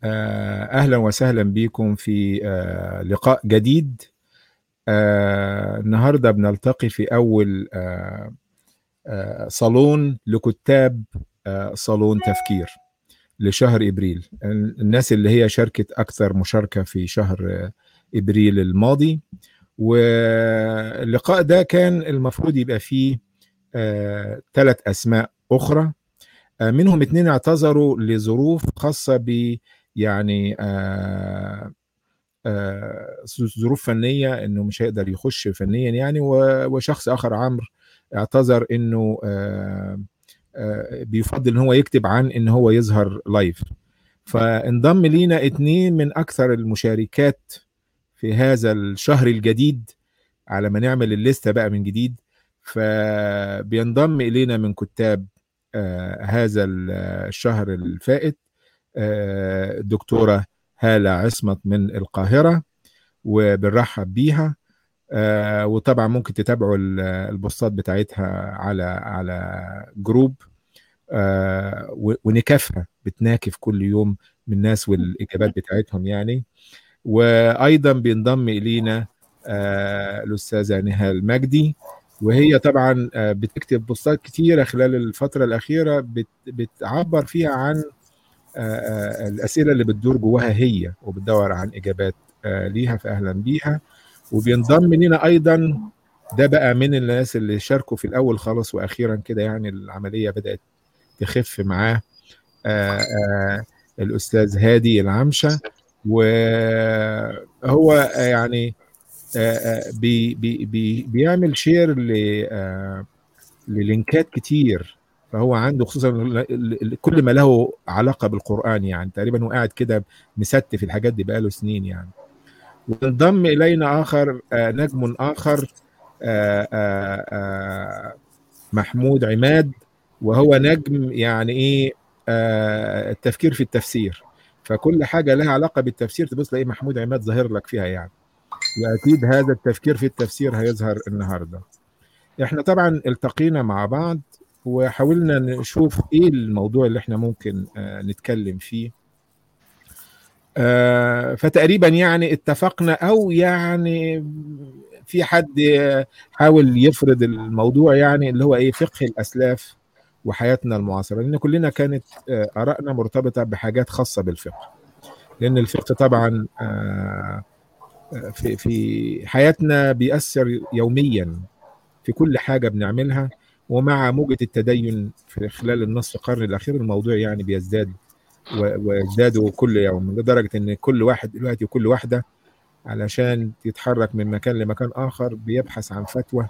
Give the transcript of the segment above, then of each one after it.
اهلا وسهلا بكم في لقاء جديد النهارده بنلتقي في اول صالون لكتاب صالون تفكير لشهر ابريل الناس اللي هي شاركت اكثر مشاركه في شهر ابريل الماضي واللقاء ده كان المفروض يبقى فيه ثلاث اسماء اخرى منهم اتنين اعتذروا لظروف خاصه ب يعني آآ آآ ظروف فنيه انه مش هيقدر يخش فنيا يعني وشخص اخر عمرو اعتذر انه آآ بيفضل ان هو يكتب عن ان هو يظهر لايف فانضم لينا اتنين من اكثر المشاركات في هذا الشهر الجديد على ما نعمل الليسته بقى من جديد فبينضم الينا من كتاب هذا الشهر الفائت الدكتوره هاله عصمت من القاهره وبنرحب بيها وطبعا ممكن تتابعوا البوستات بتاعتها على على جروب ونكافها بتناكف كل يوم من الناس والاجابات بتاعتهم يعني وايضا بينضم الينا الاستاذه نهال مجدي وهي طبعا بتكتب بوستات كتيره خلال الفتره الاخيره بتعبر فيها عن الاسئله اللي بتدور جواها هي وبتدور عن اجابات ليها فاهلا بيها وبينضم لنا ايضا ده بقى من الناس اللي شاركوا في الاول خالص واخيرا كده يعني العمليه بدات تخف معاه الاستاذ هادي العمشه وهو يعني بي بي بي بيعمل شير للينكات كتير فهو عنده خصوصا كل ما له علاقه بالقران يعني تقريبا هو قاعد كده مستف الحاجات دي بقاله سنين يعني وانضم الينا اخر نجم اخر محمود عماد وهو نجم يعني ايه التفكير في التفسير فكل حاجه لها علاقه بالتفسير تبص تلاقي محمود عماد ظاهر لك فيها يعني واكيد هذا التفكير في التفسير هيظهر النهارده احنا طبعا التقينا مع بعض وحاولنا نشوف ايه الموضوع اللي احنا ممكن آه نتكلم فيه آه فتقريبا يعني اتفقنا او يعني في حد حاول يفرض الموضوع يعني اللي هو ايه فقه الاسلاف وحياتنا المعاصره لان كلنا كانت آه ارائنا مرتبطه بحاجات خاصه بالفقه لان الفقه طبعا في في حياتنا بيأثر يوميا في كل حاجه بنعملها ومع موجة التدين في خلال النصف قرن الأخير الموضوع يعني بيزداد ويزداد كل يوم لدرجة إن كل واحد دلوقتي وكل واحدة علشان يتحرك من مكان لمكان آخر بيبحث عن فتوى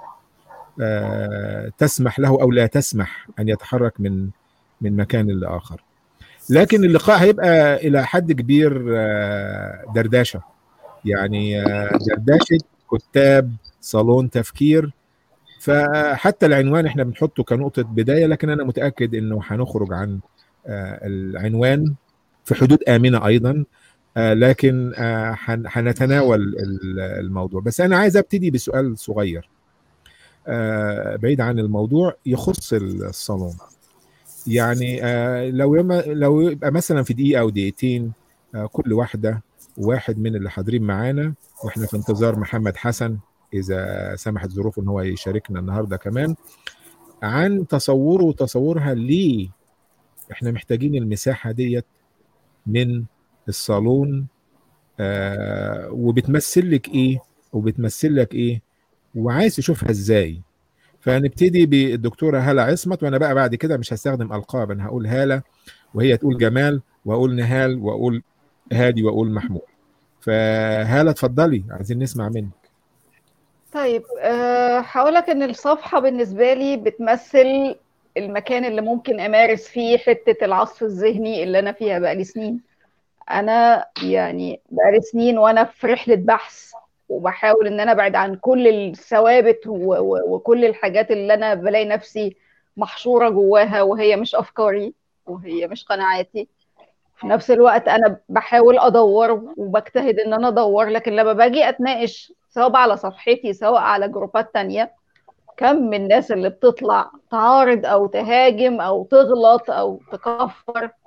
تسمح له أو لا تسمح أن يتحرك من من مكان لآخر لكن اللقاء هيبقى إلى حد كبير دردشة يعني دردشة كتاب صالون تفكير فحتى العنوان احنا بنحطه كنقطة بداية لكن أنا متأكد إنه هنخرج عن العنوان في حدود آمنة أيضا لكن هنتناول الموضوع بس أنا عايز أبتدي بسؤال صغير بعيد عن الموضوع يخص الصالون يعني لو لو يبقى مثلا في دقيقة أو دقيقتين كل واحدة واحد من اللي حاضرين معانا واحنا في انتظار محمد حسن اذا سمحت ظروفه ان هو يشاركنا النهارده كمان عن تصوره وتصورها ليه احنا محتاجين المساحه ديت من الصالون آه وبتمثل لك ايه وبتمثل لك ايه وعايز تشوفها ازاي فهنبتدي بالدكتوره هاله عصمت وانا بقى بعد كده مش هستخدم القاب انا هقول هاله وهي تقول جمال واقول نهال واقول هادي واقول محمود فهاله اتفضلي عايزين نسمع منك طيب هقول لك ان الصفحه بالنسبه لي بتمثل المكان اللي ممكن امارس فيه حته العصف الذهني اللي انا فيها بقالي سنين انا يعني بقالي سنين وانا في رحله بحث وبحاول ان انا ابعد عن كل الثوابت وكل الحاجات اللي انا بلاقي نفسي محشوره جواها وهي مش افكاري وهي مش قناعاتي في نفس الوقت انا بحاول ادور وبجتهد ان انا ادور لكن لما باجي اتناقش سواء على صفحتي سواء على جروبات تانية كم من الناس اللي بتطلع تعارض او تهاجم او تغلط او تكفر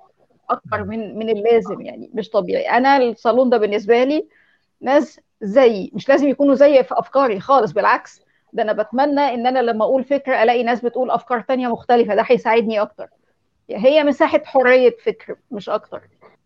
اكتر من من اللازم يعني مش طبيعي انا الصالون ده بالنسبه لي ناس زي مش لازم يكونوا زي في افكاري خالص بالعكس ده انا بتمنى ان انا لما اقول فكره الاقي ناس بتقول افكار تانية مختلفه ده هيساعدني اكتر هي مساحه حريه فكر مش اكتر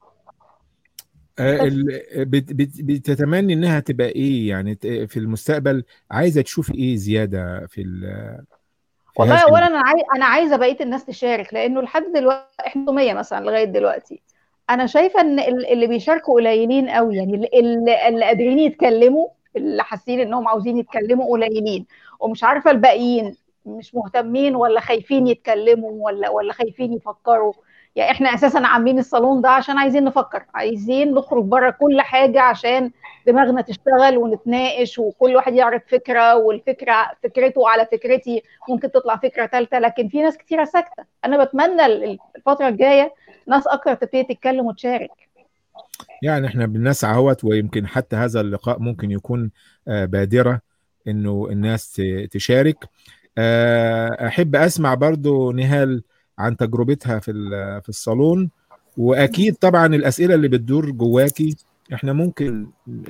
بتتمني انها تبقى ايه يعني في المستقبل عايزه تشوفي ايه زياده في والله اولا انا عايز انا عايزه بقيه الناس تشارك لانه لحد دلوقتي احنا 100 مثلا لغايه دلوقتي انا شايفه ان اللي بيشاركوا قليلين قوي يعني اللي, اللي قادرين يتكلموا اللي حاسين انهم عاوزين يتكلموا قليلين ومش عارفه الباقيين مش مهتمين ولا خايفين يتكلموا ولا ولا خايفين يفكروا يعني احنا اساسا عاملين الصالون ده عشان عايزين نفكر عايزين نخرج بره كل حاجه عشان دماغنا تشتغل ونتناقش وكل واحد يعرض فكره والفكره فكرته على فكرتي ممكن تطلع فكره ثالثه لكن في ناس كثيره ساكته انا بتمنى الفتره الجايه ناس اكثر تبتدي تتكلم وتشارك يعني احنا بنسعى اهوت ويمكن حتى هذا اللقاء ممكن يكون بادره انه الناس تشارك احب اسمع برضو نهال عن تجربتها في في الصالون واكيد طبعا الاسئله اللي بتدور جواكي احنا ممكن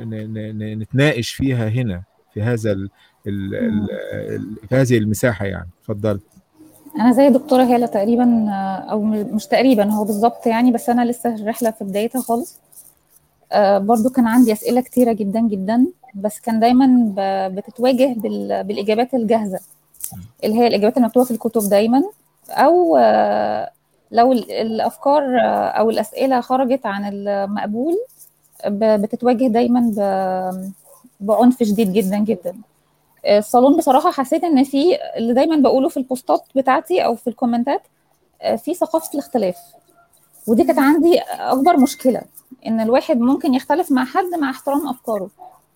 نتناقش فيها هنا في هذا ال ال ال في هذه المساحه يعني اتفضل انا زي دكتوره هاله تقريبا او مش تقريبا هو بالظبط يعني بس انا لسه الرحله في بدايتها خالص برضو كان عندي اسئله كتيره جدا جدا بس كان دايما بتتواجه بالاجابات الجاهزه اللي هي الاجابات المكتوبه في الكتب دايما او لو الافكار او الاسئله خرجت عن المقبول بتتواجه دايما بعنف شديد جدا جدا الصالون بصراحه حسيت ان في اللي دايما بقوله في البوستات بتاعتي او في الكومنتات في ثقافه الاختلاف ودي كانت عندي اكبر مشكله ان الواحد ممكن يختلف مع حد مع احترام افكاره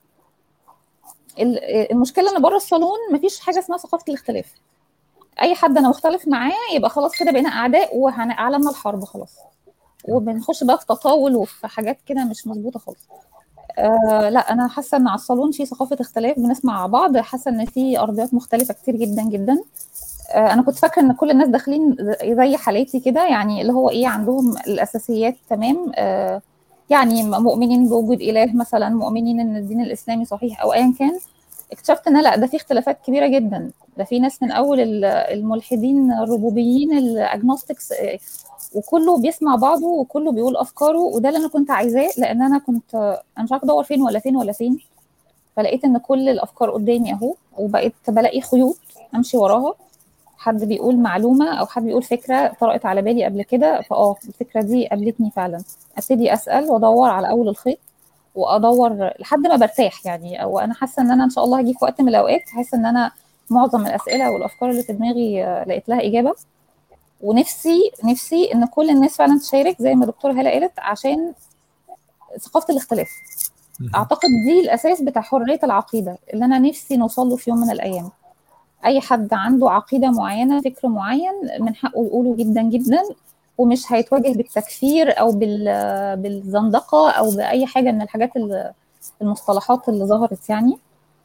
المشكله ان بره الصالون مفيش حاجه اسمها ثقافه الاختلاف اي حد انا مختلف معاه يبقى خلاص كده بقينا اعداء واعلنا الحرب خلاص وبنخش بقى في تطاول وفي حاجات كده مش مظبوطه خالص آه لا انا حاسه ان على الصالون في ثقافه اختلاف بنسمع مع بعض حاسه ان في ارضيات مختلفه كتير جدا جدا آه انا كنت فاكره ان كل الناس داخلين زي حالاتي كده يعني اللي هو ايه عندهم الاساسيات تمام آه يعني مؤمنين بوجود اله مثلا مؤمنين ان الدين الاسلامي صحيح او ايا كان اكتشفت ان لا ده في اختلافات كبيره جدا ده في ناس من اول الملحدين الربوبيين الاجنوستكس وكله بيسمع بعضه وكله بيقول افكاره وده اللي انا كنت عايزاه لان انا كنت انا مش عارفه ادور فين ولا فين ولا فين فلقيت ان كل الافكار قدامي اهو وبقيت بلاقي خيوط امشي وراها حد بيقول معلومه او حد بيقول فكره طرقت على بالي قبل كده فاه الفكره دي قابلتني فعلا ابتدي اسال وادور على اول الخيط وادور لحد ما برتاح يعني او انا حاسه ان انا ان شاء الله هجي في وقت من الاوقات حاسه ان انا معظم الاسئله والافكار اللي في دماغي لقيت لها اجابه ونفسي نفسي ان كل الناس فعلا تشارك زي ما دكتور هلا قالت عشان ثقافه الاختلاف اعتقد دي الاساس بتاع حريه العقيده اللي انا نفسي نوصل له في يوم من الايام اي حد عنده عقيده معينه فكر معين من حقه يقوله جدا جدا ومش هيتواجه بالتكفير او بالزندقه او باي حاجه من الحاجات المصطلحات اللي ظهرت يعني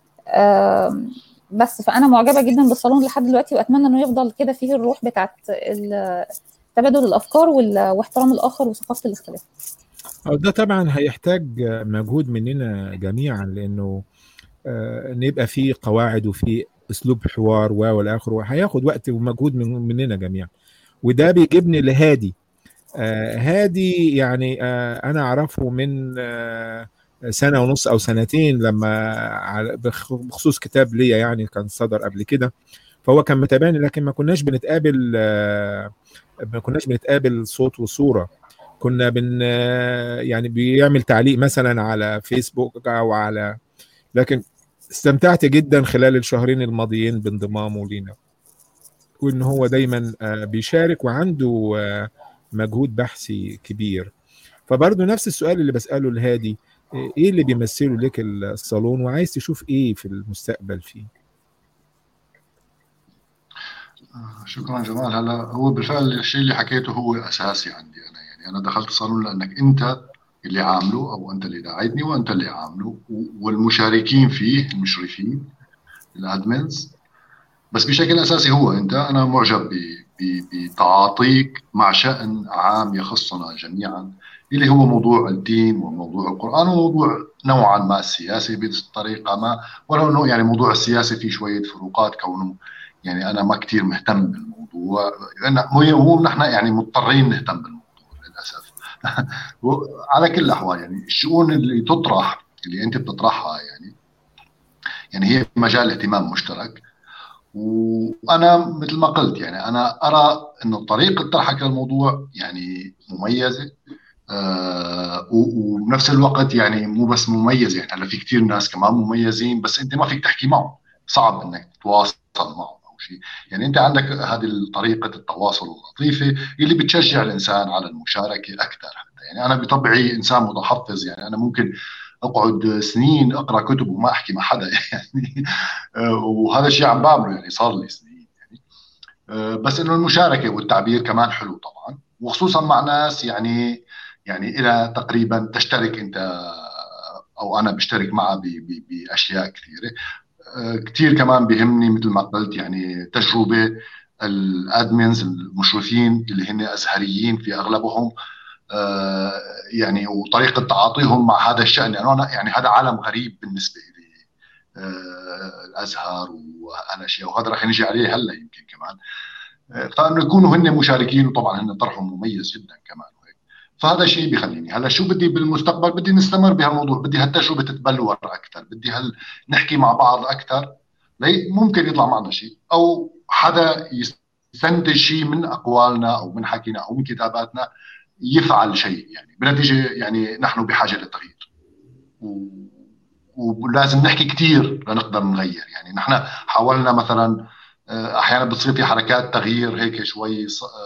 بس فانا معجبه جدا بالصالون لحد دلوقتي واتمنى انه يفضل كده فيه الروح بتاعت تبادل الافكار واحترام الاخر وثقافه الاختلاف ده طبعا هيحتاج مجهود مننا جميعا لانه نبقى في قواعد وفي اسلوب حوار و والى اخره هياخد وقت ومجهود من مننا جميعا وده بيجيبني لهادي آه هادي يعني آه انا اعرفه من آه سنه ونص او سنتين لما بخصوص كتاب ليا يعني كان صدر قبل كده فهو كان متابعني لكن ما كناش بنتقابل ما كناش بنتقابل صوت وصوره كنا بن يعني بيعمل تعليق مثلا على فيسبوك او على لكن استمتعت جدا خلال الشهرين الماضيين بانضمامه لينا وان هو دايما بيشارك وعنده مجهود بحثي كبير فبرضه نفس السؤال اللي بساله لهادي ايه اللي بيمثله لك الصالون وعايز تشوف ايه في المستقبل فيه شكرا جمال هلا هو بالفعل الشيء اللي حكيته هو اساسي عندي انا يعني انا دخلت الصالون لانك انت اللي عامله او انت اللي داعيتني وانت اللي عامله والمشاركين فيه المشرفين الادمنز بس بشكل اساسي هو انت انا معجب بتعاطيك مع شأن عام يخصنا جميعا اللي هو موضوع الدين وموضوع القرآن وموضوع نوعا ما السياسي بطريقة ما ولو انه يعني موضوع السياسي فيه شوية فروقات كونه يعني انا ما كثير مهتم بالموضوع هو نحن يعني مضطرين نهتم بالموضوع للاسف على كل الاحوال يعني الشؤون اللي تطرح اللي انت بتطرحها يعني يعني هي مجال اهتمام مشترك وانا مثل ما قلت يعني انا ارى انه طريقه طرحك للموضوع يعني مميزه آه وبنفس الوقت يعني مو بس مميز يعني هلا في كثير ناس كمان مميزين بس انت ما فيك تحكي معهم صعب انك تتواصل معهم او شيء يعني انت عندك هذه طريقه التواصل اللطيفه اللي بتشجع الانسان على المشاركه اكثر يعني انا بطبعي انسان متحفظ يعني انا ممكن اقعد سنين اقرا كتب وما احكي مع حدا يعني وهذا الشيء عم بعمله يعني صار لي سنين يعني بس انه المشاركه والتعبير كمان حلو طبعا وخصوصا مع ناس يعني يعني الى تقريبا تشترك انت او انا بشترك معها باشياء كثيره كثير كمان بيهمني مثل ما قلت يعني تجربه الادمنز المشرفين اللي هن ازهريين في اغلبهم يعني وطريقه تعاطيهم مع هذا الشان يعني انا يعني هذا عالم غريب بالنسبه لي الازهر وهالاشياء وهذا رح نجي عليه هلا يمكن كمان فانه يكونوا هن مشاركين وطبعا هن طرحهم مميز جدا كمان وهيك فهذا شيء بيخليني هلا شو بدي بالمستقبل بدي نستمر بهالموضوع بدي هالتجربه تتبلور اكثر بدي هل نحكي مع بعض اكثر ممكن يطلع معنا شيء او حدا يستنتج شيء من اقوالنا او من حكينا او من كتاباتنا يفعل شيء يعني بنتيجه يعني نحن بحاجه للتغيير و... ولازم نحكي كثير لنقدر نغير يعني نحن حاولنا مثلا احيانا بتصير في حركات تغيير هيك شوي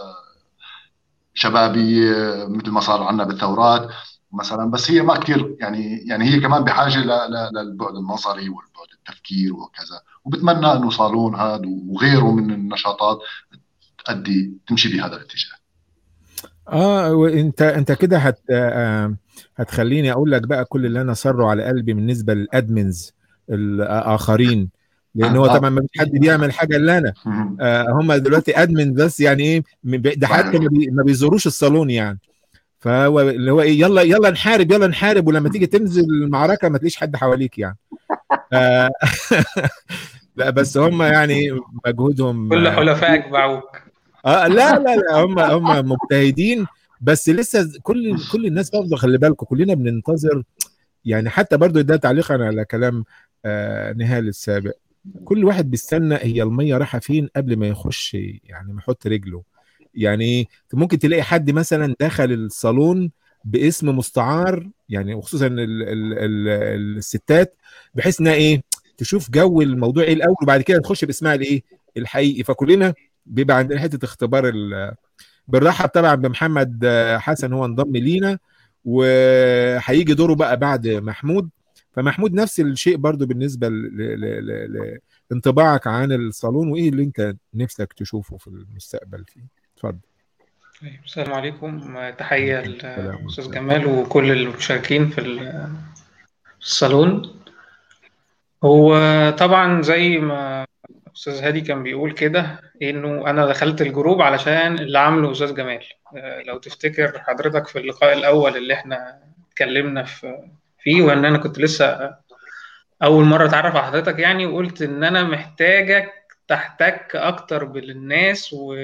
شبابيه مثل ما صار عندنا بالثورات مثلا بس هي ما كثير يعني يعني هي كمان بحاجه للبعد النظري والبعد التفكير وكذا وبتمنى انه صالون هذا وغيره من النشاطات تؤدي تمشي بهذا الاتجاه اه وانت انت كده هت آه هتخليني اقول لك بقى كل اللي انا سره على قلبي بالنسبه للادمنز الاخرين لان هو طبعا ما فيش حد بيعمل حاجه الا انا آه هم دلوقتي ادمن بس يعني ايه ده حتى ما, بي ما بيزوروش الصالون يعني فهو اللي هو ايه يلا يلا نحارب يلا نحارب ولما تيجي تنزل المعركه ما تلاقيش حد حواليك يعني آه لا بس هم يعني مجهودهم كل حلفائك باعوك اه لا لا لا هم هم مجتهدين بس لسه كل كل الناس برضه خلي بالكم كلنا بننتظر يعني حتى برضه ده تعليقا على كلام آه نهال السابق كل واحد بيستنى هي الميه رايحه فين قبل ما يخش يعني ما يحط رجله يعني ممكن تلاقي حد مثلا دخل الصالون باسم مستعار يعني وخصوصا ال ال ال الستات بحيث انها ايه تشوف جو الموضوع ايه الاول وبعد كده تخش باسمها الايه الحقيقي فكلنا بيبقى عندنا حته اختبار بنرحب طبعا بمحمد حسن هو انضم لينا وهيجي دوره بقى بعد محمود فمحمود نفس الشيء برضو بالنسبه لانطباعك عن الصالون وايه اللي انت نفسك تشوفه في المستقبل فيه اتفضل السلام عليكم تحيه للاستاذ جمال وكل المشاركين في الصالون هو طبعا زي ما استاذ هادي كان بيقول كده انه انا دخلت الجروب علشان اللي عامله استاذ جمال لو تفتكر حضرتك في اللقاء الاول اللي احنا اتكلمنا في فيه وان انا كنت لسه اول مره اتعرف على حضرتك يعني وقلت ان انا محتاجك تحتك اكتر بالناس و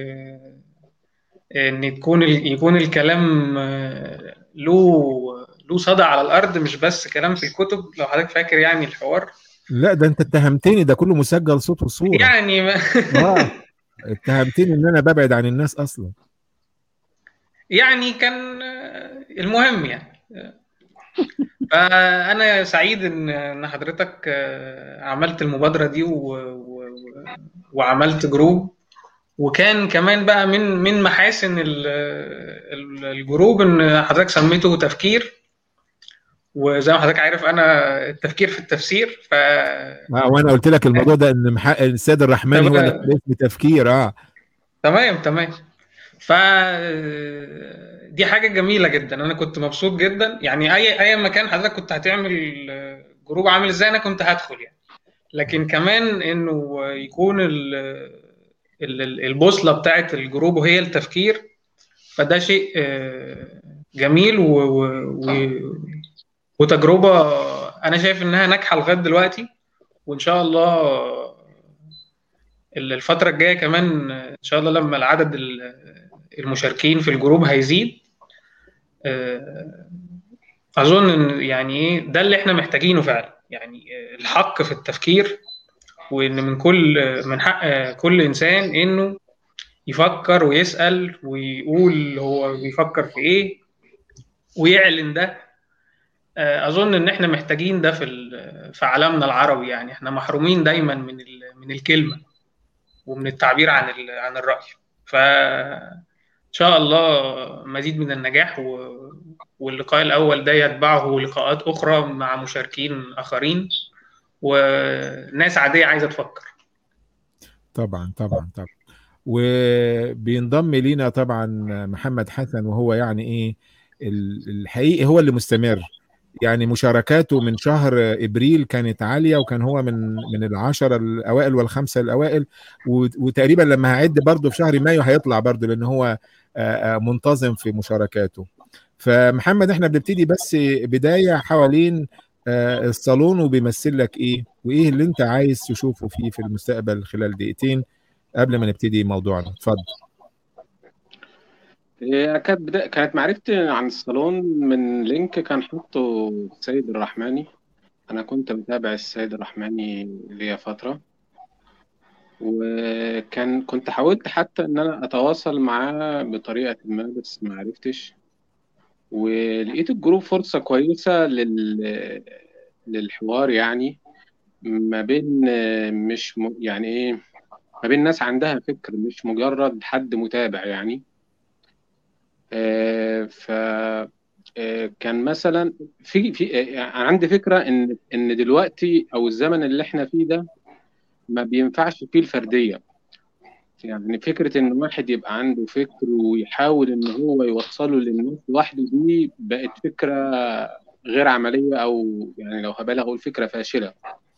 ان تكون يكون الكلام له له صدى على الارض مش بس كلام في الكتب لو حضرتك فاكر يعني الحوار لا ده انت اتهمتني ده كله مسجل صوت وصوره يعني ما اه اتهمتني ان انا ببعد عن الناس اصلا يعني كان المهم يعني فانا سعيد ان ان حضرتك عملت المبادره دي و... و... وعملت جروب وكان كمان بقى من من محاسن الجروب ان حضرتك سميته تفكير وزي ما حضرتك عارف انا التفكير في التفسير ف وانا قلت لك الموضوع ده ان مح... السيد الرحمن هو اللي تفكير اه تمام تمام ف دي حاجه جميله جدا انا كنت مبسوط جدا يعني اي اي مكان حضرتك كنت هتعمل جروب عامل ازاي انا كنت هدخل يعني لكن كمان انه يكون البوصله بتاعت الجروب وهي التفكير فده شيء جميل و... و... وتجربه انا شايف انها ناجحه لغايه دلوقتي وان شاء الله الفتره الجايه كمان ان شاء الله لما العدد المشاركين في الجروب هيزيد اظن ان يعني ايه ده اللي احنا محتاجينه فعلا يعني الحق في التفكير وان من كل من حق كل انسان انه يفكر ويسال ويقول هو بيفكر في ايه ويعلن ده اظن ان احنا محتاجين ده في في عالمنا العربي يعني احنا محرومين دايما من من الكلمه ومن التعبير عن عن الراي ف ان شاء الله مزيد من النجاح و... واللقاء الاول ده يتبعه لقاءات اخرى مع مشاركين اخرين وناس عاديه عايزه تفكر طبعا طبعا طبعا وبينضم لينا طبعا محمد حسن وهو يعني ايه الحقيقي هو اللي مستمر يعني مشاركاته من شهر ابريل كانت عاليه وكان هو من من العشره الاوائل والخمسه الاوائل وتقريبا لما هعد برضه في شهر مايو هيطلع برضه لان هو منتظم في مشاركاته فمحمد احنا بنبتدي بس بدايه حوالين الصالون وبيمثل لك ايه وايه اللي انت عايز تشوفه فيه في المستقبل خلال دقيقتين قبل ما نبتدي موضوعنا اتفضل هي كانت بدا... كانت معرفتي عن الصالون من لينك كان حطه السيد الرحماني انا كنت متابع السيد الرحماني ليا فتره وكان كنت حاولت حتى ان انا اتواصل معاه بطريقه ما بس ما عرفتش ولقيت الجروب فرصه كويسه لل... للحوار يعني ما بين مش م... يعني ايه ما بين ناس عندها فكر مش مجرد حد متابع يعني آه ف آه كان مثلا في في آه عندي فكره ان ان دلوقتي او الزمن اللي احنا فيه ده ما بينفعش فيه الفرديه يعني فكره ان واحد يبقى عنده فكر ويحاول ان هو يوصله للناس لوحده دي بقت فكره غير عمليه او يعني لو هبالغ اقول فكره فاشله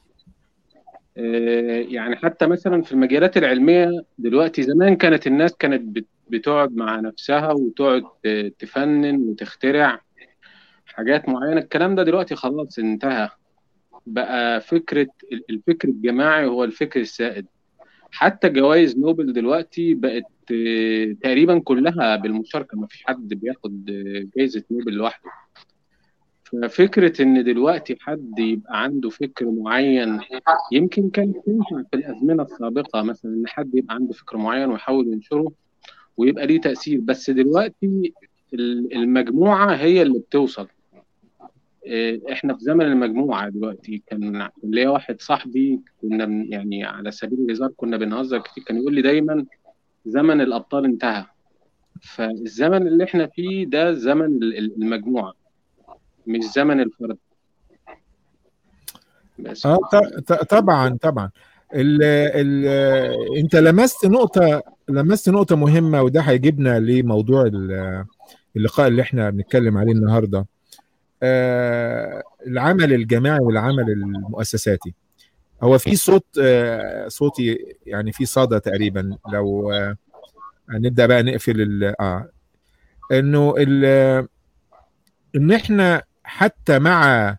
يعني حتى مثلا في المجالات العلميه دلوقتي زمان كانت الناس كانت بتقعد مع نفسها وتقعد تفنن وتخترع حاجات معينه الكلام ده دلوقتي خلاص انتهى بقى فكره الفكر الجماعي هو الفكر السائد حتى جوائز نوبل دلوقتي بقت تقريبا كلها بالمشاركه ما فيش حد بياخد جائزه نوبل لوحده ففكرة إن دلوقتي حد يبقى عنده فكر معين يمكن كانت تنفع في الأزمنة السابقة مثلا إن حد يبقى عنده فكر معين ويحاول ينشره ويبقى ليه تأثير بس دلوقتي المجموعة هي اللي بتوصل إحنا في زمن المجموعة دلوقتي كان ليا واحد صاحبي كنا يعني على سبيل الهزار كنا بنهزر كتير كان يقول لي دايما زمن الأبطال انتهى فالزمن اللي إحنا فيه ده زمن المجموعة مش زمن الفرد بس آه طبعا طبعا ال ال انت لمست نقطة لمست نقطة مهمة وده هيجيبنا لموضوع اللقاء اللي احنا بنتكلم عليه النهارده آه العمل الجماعي والعمل المؤسساتي هو في صوت آه صوتي يعني في صدى تقريبا لو آه نبدا بقى نقفل اه انه ان احنا حتى مع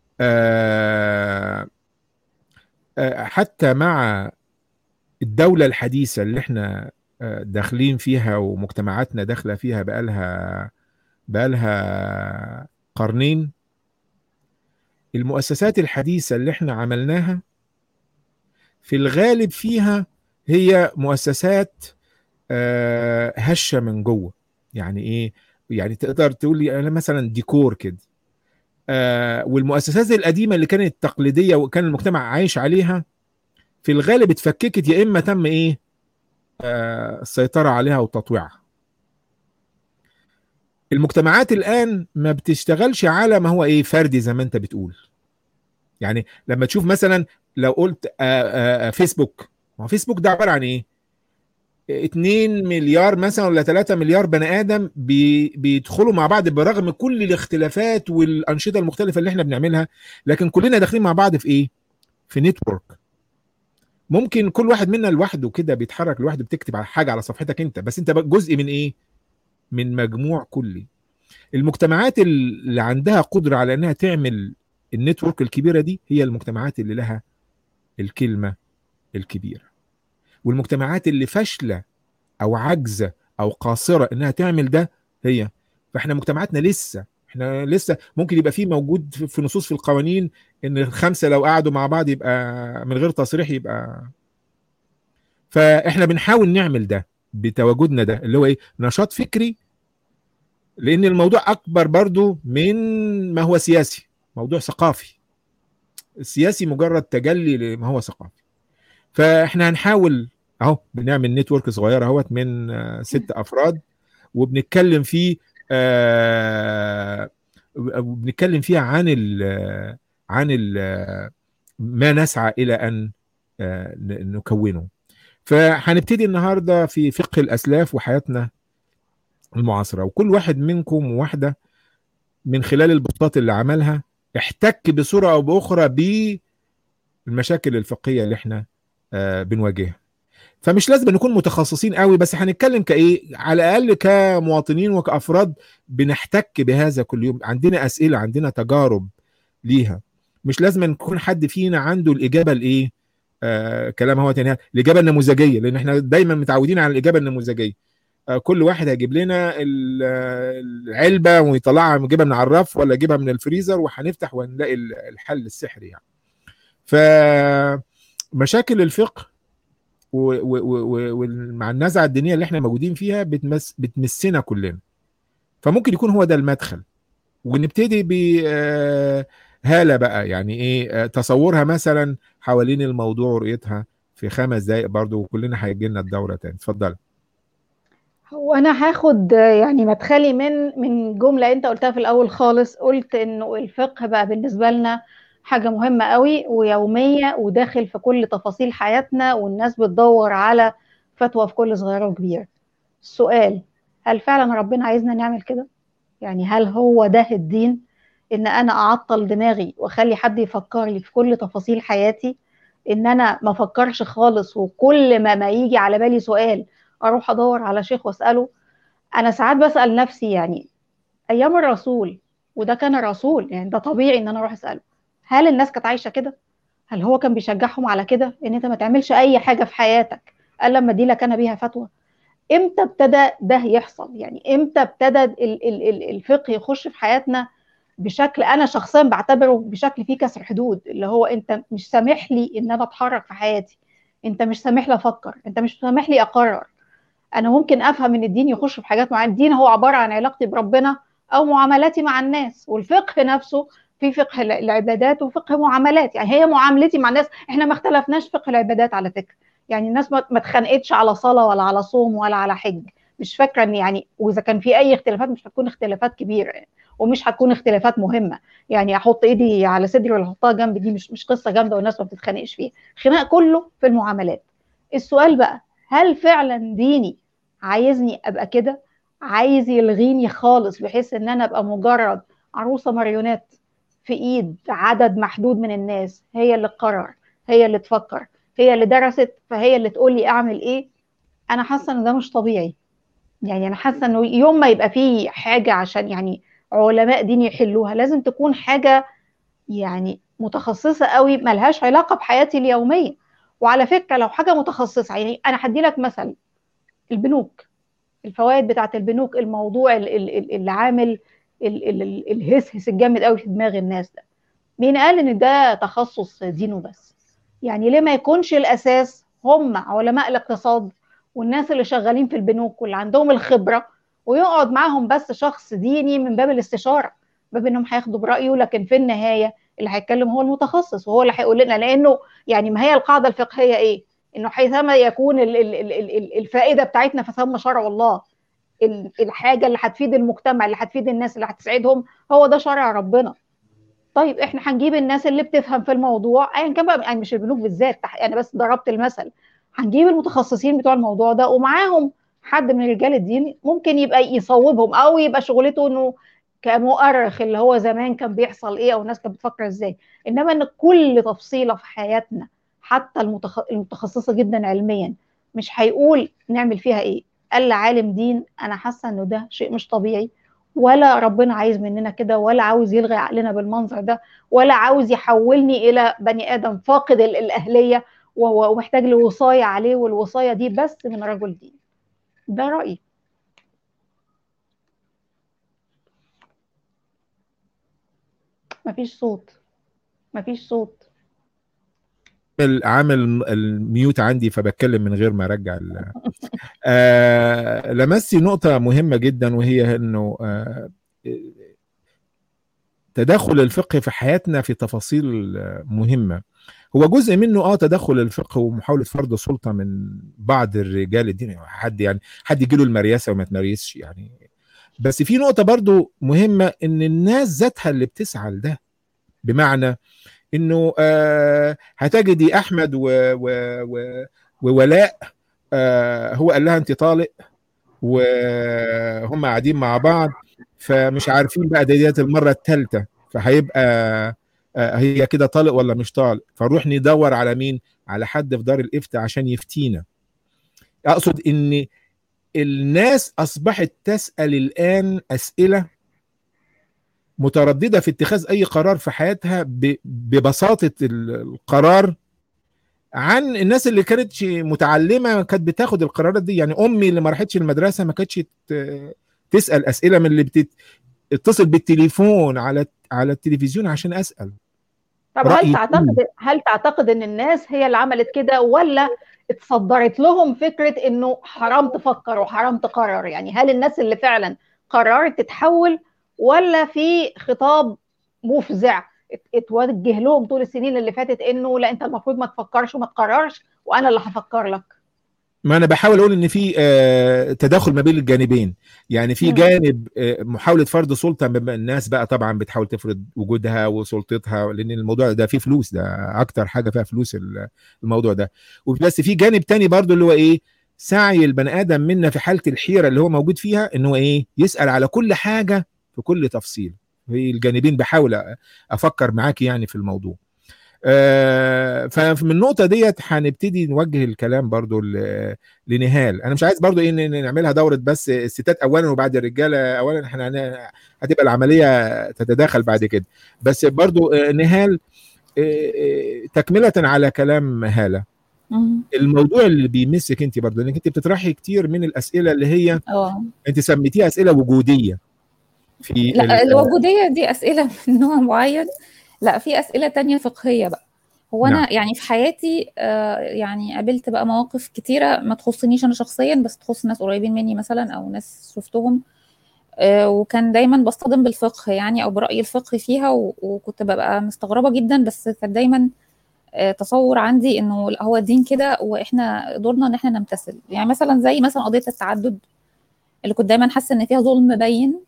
آه حتى مع الدولة الحديثة اللي احنا داخلين فيها ومجتمعاتنا داخلة فيها بقالها بقالها قرنين المؤسسات الحديثة اللي احنا عملناها في الغالب فيها هي مؤسسات هشة من جوه يعني ايه يعني تقدر تقول لي انا مثلا ديكور كده آه والمؤسسات القديمه اللي كانت تقليديه وكان المجتمع عايش عليها في الغالب اتفككت يا اما تم ايه آه السيطره عليها وتطويعها المجتمعات الان ما بتشتغلش على ما هو ايه فردي زي ما انت بتقول يعني لما تشوف مثلا لو قلت آآ آآ فيسبوك ما هو فيسبوك ده عباره عن ايه 2 مليار مثلا ولا 3 مليار بني ادم بي بيدخلوا مع بعض برغم كل الاختلافات والانشطه المختلفه اللي احنا بنعملها لكن كلنا داخلين مع بعض في ايه في نتورك ممكن كل واحد منا لوحده كده بيتحرك لوحده بتكتب على حاجه على صفحتك انت بس انت جزء من ايه من مجموع كلي المجتمعات اللي عندها قدره على انها تعمل النتورك الكبيره دي هي المجتمعات اللي لها الكلمه الكبيره والمجتمعات اللي فاشله او عاجزه او قاصره انها تعمل ده هي فاحنا مجتمعاتنا لسه احنا لسه ممكن يبقى في موجود في نصوص في القوانين ان الخمسه لو قعدوا مع بعض يبقى من غير تصريح يبقى فاحنا بنحاول نعمل ده بتواجدنا ده اللي هو ايه نشاط فكري لان الموضوع اكبر برضو من ما هو سياسي موضوع ثقافي السياسي مجرد تجلي لما هو ثقافي فاحنا هنحاول اهو بنعمل نتورك صغيره اهوت من ست افراد وبنتكلم فيه آه بنتكلم فيها عن ال عن ال ما نسعى الى ان آه نكونه فهنبتدي النهارده في فقه الاسلاف وحياتنا المعاصره وكل واحد منكم واحده من خلال البوستات اللي عملها احتك بصوره او باخرى بالمشاكل الفقهيه اللي احنا آه بنواجهها فمش لازم نكون متخصصين قوي بس هنتكلم كايه على الاقل كمواطنين وكافراد بنحتك بهذا كل يوم عندنا اسئله عندنا تجارب ليها مش لازم نكون حد فينا عنده الاجابه الايه آه كلام هو تاني الاجابه النموذجيه لان احنا دايما متعودين على الاجابه النموذجيه آه كل واحد هيجيب لنا العلبه ويطلعها يجيبها من على الرف ولا يجيبها من الفريزر وهنفتح ونلاقي الحل السحري يعني فمشاكل الفقه ومع النزعه الدينيه اللي احنا موجودين فيها بتمس بتمسنا كلنا فممكن يكون هو ده المدخل ونبتدي ب هاله بقى يعني ايه تصورها مثلا حوالين الموضوع ورؤيتها في خمس دقائق برضو وكلنا هيجي لنا الدوره تاني اتفضلي هو انا هاخد يعني مدخلي من من جمله انت قلتها في الاول خالص قلت انه الفقه بقى بالنسبه لنا حاجة مهمة قوي ويومية وداخل في كل تفاصيل حياتنا والناس بتدور على فتوى في كل صغيرة وكبيرة السؤال هل فعلا ربنا عايزنا نعمل كده؟ يعني هل هو ده الدين؟ إن أنا أعطل دماغي وأخلي حد يفكر لي في كل تفاصيل حياتي إن أنا ما أفكرش خالص وكل ما ما يجي على بالي سؤال أروح أدور على شيخ وأسأله أنا ساعات بسأل نفسي يعني أيام الرسول وده كان الرسول يعني ده طبيعي إن أنا أروح أسأله هل الناس كانت عايشه كده هل هو كان بيشجعهم على كده ان انت ما تعملش اي حاجه في حياتك الا لما دي لك انا بيها فتوى امتى ابتدى ده يحصل يعني امتى ابتدى الفقه يخش في حياتنا بشكل انا شخصيا بعتبره بشكل فيه كسر حدود اللي هو انت مش سامح لي ان انا اتحرك في حياتي انت مش سامح لي افكر انت مش سامح لي اقرر انا ممكن افهم ان الدين يخش في حاجات معينه الدين هو عباره عن علاقتي بربنا او معاملاتي مع الناس والفقه نفسه في فقه العبادات وفقه معاملات يعني هي معاملتي مع الناس احنا ما اختلفناش فقه العبادات على فكره يعني الناس ما اتخانقتش على صلاه ولا على صوم ولا على حج مش فاكره ان يعني واذا كان في اي اختلافات مش هتكون اختلافات كبيره يعني ومش هتكون اختلافات مهمه يعني احط ايدي على صدري ولا احطها جنب دي مش مش قصه جامده والناس ما بتتخانقش فيها خناق كله في المعاملات السؤال بقى هل فعلا ديني عايزني ابقى كده عايز يلغيني خالص بحيث ان انا ابقى مجرد عروسه ماريونات في ايد عدد محدود من الناس هي اللي تقرر هي اللي تفكر هي اللي درست فهي اللي تقول لي اعمل ايه انا حاسه ان ده مش طبيعي يعني انا حاسه انه يوم ما يبقى فيه حاجه عشان يعني علماء دين يحلوها لازم تكون حاجه يعني متخصصه قوي ملهاش علاقه بحياتي اليوميه وعلى فكره لو حاجه متخصصه يعني انا هدي لك مثل البنوك الفوائد بتاعت البنوك الموضوع اللي عامل الهسهس الجامد قوي في دماغ الناس ده مين قال ان ده تخصص دينه بس يعني ليه ما يكونش الاساس هم علماء الاقتصاد والناس اللي شغالين في البنوك واللي عندهم الخبره ويقعد معاهم بس شخص ديني من باب الاستشاره باب انهم هياخدوا برايه لكن في النهايه اللي هيتكلم هو المتخصص وهو اللي هيقول لنا لانه يعني ما هي القاعده الفقهيه ايه؟ انه حيثما يكون الفائده بتاعتنا فثم شرع الله الحاجه اللي هتفيد المجتمع اللي هتفيد الناس اللي هتسعدهم هو ده شرع ربنا طيب احنا هنجيب الناس اللي بتفهم في الموضوع ايا كان بقى يعني مش البنوك بالذات انا بس ضربت المثل هنجيب المتخصصين بتوع الموضوع ده ومعاهم حد من رجال الدين ممكن يبقى يصوبهم او يبقى شغلته انه كمؤرخ اللي هو زمان كان بيحصل ايه او الناس كانت بتفكر ازاي انما ان كل تفصيله في حياتنا حتى المتخ... المتخصصه جدا علميا مش هيقول نعمل فيها ايه قال عالم دين انا حاسه انه ده شيء مش طبيعي ولا ربنا عايز مننا كده ولا عاوز يلغي عقلنا بالمنظر ده ولا عاوز يحولني الى بني ادم فاقد الاهليه ومحتاج لوصايه عليه والوصايه دي بس من رجل دين ده رايي مفيش صوت مفيش صوت عامل الميوت عندي فبتكلم من غير ما ارجع آه لمستي نقطة مهمة جدا وهي انه آه تدخل الفقه في حياتنا في تفاصيل مهمة هو جزء منه اه تدخل الفقه ومحاولة فرض سلطة من بعض الرجال الدين حد يعني حد يجي له المرياسة وما تمارسش يعني بس في نقطة برضو مهمة ان الناس ذاتها اللي بتسعى لده بمعنى انه آه هتجدي احمد و و و وولاء آه هو قال لها انت طالق وهم قاعدين مع بعض فمش عارفين بقى ديت المره الثالثه فهيبقى آه هي كده طالق ولا مش طالق فنروح ندور على مين على حد في دار الافتاء عشان يفتينا اقصد ان الناس اصبحت تسال الان اسئله متردده في اتخاذ اي قرار في حياتها ببساطه القرار عن الناس اللي كانت متعلمه كانت بتاخد القرارات دي يعني امي اللي ما راحتش المدرسه ما كانتش تسال اسئله من اللي بتتصل بالتليفون على على التلفزيون عشان اسال طب هل تعتقد هل تعتقد ان الناس هي اللي عملت كده ولا اتصدرت لهم فكره انه حرام تفكر وحرام تقرر يعني هل الناس اللي فعلا قررت تتحول ولا في خطاب مفزع اتوجه لهم طول السنين اللي فاتت انه لا انت المفروض ما تفكرش وما تقررش وانا اللي هفكر لك ما انا بحاول اقول ان في آه تداخل ما بين الجانبين يعني في جانب آه محاوله فرض سلطه الناس بقى طبعا بتحاول تفرض وجودها وسلطتها لان الموضوع ده فيه فلوس ده اكتر حاجه فيها فلوس الموضوع ده بس في جانب تاني برضو اللي هو ايه سعي البني ادم منا في حاله الحيره اللي هو موجود فيها ان هو ايه يسال على كل حاجه في كل تفصيل في الجانبين بحاول افكر معاك يعني في الموضوع آه فمن النقطه ديت هنبتدي نوجه الكلام برضو لنهال انا مش عايز برضو ايه نعملها دوره بس الستات اولا وبعد الرجاله اولا احنا هتبقى العمليه تتداخل بعد كده بس برضو نهال تكمله على كلام هاله الموضوع اللي بيمسك انت برضه انك انت بتطرحي كتير من الاسئله اللي هي اه انت سميتيها اسئله وجوديه في لا الوجوديه دي اسئله من نوع معين لا في اسئله تانية فقهيه بقى هو انا نعم. يعني في حياتي آه يعني قابلت بقى مواقف كتيره ما تخصنيش انا شخصيا بس تخص ناس قريبين مني مثلا او ناس شفتهم آه وكان دايما بصطدم بالفقه يعني او براي الفقه فيها وكنت ببقى مستغربه جدا بس كان دايما آه تصور عندي انه هو الدين كده واحنا دورنا ان احنا نمتثل يعني مثلا زي مثلا قضيه التعدد اللي كنت دايما حاسه ان فيها ظلم باين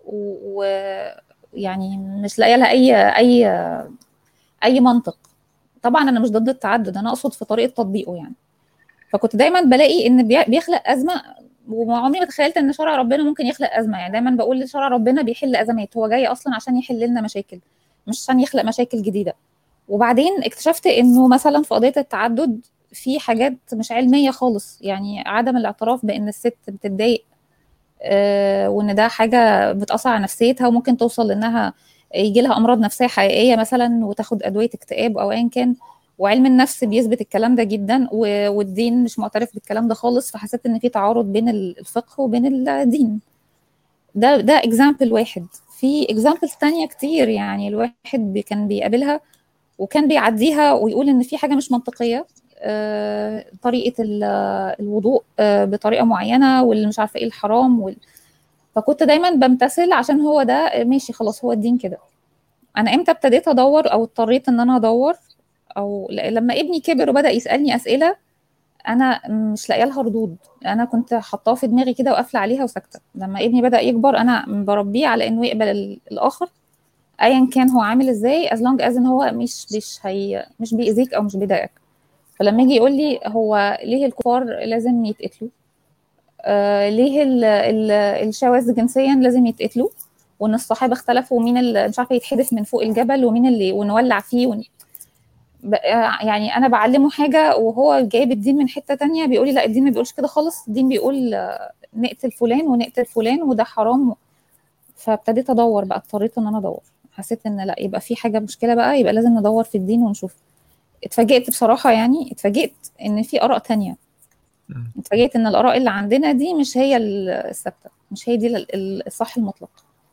ويعني مش لاقيه لها اي اي اي منطق طبعا انا مش ضد التعدد انا اقصد في طريقه تطبيقه يعني فكنت دايما بلاقي ان بيخلق ازمه وعمري ما تخيلت ان شرع ربنا ممكن يخلق ازمه يعني دايما بقول شرع ربنا بيحل ازمات هو جاي اصلا عشان يحل لنا مشاكل مش عشان يخلق مشاكل جديده وبعدين اكتشفت انه مثلا في قضيه التعدد في حاجات مش علميه خالص يعني عدم الاعتراف بان الست بتتضايق آه وان ده حاجه بتاثر على نفسيتها وممكن توصل لانها يجي لها امراض نفسيه حقيقيه مثلا وتاخد ادويه اكتئاب او ايا كان وعلم النفس بيثبت الكلام ده جدا والدين مش معترف بالكلام ده خالص فحسيت ان في تعارض بين الفقه وبين الدين ده ده اكزامبل واحد في اكزامبلز تانية كتير يعني الواحد كان بيقابلها وكان بيعديها ويقول ان في حاجه مش منطقيه آه طريقه الوضوء آه بطريقه معينه واللي مش عارفه ايه الحرام وال... فكنت دايما بمتثل عشان هو ده ماشي خلاص هو الدين كده انا امتى ابتديت ادور او اضطريت ان انا ادور او لما ابني كبر وبدا يسالني اسئله انا مش لاقيه لها ردود انا كنت حطاه في دماغي كده وقافله عليها وساكته لما ابني بدا يكبر انا بربيه على انه يقبل الاخر ايا كان هو عامل ازاي از لونج از ان هو مش مش هي مش بيأذيك او مش بيضايقك فلما يجي يقول لي هو ليه الكفار لازم يتقتلوا آه ليه ال ال الشواذ جنسيا لازم يتقتلوا وان الصحابه اختلفوا ومين اللي مش عارفه يتحدف من فوق الجبل ومين اللي ونولع فيه ون... يعني انا بعلمه حاجه وهو جايب الدين من حته تانية بيقول لي لا الدين ما بيقولش كده خالص الدين بيقول نقتل فلان ونقتل فلان وده حرام فابتديت ادور بقى اضطريت ان انا ادور حسيت ان لا يبقى في حاجه مشكله بقى يبقى لازم ندور في الدين ونشوف اتفاجئت بصراحه يعني اتفاجئت ان في اراء تانية اتفاجئت ان الاراء اللي عندنا دي مش هي الثابته مش هي دي الصح المطلق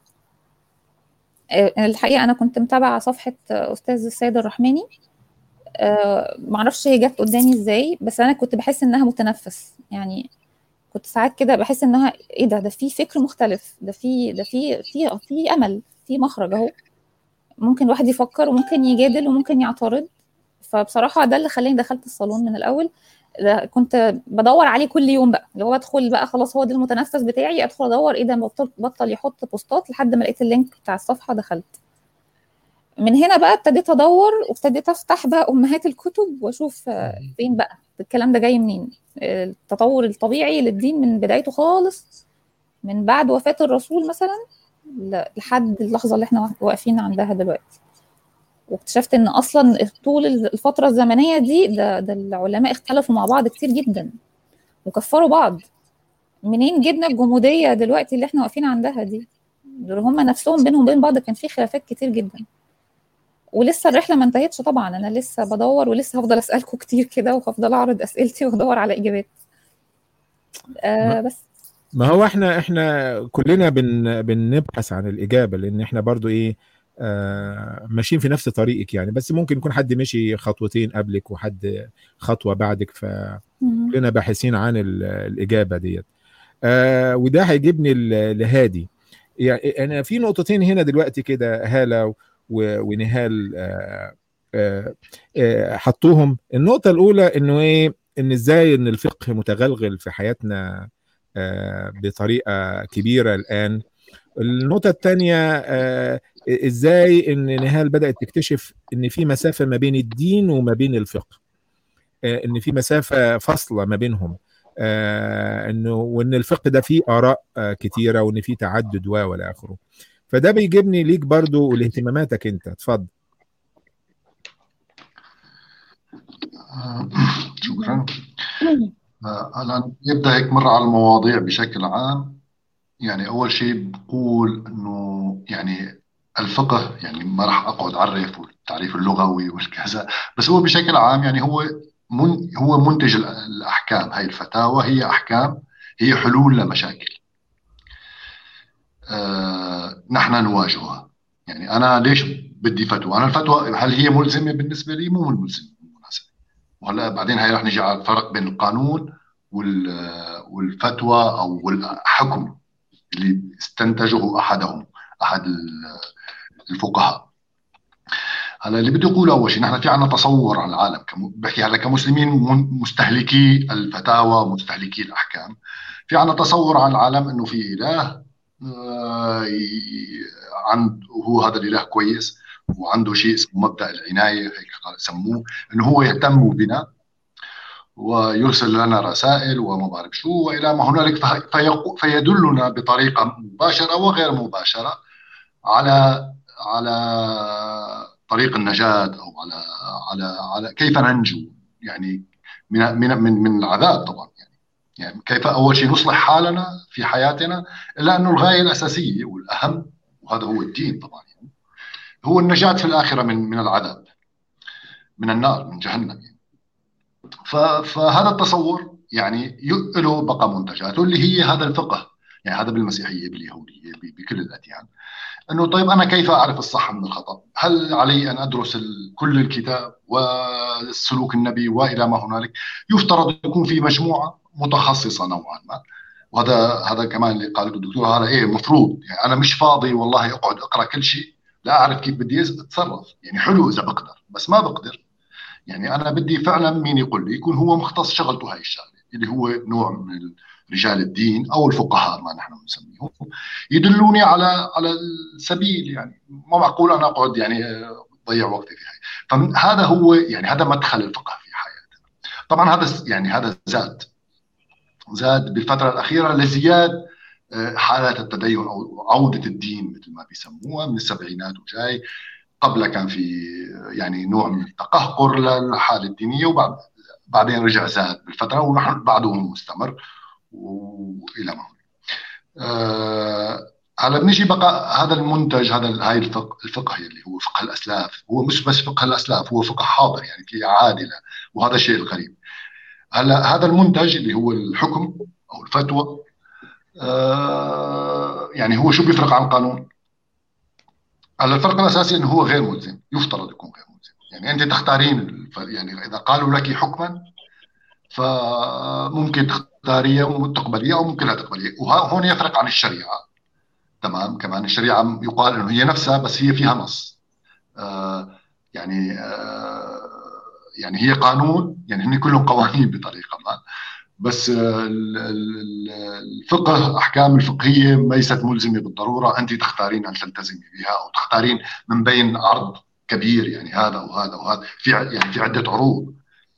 الحقيقه انا كنت متابعه صفحه استاذ السيد الرحماني أه معرفش هي جت قدامي ازاي بس انا كنت بحس انها متنفس يعني كنت ساعات كده بحس انها ايه ده ده في فكر مختلف ده في ده في في في امل في مخرج اهو ممكن الواحد يفكر وممكن يجادل وممكن يعترض فبصراحه ده اللي خلاني دخلت الصالون من الاول ده كنت بدور عليه كل يوم بقى اللي هو ادخل بقى خلاص هو ده المتنفس بتاعي ادخل ادور ايه ده بطل, بطل يحط بوستات لحد ما لقيت اللينك بتاع الصفحه دخلت من هنا بقى ابتديت ادور وابتديت افتح بقى امهات الكتب واشوف فين بقى الكلام ده جاي منين التطور الطبيعي للدين من بدايته خالص من بعد وفاه الرسول مثلا لحد اللحظه اللي احنا واقفين عندها دلوقتي واكتشفت ان اصلا طول الفتره الزمنيه دي ده, ده العلماء اختلفوا مع بعض كتير جدا وكفروا بعض منين جبنا الجموديه دلوقتي اللي احنا واقفين عندها دي دول هم نفسهم بينهم وبين بعض كان في خلافات كتير جدا ولسه الرحله ما انتهتش طبعا انا لسه بدور ولسه هفضل اسالكم كتير كده وهفضل اعرض اسئلتي وادور على اجابات آه بس ما هو احنا احنا كلنا بن بنبحث عن الاجابه لان احنا برضو ايه آه ماشيين في نفس طريقك يعني بس ممكن يكون حد مشي خطوتين قبلك وحد خطوه بعدك فكلنا باحثين عن الاجابه ديت آه وده هيجيبني لهادي يعني انا في نقطتين هنا دلوقتي كده هاله ونهال آه آه آه حطوهم النقطه الاولى انه ايه ان ازاي ان الفقه متغلغل في حياتنا بطريقه كبيره الان النقطه الثانيه ازاي ان نهال بدات تكتشف ان في مسافه ما بين الدين وما بين الفقه ان في مسافه فاصله ما بينهم انه وان الفقه ده فيه اراء كتيره وان فيه تعدد و والى اخره فده بيجيبني ليك برضو لاهتماماتك انت اتفضل شكرا الان يبدا هيك مر على المواضيع بشكل عام يعني اول شيء بقول انه يعني الفقه يعني ما راح اقعد اعرف والتعريف اللغوي والكذا بس هو بشكل عام يعني هو من هو منتج الاحكام هاي الفتاوى هي احكام هي حلول لمشاكل آه نحن نواجهها يعني انا ليش بدي فتوى انا الفتوى هل هي ملزمه بالنسبه لي مو ملزمه بالمناسبه وهلا بعدين هي رح نجي على الفرق بين القانون والفتوى او الحكم اللي استنتجه احدهم احد الفقهاء هلا اللي بدي اقوله اول شيء نحن في عندنا تصور عن العالم بحكي هلا كمسلمين مستهلكي الفتاوى مستهلكي الاحكام في عندنا تصور عن العالم انه في اله عند وهو هذا الاله كويس وعنده شيء اسمه مبدا العنايه هيك سموه انه هو يهتم بنا ويرسل لنا رسائل وما بعرف شو والى ما هنالك فيدلنا بطريقه مباشره وغير مباشره على على طريق النجاه او على على على كيف ننجو يعني من من من, من العذاب طبعا يعني يعني كيف اول شيء نصلح حالنا في حياتنا الا انه الغايه الاساسيه والاهم وهذا هو الدين طبعا يعني هو النجاه في الاخره من من العذاب من النار من جهنم يعني فهذا التصور يعني له بقى منتجاته اللي هي هذا الفقه يعني هذا بالمسيحيه باليهوديه بكل الاديان انه طيب انا كيف اعرف الصح من الخطا؟ هل علي ان ادرس كل الكتاب والسلوك النبي والى ما هنالك؟ يفترض يكون في مجموعه متخصصه نوعا ما وهذا هذا كمان اللي قاله الدكتور هذا ايه مفروض يعني انا مش فاضي والله اقعد اقرا كل شيء لا اعرف كيف بدي اتصرف يعني حلو اذا بقدر بس ما بقدر يعني انا بدي فعلا مين يقول لي يكون هو مختص شغلته هاي الشغله اللي هو نوع من رجال الدين او الفقهاء ما نحن نسميهم يدلوني على على السبيل يعني ما معقول انا اقعد يعني ضيع وقتي في هاي فهذا هو يعني هذا مدخل الفقه في حياتنا طبعا هذا يعني هذا زاد زاد بالفتره الاخيره لزياد حالات التدين او عوده الدين مثل ما بيسموها من السبعينات وجاي قبل كان في يعني نوع من التقهقر للحاله الدينيه وبعد بعدين رجع زاد بالفتره ونحن بعده مستمر والى ما آه هلا بنيجي بقى هذا المنتج هذا هاي الفقه الفقه اللي هو فقه الاسلاف هو مش بس فقه الاسلاف هو فقه حاضر يعني في عادله وهذا الشيء الغريب هلا هذا المنتج اللي هو الحكم او الفتوى آه يعني هو شو بيفرق عن القانون؟ هلا الفرق الاساسي انه هو غير ملزم يفترض يكون غير ملزم يعني انت تختارين يعني اذا قالوا لك حكما فممكن تختاريه وتقبليه او ممكن لا تقبليه وهون يفرق عن الشريعه تمام كمان الشريعه يقال انه هي نفسها بس هي فيها نص آه يعني آه يعني هي قانون يعني هن كلهم قوانين بطريقه ما بس الفقه احكام الفقهيه ليست ملزمه بالضروره انت تختارين ان تلتزمي بها او تختارين من بين عرض كبير يعني هذا وهذا وهذا في يعني في عده عروض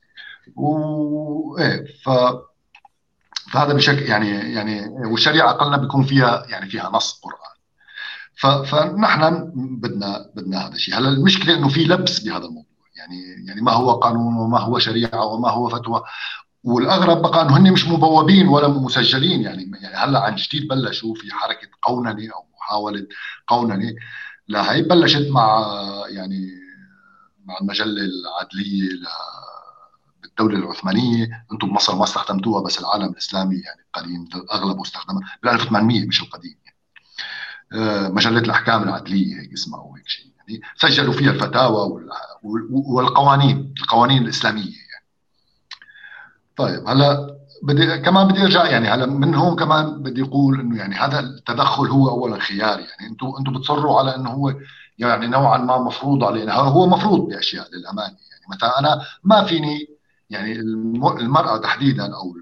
و ايه ف فهذا بشكل يعني يعني والشريعه اقلنا بيكون فيها يعني فيها نص قران فنحن بدنا بدنا هذا الشيء هلا المشكله انه في لبس بهذا الموضوع يعني يعني ما هو قانون وما هو شريعه وما هو فتوى والاغرب بقى انه هن مش مبوبين ولا مسجلين يعني يعني هلا عن جديد بلشوا في حركه قوننه او محاوله قوننه لا هي بلشت مع يعني مع المجله العدليه بالدوله العثمانيه انتم بمصر ما استخدمتوها بس العالم الاسلامي يعني القديم اغلبه استخدمها بال 1800 مش القديم يعني. مجله الاحكام العدليه هيك اسمها او هيك شيء يعني سجلوا فيها الفتاوى والقوانين القوانين الاسلاميه يعني. طيب هلا بدي كمان بدي ارجع يعني هلا من هون كمان بدي اقول انه يعني هذا التدخل هو اولا خيار يعني انتم انتم بتصروا على انه هو يعني نوعا ما مفروض علينا هو مفروض باشياء للامانه يعني مثلا انا ما فيني يعني المراه تحديدا او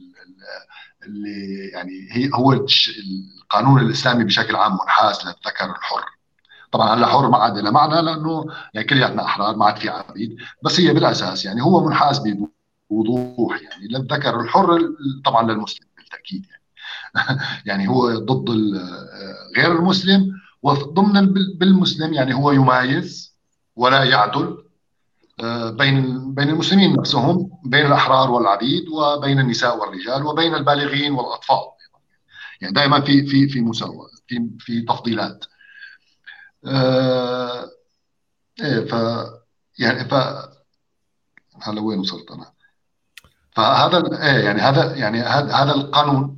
اللي يعني هي هو القانون الاسلامي بشكل عام منحاز للذكر الحر طبعا هلا حر ما عاد له معنى لانه يعني كلياتنا احرار ما عاد في عبيد بس هي بالاساس يعني هو منحاز بوضوح يعني للذكر الحر طبعا للمسلم بالتاكيد يعني يعني هو ضد غير المسلم وضمن بالمسلم يعني هو يمايز ولا يعدل بين بين المسلمين نفسهم بين الاحرار والعبيد وبين النساء والرجال وبين البالغين والاطفال يعني دائما في في في مساواه في في تفضيلات آه ايه ف يعني ف هلا وين وصلت انا؟ فهذا ايه يعني هذا يعني هذا القانون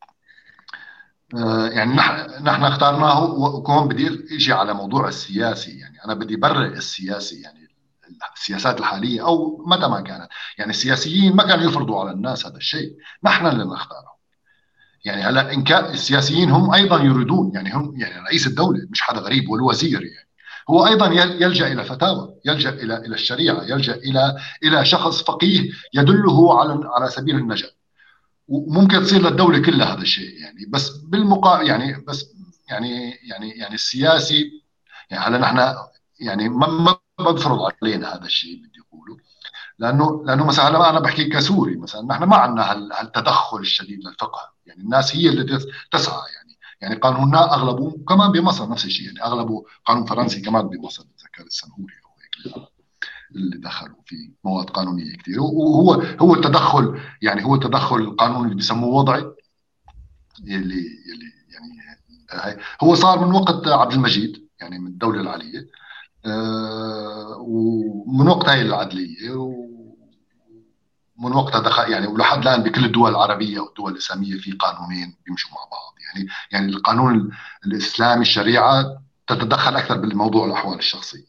آه يعني نحن نحن اخترناه وكون بدي اجي على موضوع السياسي يعني انا بدي برر السياسي يعني السياسات الحاليه او متى ما كانت يعني السياسيين ما كانوا يفرضوا على الناس هذا الشيء نحن اللي نختاره يعني هلا ان كان السياسيين هم ايضا يريدون يعني هم يعني رئيس الدوله مش حدا غريب والوزير يعني هو ايضا يلجا الى فتاوى يلجا الى الى الشريعه يلجا الى الى شخص فقيه يدله على على سبيل النجاه وممكن تصير للدوله كلها هذا الشيء يعني بس بالمقابل يعني بس يعني يعني يعني السياسي يعني هلا نحن يعني ما ما بفرض علينا هذا الشيء بدي اقوله لانه لانه مثلا لما انا بحكي كسوري مثلا نحن ما عندنا هالتدخل الشديد للفقه يعني الناس هي اللي تسعى يعني يعني قانوننا اغلبه كمان بمصر نفس الشيء يعني اغلبه قانون فرنسي كمان بمصر بتذكر السنهوري او هيك اللي دخلوا في مواد قانونيه كثير وهو هو التدخل يعني هو التدخل القانوني اللي بيسموه وضعي اللي اللي يعني هو صار من وقت عبد المجيد يعني من الدوله العليه آه ومن وقت هاي العدليه ومن وقتها دخل يعني ولحد الان بكل الدول العربيه والدول الاسلاميه في قانونين بيمشوا مع بعض يعني يعني القانون الاسلامي الشريعه تتدخل اكثر بالموضوع الاحوال الشخصيه.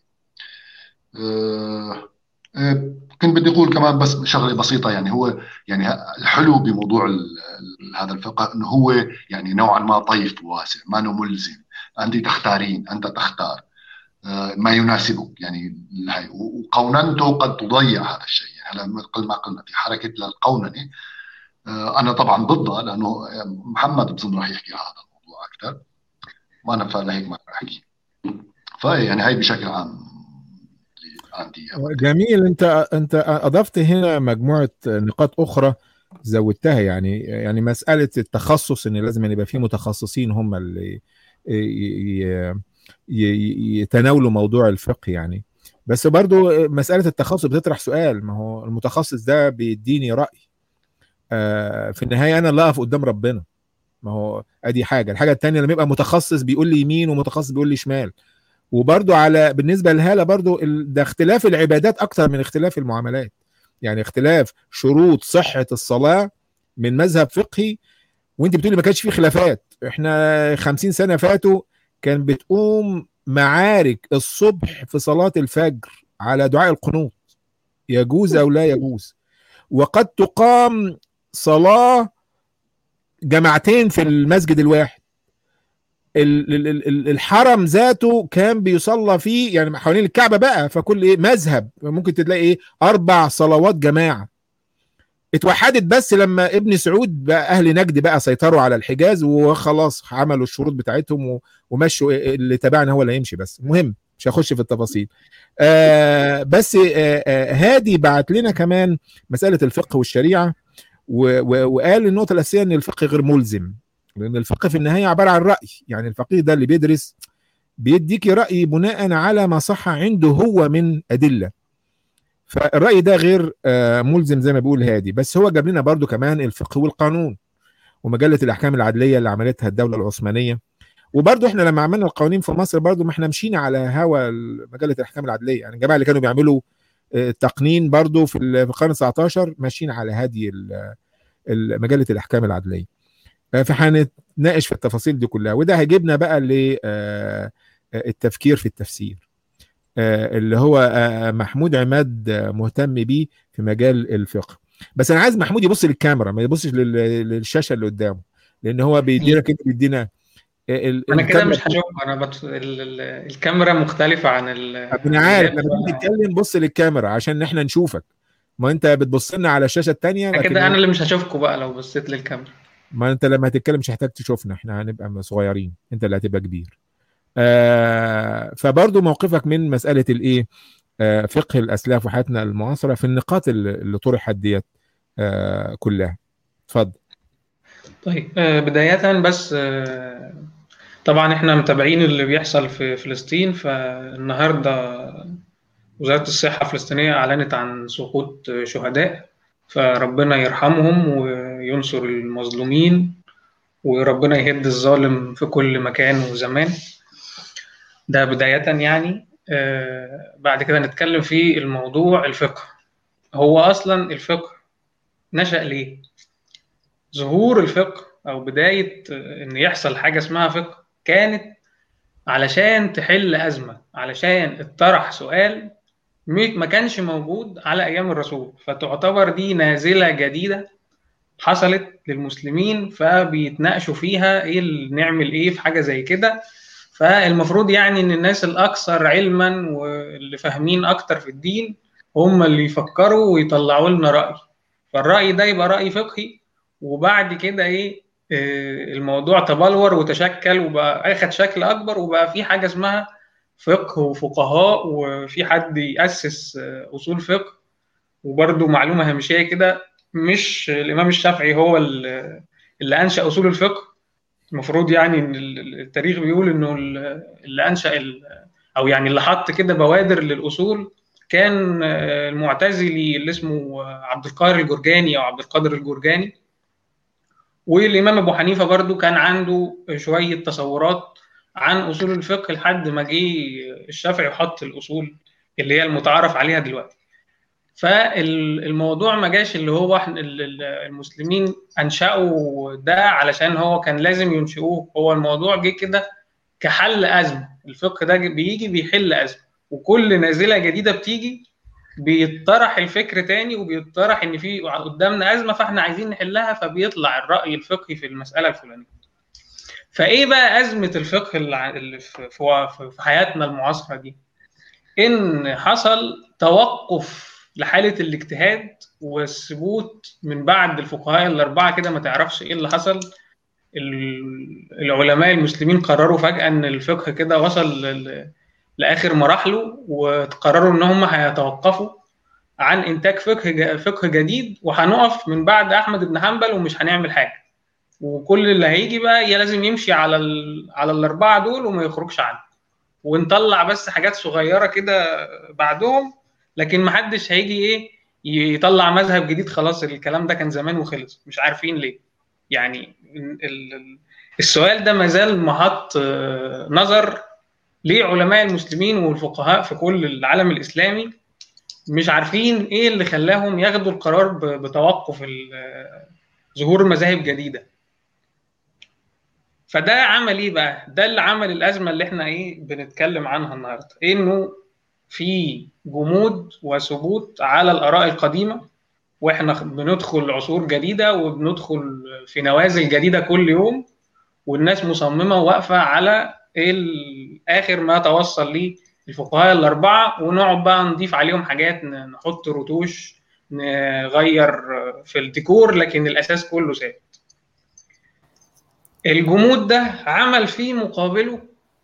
آه كنت بدي اقول كمان بس شغله بسيطه يعني هو يعني الحلو بموضوع هذا الفقه انه هو يعني نوعا ما طيف واسع ما انه ملزم انت تختارين انت تختار ما يناسبك يعني هاي وقوننته قد تضيع هذا الشيء يعني هلا مثل ما قلنا في حركه للقوننه انا طبعا ضدها لانه محمد بظن راح يحكي على هذا الموضوع اكثر ما انا فلهيك ما راح احكي فيعني هاي بشكل عام عندي جميل انت انت اضفت هنا مجموعه نقاط اخرى زودتها يعني يعني مساله التخصص ان لازم يبقى في متخصصين هم اللي يتناولوا موضوع الفقه يعني بس برضو مسألة التخصص بتطرح سؤال ما هو المتخصص ده بيديني رأي آه في النهاية أنا اللي أقف قدام ربنا ما هو أدي حاجة الحاجة التانية لما يبقى متخصص بيقول لي يمين ومتخصص بيقول لي شمال وبرضو على بالنسبة للهالة برضو ده اختلاف العبادات أكتر من اختلاف المعاملات يعني اختلاف شروط صحة الصلاة من مذهب فقهي وانت بتقولي ما كانش فيه خلافات احنا خمسين سنة فاتوا كان بتقوم معارك الصبح في صلاة الفجر على دعاء القنوط يجوز أو لا يجوز وقد تقام صلاة جماعتين في المسجد الواحد الحرم ذاته كان بيصلى فيه يعني حوالين الكعبة بقى فكل ايه مذهب ممكن تلاقي ايه أربع صلوات جماعة اتوحدت بس لما ابن سعود بقى اهل نجد بقى سيطروا على الحجاز وخلاص عملوا الشروط بتاعتهم ومشوا اللي تبعنا هو اللي هيمشي بس المهم مش هخش في التفاصيل آه بس آه آه هادي بعت لنا كمان مساله الفقه والشريعه وقال النقطه الاساسيه ان الفقه غير ملزم لان الفقه في النهايه عباره عن راي يعني الفقيه ده اللي بيدرس بيديكي راي بناء على ما صح عنده هو من ادله فالراي ده غير ملزم زي ما بيقول هادي بس هو جاب لنا برضو كمان الفقه والقانون ومجله الاحكام العدليه اللي عملتها الدوله العثمانيه وبرضو احنا لما عملنا القوانين في مصر برضو ما احنا مشينا على هوا مجله الاحكام العدليه يعني الجماعه اللي كانوا بيعملوا التقنين برضو في القرن 19 ماشيين على هدي مجله الاحكام العدليه فهنتناقش في التفاصيل دي كلها وده هيجيبنا بقى للتفكير في التفسير اللي هو محمود عماد مهتم بيه في مجال الفقه بس انا عايز محمود يبص للكاميرا ما يبصش للشاشه اللي قدامه لان هو بيدينا كده بيدينا انا كده مش هشوف انا بت... الكاميرا مختلفه عن ال انا عارف لما تيجي تتكلم بص للكاميرا عشان احنا نشوفك ما انت بتبص لنا على الشاشه الثانيه كده انا اللي مش هشوفكم بقى لو بصيت للكاميرا ما انت لما هتتكلم مش هتحتاج تشوفنا احنا هنبقى صغيرين انت اللي هتبقى كبير آه فبرضه موقفك من مساله الايه آه فقه الاسلاف وحياتنا المعاصره في النقاط اللي طرحت ديت آه كلها اتفضل طيب آه بدايه بس آه طبعا احنا متابعين اللي بيحصل في فلسطين فالنهارده وزاره الصحه الفلسطينيه اعلنت عن سقوط شهداء فربنا يرحمهم وينصر المظلومين وربنا يهد الظالم في كل مكان وزمان ده بداية يعني آه بعد كده نتكلم في الموضوع الفقه هو أصلا الفقه نشأ ليه؟ ظهور الفقه أو بداية إن يحصل حاجة اسمها فقه كانت علشان تحل أزمة علشان اتطرح سؤال ما كانش موجود على أيام الرسول فتعتبر دي نازلة جديدة حصلت للمسلمين فبيتناقشوا فيها ايه نعمل ايه في حاجة زي كده فالمفروض يعني ان الناس الاكثر علما واللي فاهمين اكتر في الدين هم اللي يفكروا ويطلعوا لنا راي فالراي ده يبقى راي فقهي وبعد كده ايه الموضوع تبلور وتشكل وبقى اخد شكل اكبر وبقى في حاجه اسمها فقه وفقهاء وفي حد ياسس اصول فقه وبرده معلومه هامشيه كده مش الامام الشافعي هو اللي انشا اصول الفقه المفروض يعني ان التاريخ بيقول انه اللي انشا او يعني اللي حط كده بوادر للاصول كان المعتزلي اللي اسمه عبد القاهر الجرجاني او عبد القادر الجرجاني والامام ابو حنيفه برضو كان عنده شويه تصورات عن اصول الفقه لحد ما جه الشافعي وحط الاصول اللي هي المتعارف عليها دلوقتي فالموضوع ما جاش اللي هو احنا المسلمين انشأوا ده علشان هو كان لازم ينشئوه هو الموضوع جه كده كحل ازمه الفقه ده بيجي بيحل ازمه وكل نازله جديده بتيجي بيطرح الفكر تاني وبيطرح ان في قدامنا ازمه فاحنا عايزين نحلها فبيطلع الراي الفقهي في المساله الفلانيه فايه بقى ازمه الفقه اللي في حياتنا المعاصره دي ان حصل توقف لحاله الاجتهاد والثبوت من بعد الفقهاء الاربعه كده ما تعرفش ايه اللي حصل العلماء المسلمين قرروا فجاه ان الفقه كده وصل لاخر مراحله وقرروا ان هم هيتوقفوا عن انتاج فقه فقه جديد وهنقف من بعد احمد بن حنبل ومش هنعمل حاجه وكل اللي هيجي بقى يا لازم يمشي على ال... على الاربعه دول وما يخرجش عنه ونطلع بس حاجات صغيره كده بعدهم لكن ما حدش هيجي ايه يطلع مذهب جديد خلاص الكلام ده كان زمان وخلص مش عارفين ليه يعني السؤال ده ما زال محط نظر لعلماء المسلمين والفقهاء في كل العالم الاسلامي مش عارفين ايه اللي خلاهم ياخدوا القرار بتوقف ظهور مذاهب جديده فده عمل ايه بقى ده اللي عمل الازمه اللي احنا ايه بنتكلم عنها النهارده انه في جمود وثبوت على الاراء القديمه واحنا بندخل عصور جديده وبندخل في نوازل جديده كل يوم والناس مصممه واقفه على اخر ما توصل ليه الفقهاء الاربعه ونقعد بقى نضيف عليهم حاجات نحط رتوش نغير في الديكور لكن الاساس كله ثابت الجمود ده عمل فيه مقابله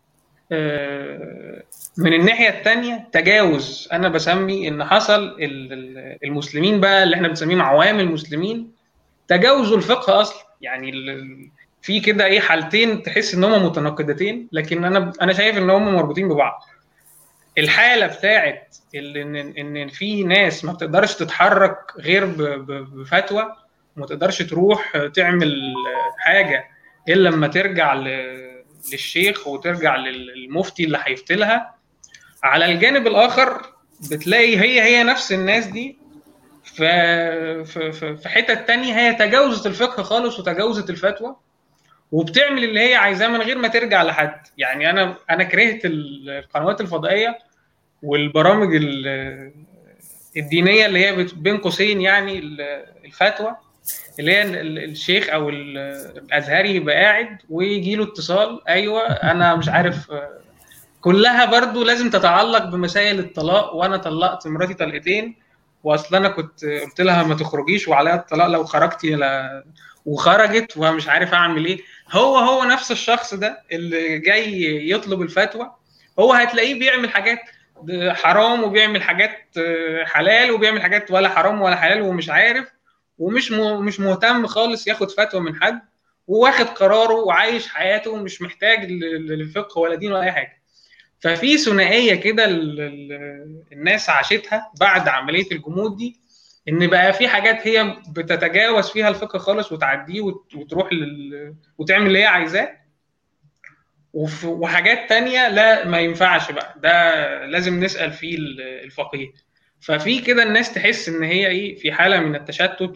من الناحيه الثانيه تجاوز انا بسمي ان حصل المسلمين بقى اللي احنا بنسميهم عوام المسلمين تجاوزوا الفقه اصلا يعني في كده ايه حالتين تحس ان هم متناقضتين لكن انا انا شايف ان هم مربوطين ببعض الحاله بتاعت ان ان في ناس ما بتقدرش تتحرك غير بفتوى وما تقدرش تروح تعمل حاجه الا لما ترجع للشيخ وترجع للمفتي اللي هيفتي لها على الجانب الاخر بتلاقي هي هي نفس الناس دي في في في حتت تانية هي تجاوزت الفقه خالص وتجاوزت الفتوى وبتعمل اللي هي عايزاه من غير ما ترجع لحد يعني انا انا كرهت القنوات الفضائيه والبرامج الدينيه اللي هي بين قوسين يعني الفتوى اللي هي الشيخ او الازهري يبقى قاعد ويجي له اتصال ايوه انا مش عارف كلها برضو لازم تتعلق بمسائل الطلاق وانا طلقت مراتي طلقتين واصل انا كنت قلت لها ما تخرجيش وعليها الطلاق لو خرجتي لا وخرجت ومش عارف اعمل ايه هو هو نفس الشخص ده اللي جاي يطلب الفتوى هو هتلاقيه بيعمل حاجات حرام وبيعمل حاجات حلال وبيعمل حاجات ولا حرام ولا حلال ومش عارف ومش مش مهتم خالص ياخد فتوى من حد وواخد قراره وعايش حياته ومش محتاج للفقه ولا دين ولا اي حاجه ففي ثنائيه كده الناس عاشتها بعد عمليه الجمود دي ان بقى في حاجات هي بتتجاوز فيها الفقه خالص وتعديه وتروح لل... وتعمل اللي هي عايزاه وف... وحاجات تانية لا ما ينفعش بقى ده لازم نسال فيه الفقيه ففي كده الناس تحس ان هي ايه في حاله من التشتت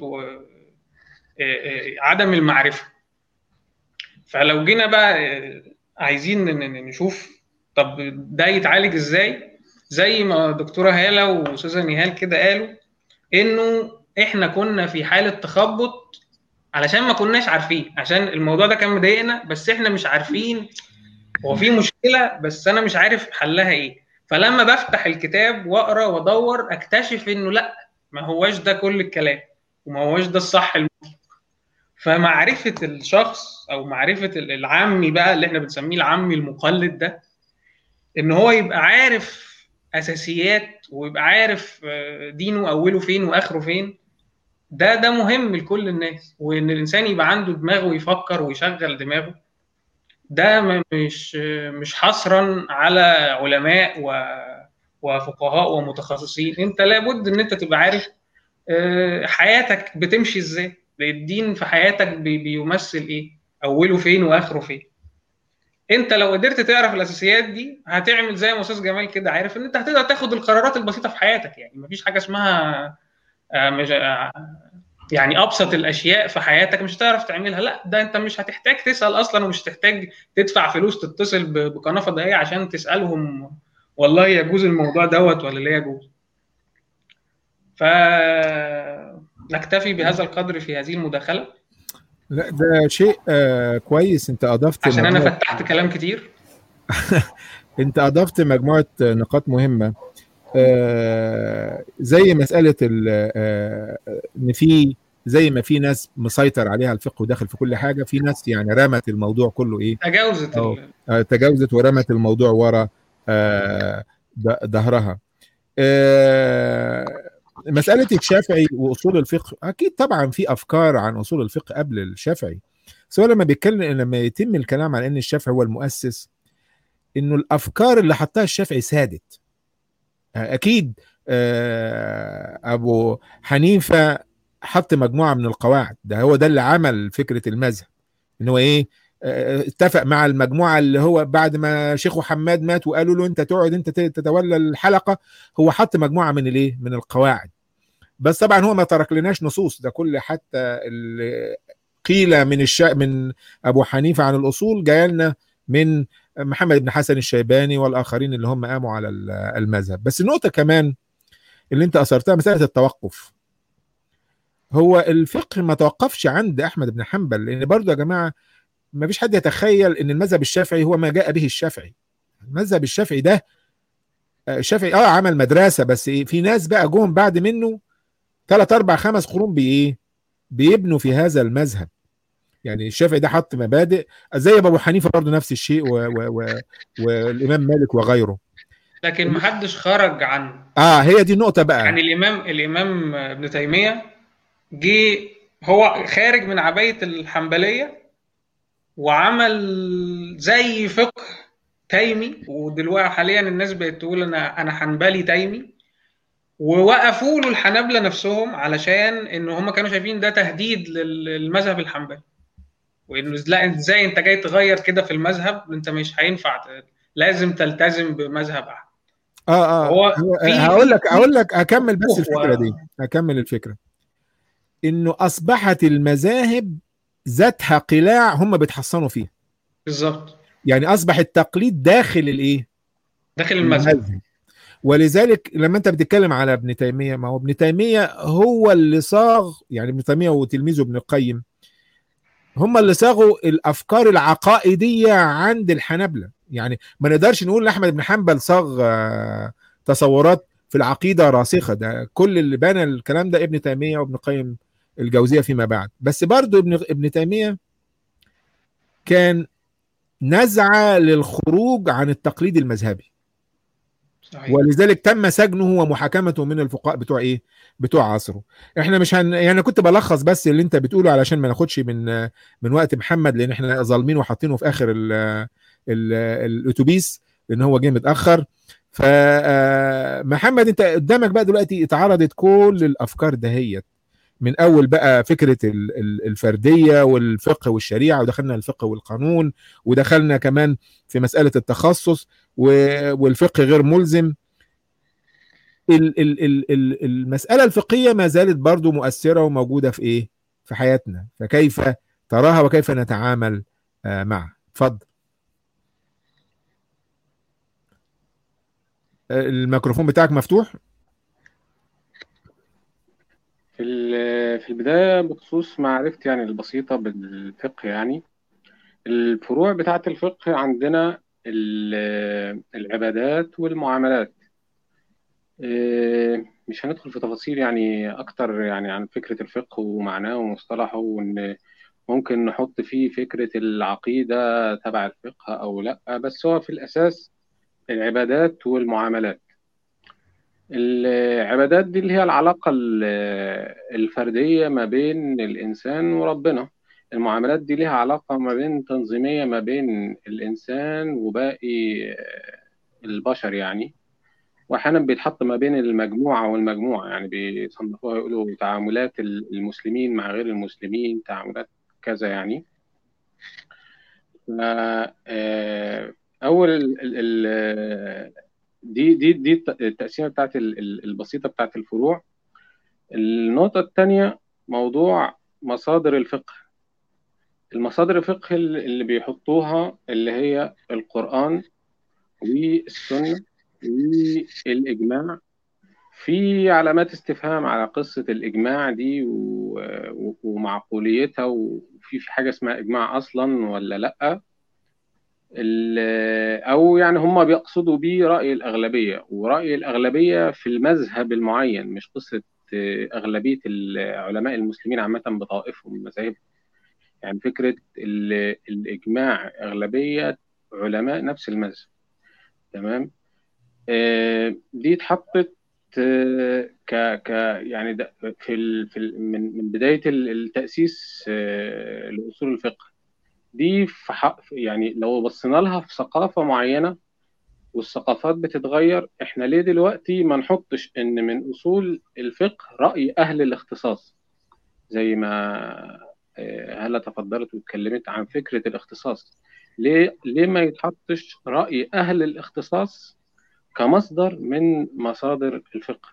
وعدم المعرفه فلو جينا بقى عايزين نشوف طب ده يتعالج ازاي زي ما دكتوره هاله واستاذه نهال كده قالوا انه احنا كنا في حاله تخبط علشان ما كناش عارفين عشان الموضوع ده كان مضايقنا بس احنا مش عارفين هو في مشكله بس انا مش عارف حلها ايه فلما بفتح الكتاب واقرا وادور اكتشف انه لا ما هواش ده كل الكلام وما هواش ده الصح المطلق فمعرفه الشخص او معرفه العامي بقى اللي احنا بنسميه العامي المقلد ده ان هو يبقى عارف اساسيات ويبقى عارف دينه اوله فين واخره فين ده ده مهم لكل الناس وان الانسان يبقى عنده دماغ ويفكر ويشغل دماغه ده مش مش حصرا على علماء وفقهاء ومتخصصين انت لابد ان انت تبقى عارف حياتك بتمشي ازاي الدين في حياتك بيمثل ايه اوله فين واخره فين انت لو قدرت تعرف الاساسيات دي هتعمل زي ما استاذ جمال كده عارف ان انت هتقدر تاخد القرارات البسيطه في حياتك يعني مفيش حاجه اسمها يعني ابسط الاشياء في حياتك مش هتعرف تعملها لا ده انت مش هتحتاج تسال اصلا ومش هتحتاج تدفع فلوس تتصل بقناه فضائيه عشان تسالهم والله يجوز الموضوع دوت ولا لا يجوز فنكتفي بهذا القدر في هذه المداخله لا ده شيء آه كويس انت اضفت عشان انا فتحت كلام كتير انت اضفت مجموعه نقاط مهمه آه زي مساله آه ان في زي ما في ناس مسيطر عليها الفقه وداخل في كل حاجه في ناس يعني رمت الموضوع كله ايه تجاوزت آه تجاوزت ورمت الموضوع ورا ظهرها آه مسألة الشافعي وأصول الفقه أكيد طبعا في أفكار عن أصول الفقه قبل الشافعي بس هو لما بيتكلم لما يتم الكلام عن أن الشافعي هو المؤسس انه الافكار اللي حطها الشافعي سادت اكيد ابو حنيفه حط مجموعه من القواعد ده هو ده اللي عمل فكره المذهب ان هو ايه اتفق مع المجموعه اللي هو بعد ما شيخه حماد مات وقالوا له انت تقعد انت تتولى الحلقه هو حط مجموعه من الايه من القواعد بس طبعا هو ما ترك لناش نصوص ده كل حتى اللي قيل من الشا من ابو حنيفه عن الاصول جاي لنا من محمد بن حسن الشيباني والاخرين اللي هم قاموا على المذهب بس النقطه كمان اللي انت اثرتها مساله التوقف هو الفقه ما توقفش عند احمد بن حنبل لان برضه يا جماعه ما فيش حد يتخيل ان المذهب الشافعي هو ما جاء به الشافعي المذهب الشافعي ده الشافعي اه عمل مدرسه بس إيه في ناس بقى جم بعد منه ثلاث اربع خمس قرون بايه بيبنوا في هذا المذهب يعني الشافعي ده حط مبادئ زي ابو حنيفه برضه نفس الشيء و و و والامام مالك وغيره لكن ما حدش خرج عن اه هي دي النقطه بقى يعني الامام الامام ابن تيميه جه هو خارج من عبايه الحنبليه وعمل زي فقه تيمي ودلوقتي حاليا الناس بقت تقول انا انا حنبلي تيمي ووقفوا له الحنابله نفسهم علشان ان هم كانوا شايفين ده تهديد للمذهب الحنبلي وانه لا ازاي انت جاي تغير كده في المذهب انت مش هينفع لازم تلتزم بمذهب احد اه اه هو هقول لك هقول لك اكمل بس الفكره دي اكمل الفكره انه اصبحت المذاهب ذاتها قلاع هم بيتحصنوا فيها بالظبط يعني اصبح التقليد داخل الايه داخل المذهب ولذلك لما انت بتتكلم على ابن تيميه ما هو ابن تيميه هو اللي صاغ يعني ابن تيميه وتلميذه ابن القيم هم اللي صاغوا الافكار العقائديه عند الحنابله يعني ما نقدرش نقول ان احمد بن حنبل صاغ تصورات في العقيده راسخه ده كل اللي بنى الكلام ده ابن تيميه وابن القيم الجوزيه فيما بعد بس برضو ابن ابن تيميه كان نزعه للخروج عن التقليد المذهبي صحيح. ولذلك تم سجنه ومحاكمته من الفقهاء بتوع ايه بتوع عصره احنا مش هن... يعني كنت بلخص بس اللي انت بتقوله علشان ما ناخدش من من وقت محمد لان احنا ظالمين وحاطينه في اخر ال... ال... الاتوبيس لان هو جه متاخر فمحمد انت قدامك بقى دلوقتي اتعرضت كل الافكار دهيت من اول بقى فكره الفرديه والفقه والشريعه ودخلنا الفقه والقانون ودخلنا كمان في مساله التخصص والفقه غير ملزم المساله الفقهيه ما زالت برضو مؤثره وموجوده في ايه في حياتنا فكيف تراها وكيف نتعامل معها اتفضل الميكروفون بتاعك مفتوح في في البداية بخصوص معرفتي يعني البسيطة بالفقه يعني الفروع بتاعة الفقه عندنا العبادات والمعاملات مش هندخل في تفاصيل يعني أكتر يعني عن فكرة الفقه ومعناه ومصطلحه وإن ممكن نحط فيه فكرة العقيدة تبع الفقه أو لأ بس هو في الأساس العبادات والمعاملات العبادات دي اللي هي العلاقة الفردية ما بين الإنسان وربنا المعاملات دي ليها علاقة ما بين تنظيمية ما بين الإنسان وباقي البشر يعني وأحيانا بيتحط ما بين المجموعة والمجموعة يعني بيصنفوها يقولوا تعاملات المسلمين مع غير المسلمين تعاملات كذا يعني أول ال ال دي دي دي التقسيمه بتاعت البسيطه بتاعت الفروع النقطه الثانيه موضوع مصادر الفقه المصادر الفقه اللي بيحطوها اللي هي القران والسنه والاجماع في علامات استفهام على قصه الاجماع دي ومعقوليتها وفي في حاجه اسمها اجماع اصلا ولا لا او يعني هم بيقصدوا بيه راي الاغلبيه وراي الاغلبيه في المذهب المعين مش قصه اغلبيه العلماء المسلمين عامه بطائفهم مذاهب يعني فكره الاجماع اغلبيه علماء نفس المذهب تمام دي اتحطت ك ك يعني في ال في ال من من بدايه التاسيس لاصول الفقه دي في حق يعني لو بصينا لها في ثقافه معينه والثقافات بتتغير احنا ليه دلوقتي ما نحطش ان من اصول الفقه راي اهل الاختصاص زي ما هلا تفضلت واتكلمت عن فكره الاختصاص ليه ليه ما يتحطش راي اهل الاختصاص كمصدر من مصادر الفقه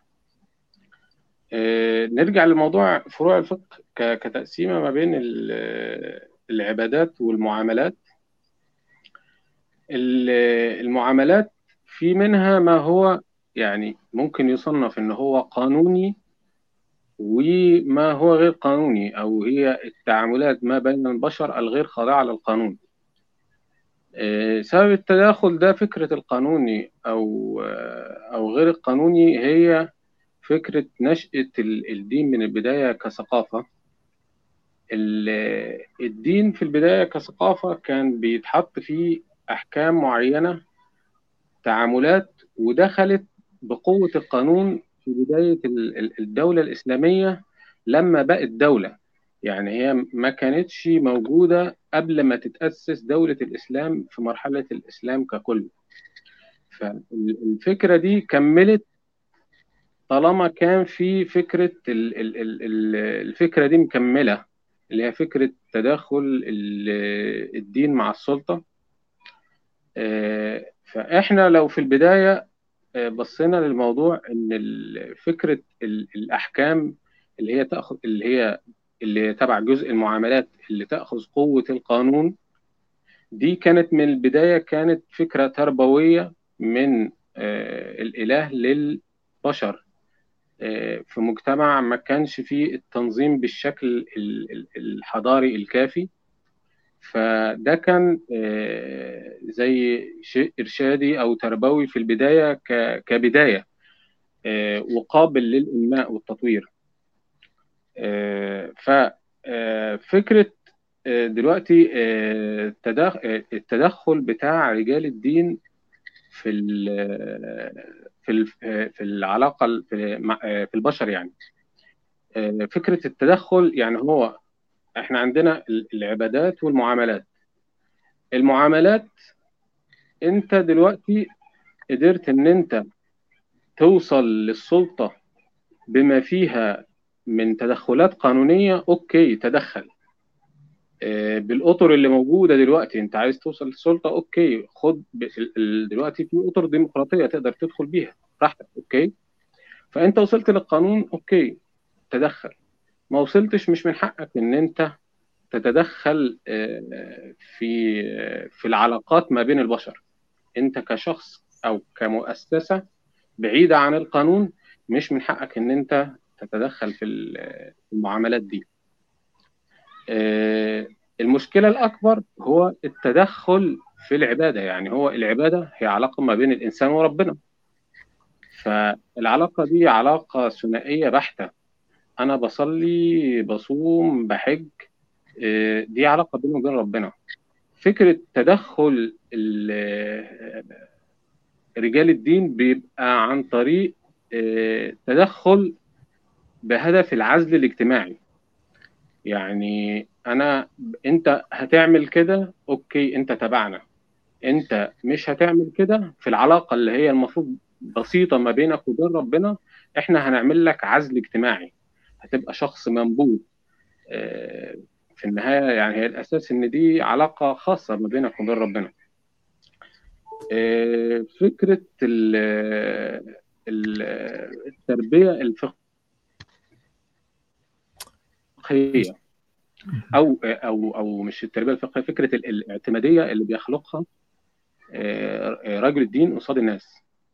نرجع لموضوع فروع الفقه كتقسيمه ما بين العبادات والمعاملات المعاملات في منها ما هو يعني ممكن يصنف ان هو قانوني وما هو غير قانوني او هي التعاملات ما بين البشر الغير خاضعه للقانون سبب التداخل ده فكرة القانوني أو أو غير القانوني هي فكرة نشأة الدين من البداية كثقافة الدين في البداية كثقافة كان بيتحط فيه أحكام معينة تعاملات ودخلت بقوة القانون في بداية الدولة الإسلامية لما بقت دولة يعني هي ما كانتش موجودة قبل ما تتأسس دولة الإسلام في مرحلة الإسلام ككل فالفكرة دي كملت طالما كان في فكرة الفكرة دي مكملة اللي هي فكرة تداخل الدين مع السلطة فإحنا لو في البداية بصينا للموضوع إن فكرة الأحكام اللي هي تأخذ اللي هي اللي تبع جزء المعاملات اللي تأخذ قوة القانون دي كانت من البداية كانت فكرة تربوية من الإله للبشر في مجتمع ما كانش فيه التنظيم بالشكل الحضاري الكافي فده كان زي شيء إرشادي أو تربوي في البداية كبداية وقابل للإنماء والتطوير ففكرة دلوقتي التدخل بتاع رجال الدين في في في العلاقة في البشر يعني فكرة التدخل يعني هو احنا عندنا العبادات والمعاملات المعاملات انت دلوقتي قدرت ان انت توصل للسلطة بما فيها من تدخلات قانونية اوكي تدخل بالاطر اللي موجوده دلوقتي انت عايز توصل للسلطه اوكي خد دلوقتي في اطر ديمقراطيه تقدر تدخل بيها براحتك اوكي فانت وصلت للقانون اوكي تدخل ما وصلتش مش من حقك ان انت تتدخل في في العلاقات ما بين البشر انت كشخص او كمؤسسه بعيده عن القانون مش من حقك ان انت تتدخل في المعاملات دي المشكلة الأكبر هو التدخل في العبادة يعني هو العبادة هي علاقة ما بين الإنسان وربنا فالعلاقة دي علاقة ثنائية بحتة أنا بصلي بصوم بحج دي علاقة بيني وبين ربنا فكرة تدخل رجال الدين بيبقى عن طريق تدخل بهدف العزل الاجتماعي يعني انا انت هتعمل كده اوكي انت تبعنا انت مش هتعمل كده في العلاقه اللي هي المفروض بسيطه ما بينك وبين ربنا احنا هنعمل لك عزل اجتماعي هتبقى شخص منبوذ في النهايه يعني هي الاساس ان دي علاقه خاصه ما بينك وبين ربنا فكره التربيه الفقهيه او او او مش التربيه الفقهيه فكره الاعتماديه اللي بيخلقها رجل الدين قصاد الناس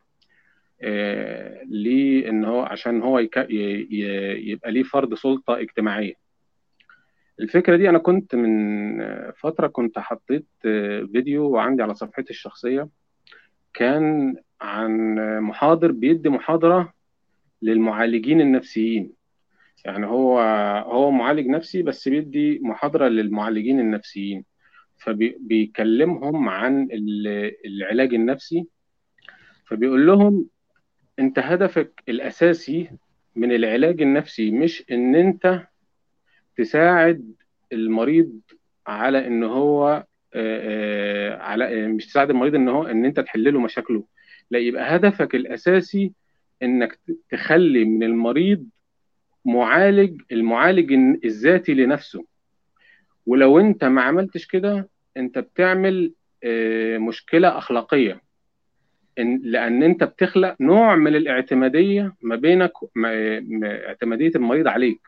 ليه ان هو عشان هو يبقى ليه فرض سلطه اجتماعيه الفكره دي انا كنت من فتره كنت حطيت فيديو عندي على صفحتي الشخصيه كان عن محاضر بيدي محاضره للمعالجين النفسيين يعني هو هو معالج نفسي بس بيدي محاضرة للمعالجين النفسيين فبيكلمهم عن العلاج النفسي فبيقول لهم انت هدفك الأساسي من العلاج النفسي مش ان انت تساعد المريض على ان هو على مش تساعد المريض ان هو ان انت تحل له مشاكله لا يبقى هدفك الاساسي انك تخلي من المريض معالج المعالج الذاتي لنفسه ولو انت ما عملتش كده انت بتعمل مشكله اخلاقيه إن لان انت بتخلق نوع من الاعتماديه ما بينك اعتماديه المريض عليك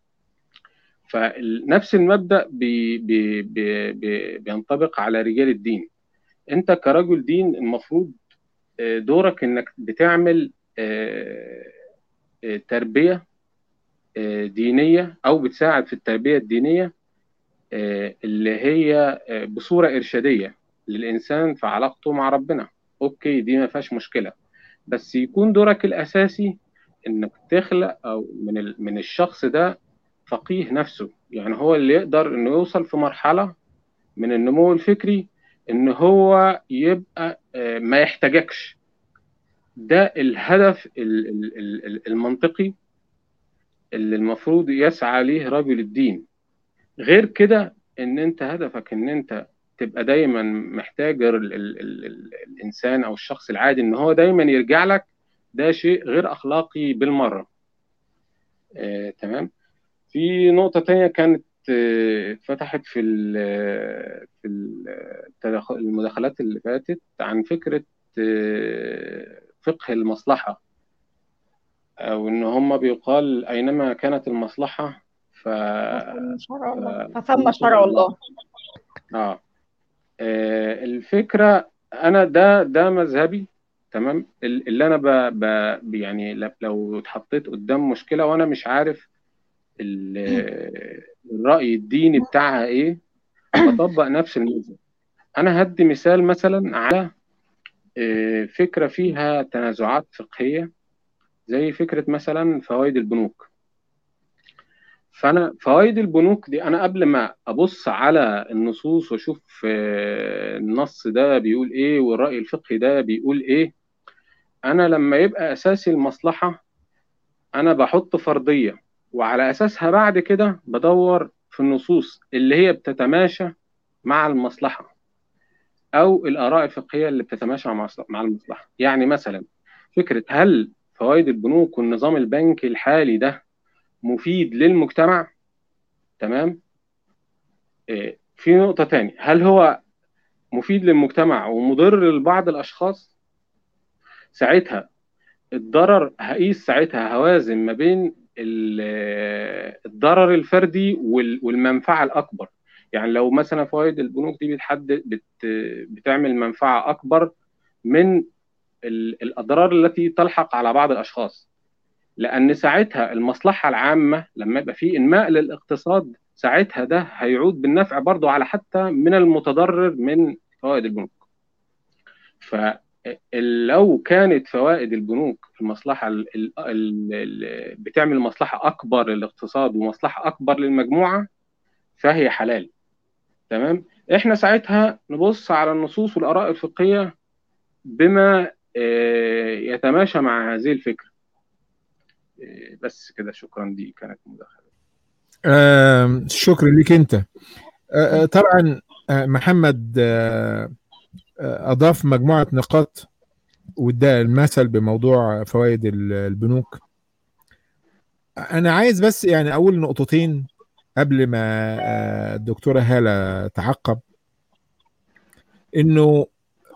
فنفس المبدا بي بي بي بي بينطبق على رجال الدين انت كرجل دين المفروض دورك انك بتعمل تربيه دينيه او بتساعد في التربيه الدينيه اللي هي بصوره ارشاديه للانسان في علاقته مع ربنا اوكي دي ما فيهاش مشكله بس يكون دورك الاساسي انك تخلق او من من الشخص ده فقيه نفسه يعني هو اللي يقدر انه يوصل في مرحله من النمو الفكري ان هو يبقى ما يحتاجكش ده الهدف المنطقي اللي المفروض يسعى ليه رجل الدين غير كده ان انت هدفك ان انت تبقى دايما محتاج ال ال ال الانسان او الشخص العادي ان هو دايما يرجع لك ده شيء غير اخلاقي بالمره آه، تمام في نقطه تانية كانت آه، فتحت في ال في التدخل المداخلات اللي فاتت عن فكره آه، فقه المصلحه او ان هم بيقال اينما كانت المصلحه ف شرع الله فثم شرع الله اه آه، الفكره انا ده ده مذهبي تمام ال- اللي انا ب... ب... يعني ل- لو اتحطيت قدام مشكله وانا مش عارف ال- الراي الديني بتاعها ايه بطبق نفس المذهب انا هدي مثال مثلا على آه، فكره فيها تنازعات فقهيه زي فكره مثلا فوائد البنوك فانا فوائد البنوك دي انا قبل ما ابص على النصوص واشوف آه، النص ده بيقول ايه والراي الفقهي ده بيقول ايه انا لما يبقى اساسي المصلحه انا بحط فرضيه وعلى اساسها بعد كده بدور في النصوص اللي هي بتتماشى مع المصلحه او الاراء الفقهيه اللي بتتماشى مع مع المصلحه يعني مثلا فكره هل فوائد البنوك والنظام البنكي الحالي ده مفيد للمجتمع تمام إيه، في نقطة تانية هل هو مفيد للمجتمع ومضر لبعض الأشخاص ساعتها الضرر هقيس ساعتها هوازن ما بين ال- الضرر الفردي وال- والمنفعة الأكبر يعني لو مثلا فوائد البنوك دي بتحدد بت بتعمل منفعة أكبر من ال- الأضرار التي تلحق على بعض الأشخاص لان ساعتها المصلحه العامه لما يبقى في انماء للاقتصاد ساعتها ده هيعود بالنفع برضه على حتى من المتضرر من فوائد البنوك فلو كانت فوائد البنوك المصلحه ال ال ال بتعمل مصلحه اكبر للاقتصاد ومصلحه اكبر للمجموعه فهي حلال تمام احنا ساعتها نبص على النصوص والاراء الفقهيه بما آه، يتماشى مع هذه الفكره إيه، بس كده شكرا دي كانت مداخلة آه شكرا لك انت آه آه، طبعا آه محمد آه آه، اضاف مجموعه نقاط وادى المثل بموضوع فوائد ال- البنوك انا عايز بس يعني اقول نقطتين قبل ما آه، الدكتوره هاله تعقب انه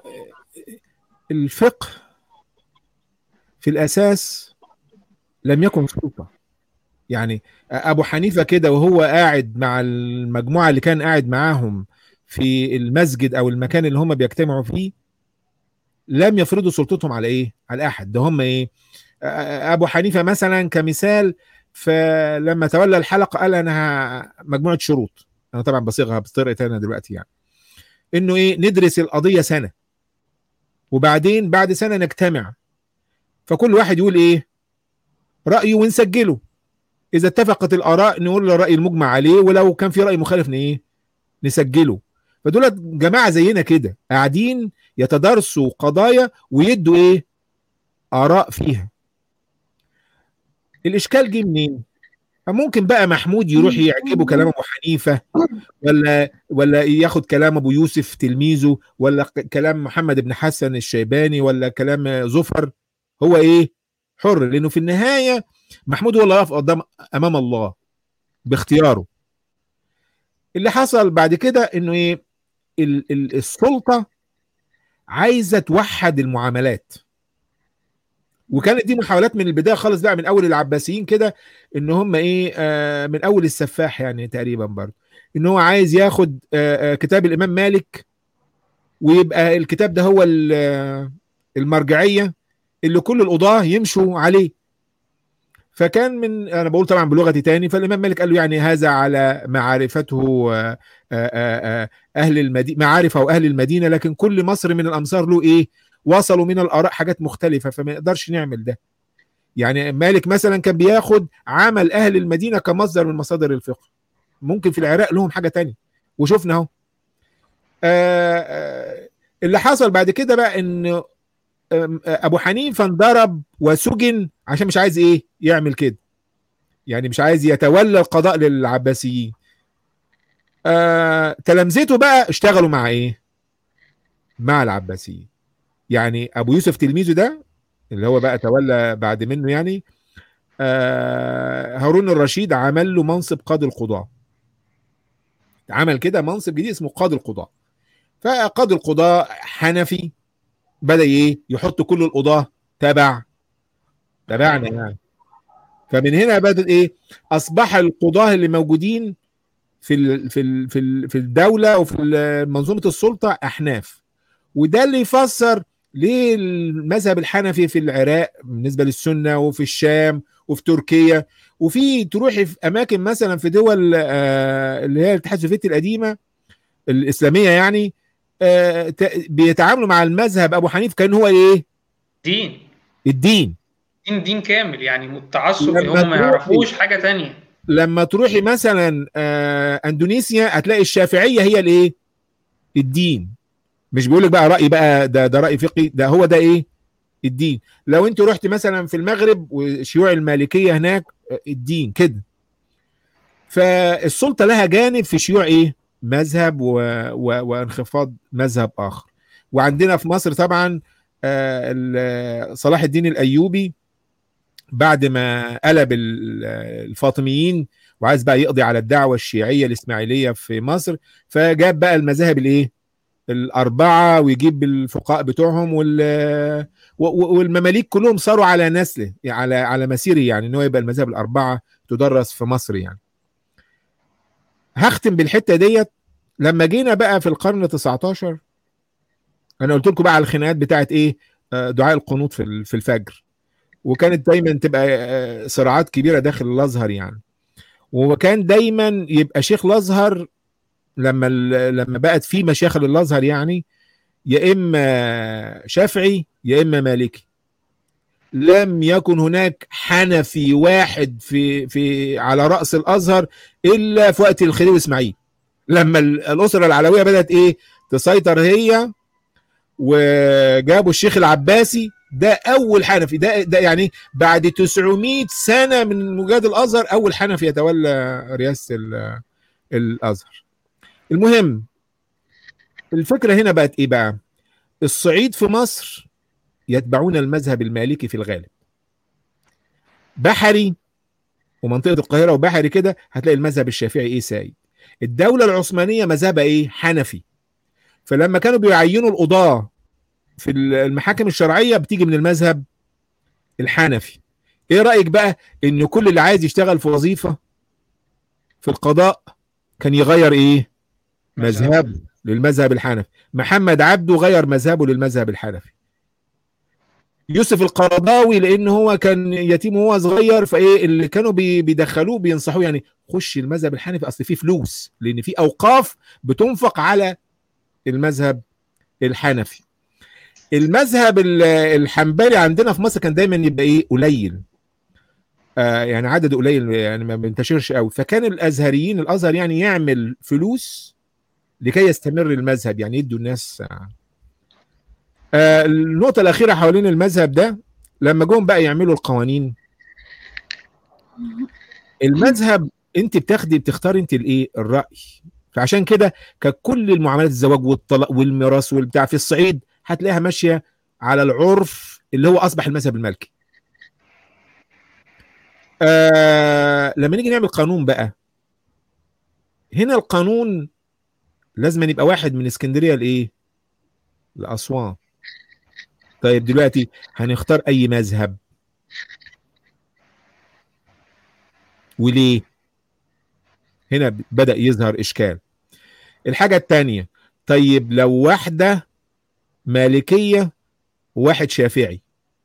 الفقه في الاساس لم يكن سلطه يعني ابو حنيفه كده وهو قاعد مع المجموعه اللي كان قاعد معاهم في المسجد او المكان اللي هم بيجتمعوا فيه لم يفرضوا سلطتهم على ايه على احد ده هم ايه ابو حنيفه مثلا كمثال فلما تولى الحلقه قال انا ه- مجموعه شروط انا طبعا بصيغها بطريقه انا دلوقتي يعني انه ايه ندرس القضيه سنه وبعدين بعد سنه نجتمع فكل واحد يقول ايه رايه ونسجله اذا اتفقت الاراء نقول الراي المجمع عليه ولو كان في راي مخالف ن- ايه نسجله فدول جماعه زينا كده قاعدين يتدارسوا قضايا ويدوا ايه اراء فيها الاشكال جه منين فممكن بقى محمود يروح يعجبه كلام ابو حنيفه ولا ولا ياخد كلام ابو يوسف تلميذه ولا كلام محمد بن حسن الشيباني ولا كلام زفر هو ايه حر لانه في النهايه محمود هو اللي واقف قدام امام الله باختياره اللي حصل بعد كده انه ايه السلطه عايزه توحد المعاملات وكانت دي محاولات من البدايه خالص بقى من اول العباسيين كده ان هم ايه آه من اول السفاح يعني تقريبا برضه ان هو عايز ياخد آه آه كتاب الامام مالك ويبقى الكتاب ده هو المرجعيه اللي كل القضاه يمشوا عليه فكان من انا بقول طبعا بلغتي تاني فالامام مالك قال له يعني هذا على معرفته اهل المدينه معارفه واهل المدينه لكن كل مصر من الامصار له ايه وصلوا من الاراء حاجات مختلفه فما نقدرش نعمل ده يعني مالك مثلا كان بياخد عمل اهل المدينه كمصدر من مصادر الفقه ممكن في العراق لهم حاجه تانية وشفنا اهو اللي حصل بعد كده بقى ان ابو حنيفه انضرب وسجن عشان مش عايز ايه يعمل كده يعني مش عايز يتولى القضاء للعباسيين آه، تلامذته بقى اشتغلوا مع ايه مع العباسيين يعني ابو يوسف تلميذه ده اللي هو بقى تولى بعد منه يعني آه هارون الرشيد عمل له منصب قاضي القضاء عمل كده منصب جديد اسمه قاضي القضاء فقاضي القضاء حنفي بدا ايه يحط كل القضاه تبع تبعنا يعني فمن هنا بدات ايه اصبح القضاه اللي موجودين في ال في ال في ال في الدوله وفي منظومه السلطه احناف وده اللي يفسر ليه المذهب الحنفي في العراق بالنسبه للسنه وفي الشام وفي تركيا وفي تروحي في اماكن مثلا في دول آه اللي هي الاتحاد السوفيتي القديمه الاسلاميه يعني آه بيتعاملوا مع المذهب ابو حنيفه كان هو ايه دين الدين دين دين كامل يعني التعصب هم ما يعرفوش حاجه تانية لما تروحي مثلا آه اندونيسيا هتلاقي الشافعيه هي الايه الدين مش بيقول لك بقى راي بقى ده ده راي فقهي ده هو ده ايه الدين لو انت رحت مثلا في المغرب وشيوع المالكيه هناك الدين كده فالسلطه لها جانب في شيوع ايه مذهب و... و... وانخفاض مذهب اخر وعندنا في مصر طبعا آه صلاح الدين الايوبي بعد ما قلب الفاطميين وعايز بقى يقضي على الدعوه الشيعيه الاسماعيليه في مصر فجاب بقى المذاهب الايه الاربعه ويجيب الفقهاء بتوعهم وال والمماليك كلهم صاروا على نسله يعني على على مسيره يعني ان هو يبقى المذاهب الاربعه تدرس في مصر يعني هختم بالحته ديت لما جينا بقى في القرن 19 انا قلت لكم بقى على الخناقات بتاعت ايه دعاء القنوط في في الفجر وكانت دايما تبقى صراعات كبيره داخل الازهر يعني وكان دايما يبقى شيخ الازهر لما لما بقت في مشايخ للازهر يعني يا اما شافعي يا اما مالكي لم يكن هناك حنفي واحد في في على راس الازهر الا في وقت الخديوي اسماعيل لما الاسره العلويه بدات ايه تسيطر هي وجابوا الشيخ العباسي ده اول حنفي ده ده يعني بعد 900 سنه من مجاد الازهر اول حنفي يتولى رئاسه الازهر المهم الفكره هنا بقت ايه بقى الصعيد في مصر يتبعون المذهب المالكي في الغالب بحري ومنطقه القاهره وبحري كده هتلاقي المذهب الشافعي ايه سايد الدوله العثمانيه مذهبها ايه حنفي فلما كانوا بيعينوا القضاه في المحاكم الشرعيه بتيجي من المذهب الحنفي ايه رايك بقى ان كل اللي عايز يشتغل في وظيفه في القضاء كان يغير ايه مذهبه للمذهب الحنفي محمد عبده غير مذهبه للمذهب الحنفي يوسف القرضاوي لان هو كان يتيم وهو صغير فايه اللي كانوا بيدخلوه بينصحوه يعني خش المذهب الحنفي اصل فيه فلوس لان في اوقاف بتنفق على المذهب الحنفي المذهب الحنبلي عندنا في مصر كان دايما يبقى ايه قليل آه يعني عدد قليل يعني ما بينتشرش قوي فكان الازهريين الازهر يعني يعمل فلوس لكي يستمر المذهب يعني يدوا الناس آه النقطة الأخيرة حوالين المذهب ده لما جم بقى يعملوا القوانين المذهب انت بتاخدي بتختار انت الايه الراي فعشان كده ككل المعاملات الزواج والطلاق والميراث والبتاع في الصعيد هتلاقيها ماشيه على العرف اللي هو اصبح المذهب المالكي آه لما نيجي نعمل قانون بقى هنا القانون لازم يبقى واحد من اسكندريه لايه لاسوان طيب دلوقتي هنختار اي مذهب وليه هنا بدأ يظهر إشكال الحاجة الثانية طيب لو واحدة مالكية وواحد شافعي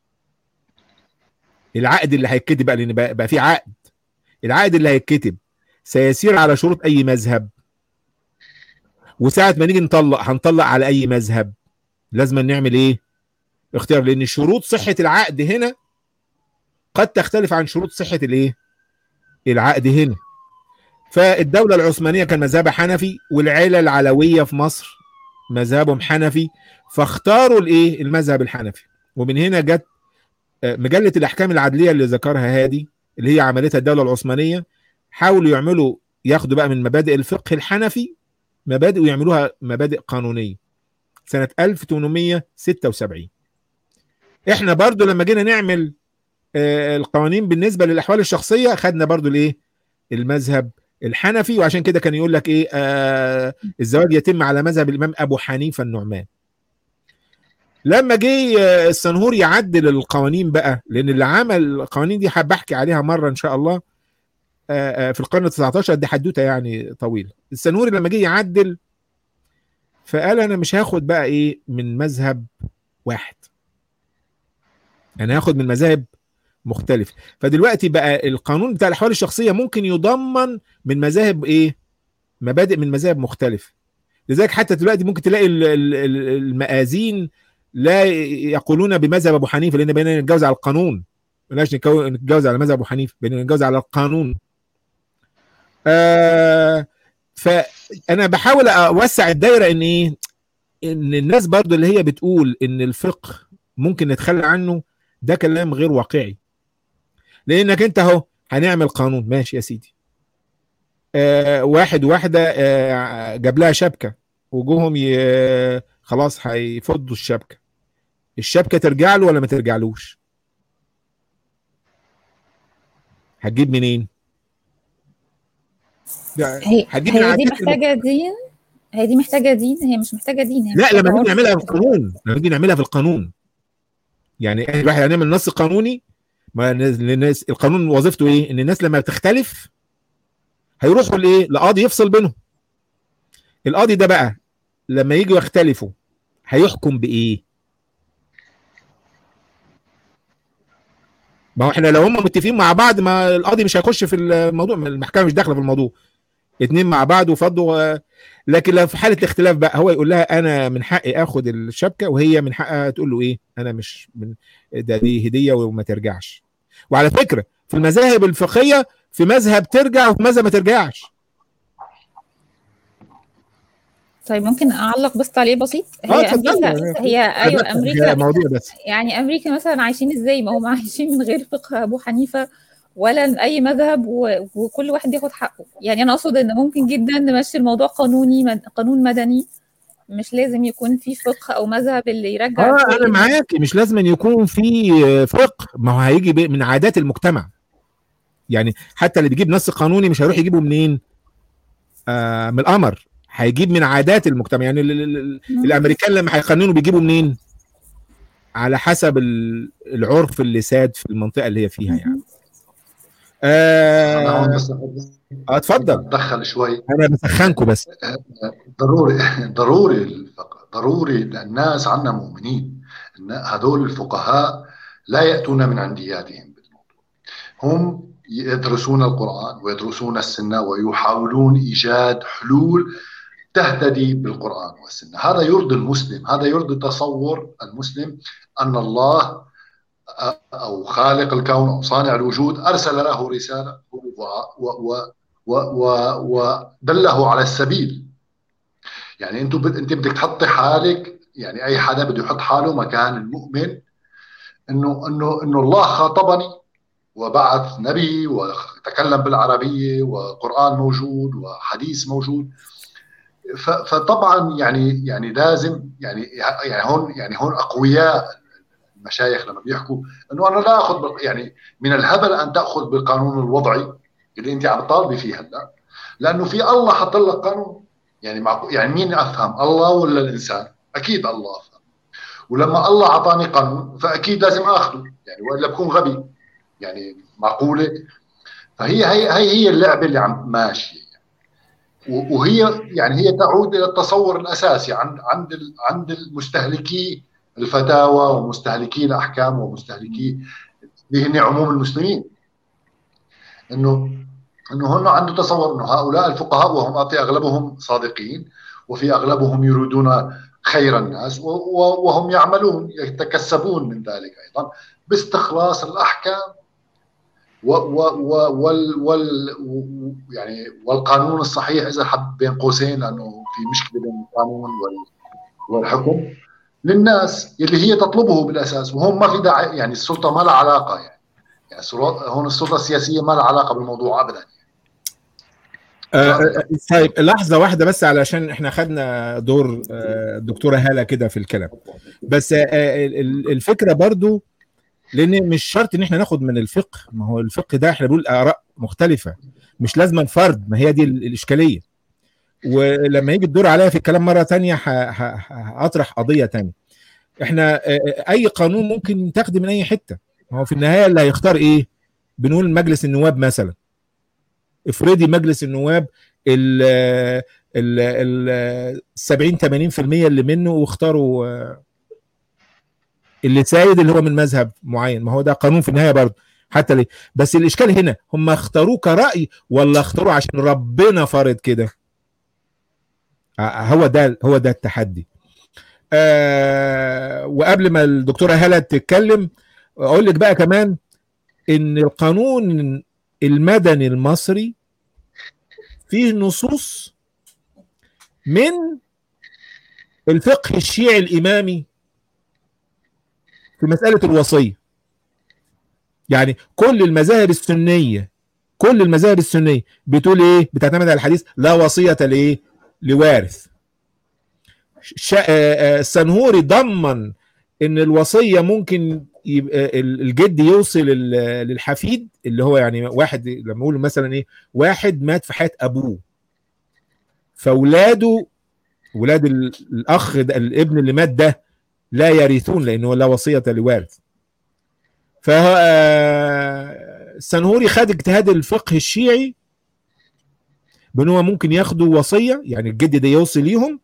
العقد اللي هيتكتب بقى لأن بقى, بقى في عقد العقد اللي هيتكتب سيسير على شروط أي مذهب وساعة ما نيجي نطلق هنطلق على أي مذهب لازم نعمل إيه؟ اختيار لأن شروط صحة العقد هنا قد تختلف عن شروط صحة الإيه؟ العقد هنا فالدولة العثمانية كان مذهبها حنفي والعيلة العلوية في مصر مذهبهم حنفي فاختاروا الايه المذهب الحنفي ومن هنا جت مجلة الأحكام العدلية اللي ذكرها هادي اللي هي عملتها الدولة العثمانية حاولوا يعملوا ياخدوا بقى من مبادئ الفقه الحنفي مبادئ ويعملوها مبادئ قانونية سنة 1876 احنا برضو لما جينا نعمل القوانين بالنسبة للأحوال الشخصية خدنا برضو الايه المذهب الحنفي وعشان كده كان يقول لك ايه آه الزواج يتم على مذهب الامام ابو حنيفه النعمان لما جه السنهور يعدل القوانين بقى لان اللي عمل القوانين دي حابب احكي عليها مره ان شاء الله آه في القرن ال 19 دي حدوته يعني طويله السنهوري لما جه يعدل فقال انا مش هاخد بقى ايه من مذهب واحد انا هاخد من مذاهب مختلف فدلوقتي بقى القانون بتاع الاحوال الشخصيه ممكن يضمن من مذاهب ايه مبادئ من مذاهب مختلف لذلك حتى دلوقتي ممكن تلاقي المآذين لا يقولون بمذهب ابو حنيفه لان بينا نتجوز على القانون بلاش نتجوز على مذهب ابو حنيفه بينا نتجوز على القانون آه فانا بحاول اوسع الدايره ان ايه ان الناس برضو اللي هي بتقول ان الفقه ممكن نتخلى عنه ده كلام غير واقعي لانك انت اهو هنعمل قانون ماشي يا سيدي آه واحد واحده آه جاب لها شبكه وجوهم ي... خلاص هيفضوا الشبكه الشبكه ترجع له ولا ما ترجعلوش هتجيب منين هي, هي دي محتاجه دين هي دي محتاجه دين هي مش محتاجه دين هي لا لما نيجي نعملها في القانون لما نيجي نعملها في القانون يعني الواحد هنعمل نص قانوني ما الناس القانون وظيفته ايه؟ ان الناس لما بتختلف هيروحوا لايه؟ لقاضي يفصل بينهم. القاضي ده بقى لما يجوا يختلفوا هيحكم بايه؟ ما هو احنا لو هم متفقين مع بعض ما القاضي مش هيخش في الموضوع المحكمه مش داخله في الموضوع. اتنين مع بعض وفضوا لكن لو في حاله الاختلاف بقى هو يقول لها انا من حقي اخد الشبكه وهي من حقها تقول له ايه؟ انا مش من ده دي هديه وما ترجعش. وعلى فكره في المذاهب الفقهيه في مذهب ترجع وفي مذهب ما ترجعش طيب ممكن اعلق بس تعليق بسيط هي امريكا هي ايوه امريكا موضوع بس يعني امريكا مثلا عايشين ازاي ما هم عايشين من غير فقه ابو حنيفه ولا اي مذهب و... وكل واحد ياخد حقه يعني انا اقصد ان ممكن جدا نمشي الموضوع قانوني مد... قانون مدني مش لازم يكون في فقه او مذهب اللي يرجع اه انا معاك مش لازم أن يكون في فقه ما هو هيجي من عادات المجتمع يعني حتى اللي بيجيب نص قانوني مش هيروح يجيبه منين آه من القمر هيجيب من عادات المجتمع يعني ال ال الامريكان لما هيقننوا بيجيبوا منين على حسب العرف اللي ساد في المنطقه اللي هي فيها يعني آه اتفضل اتدخل شوي انا بسخنكم بس ضروري ضروري الفقه ضروري الناس عنا مؤمنين ان هذول الفقهاء لا ياتون من عندياتهم بالموضوع هم يدرسون القران ويدرسون السنه ويحاولون ايجاد حلول تهتدي بالقران والسنه هذا يرضي المسلم هذا يرضي تصور المسلم ان الله او خالق الكون او صانع الوجود ارسل له رساله ودله على السبيل يعني انتم بد... انت بدك تحطي حالك يعني اي حدا بده يحط حاله مكان المؤمن انه انه انه الله خاطبني وبعث نبي وتكلم بالعربيه وقران موجود وحديث موجود فطبعا يعني يعني لازم يعني يعني هون يعني هون اقوياء المشايخ لما بيحكوا انه انا لا اخذ يعني من الهبل ان تاخذ بالقانون الوضعي اللي انت عم تطالبي فيه هلا لانه في الله حط لك قانون يعني معقول يعني مين افهم الله ولا الانسان؟ اكيد الله افهم ولما الله اعطاني قانون فاكيد لازم اخذه يعني والا بكون غبي يعني معقوله فهي هي هي هي اللعبه اللي عم ماشيه وهي يعني هي تعود الى التصور الاساسي عند عند عند المستهلكي الفتاوى ومستهلكي الاحكام ومستهلكي اللي هن عموم المسلمين انه انه هن عنده تصور انه هؤلاء الفقهاء وهم في اغلبهم صادقين وفي اغلبهم يريدون خير الناس وهم يعملون يتكسبون من ذلك ايضا باستخلاص الاحكام وال وال يعني والقانون الصحيح اذا حب بين قوسين لانه في مشكله بين القانون والحكم للناس اللي هي تطلبه بالاساس وهم ما في داعي يعني السلطه ما لها علاقه يعني, يعني هون السلطه السياسيه ما لها علاقه بالموضوع ابدا آه طيب لحظة واحدة بس علشان احنا خدنا دور الدكتورة هالة كده في الكلام بس الفكرة برضو لان مش شرط ان احنا ناخد من الفقه ما هو الفقه ده احنا بنقول اراء مختلفه مش لازم فرد ما هي دي الاشكاليه ولما يجي الدور عليا في الكلام مره تانية هطرح قضيه تانية احنا اي قانون ممكن تاخده من اي حته ما هو في النهايه اللي هيختار ايه بنقول مجلس النواب مثلا افرضي مجلس النواب ال ال 70 80% اللي منه واختاروا اللي سايد اللي هو من مذهب معين ما هو ده قانون في النهايه برضه حتى ليه بس الاشكال هنا هم اختاروه كراي ولا اختاروه عشان ربنا فرض كده هو ده هو ده التحدي آه وقبل ما الدكتوره هاله تتكلم اقول لك بقى كمان ان القانون المدني المصري فيه نصوص من الفقه الشيعي الامامي في مسألة الوصية يعني كل المذاهب السنية كل المذاهب السنية بتقول ايه بتعتمد على الحديث لا وصية لايه لوارث السنهوري ضمن ان الوصية ممكن يبقى الجد يوصل للحفيد اللي هو يعني واحد لما اقول مثلا ايه واحد مات في حياة ابوه فاولاده ولاد الاخ ده الابن اللي مات ده لا يرثون لانه لا وصيه لوارث ف السنهوري خد اجتهاد الفقه الشيعي بان هو ممكن ياخدوا وصيه يعني الجد ده يوصي ليهم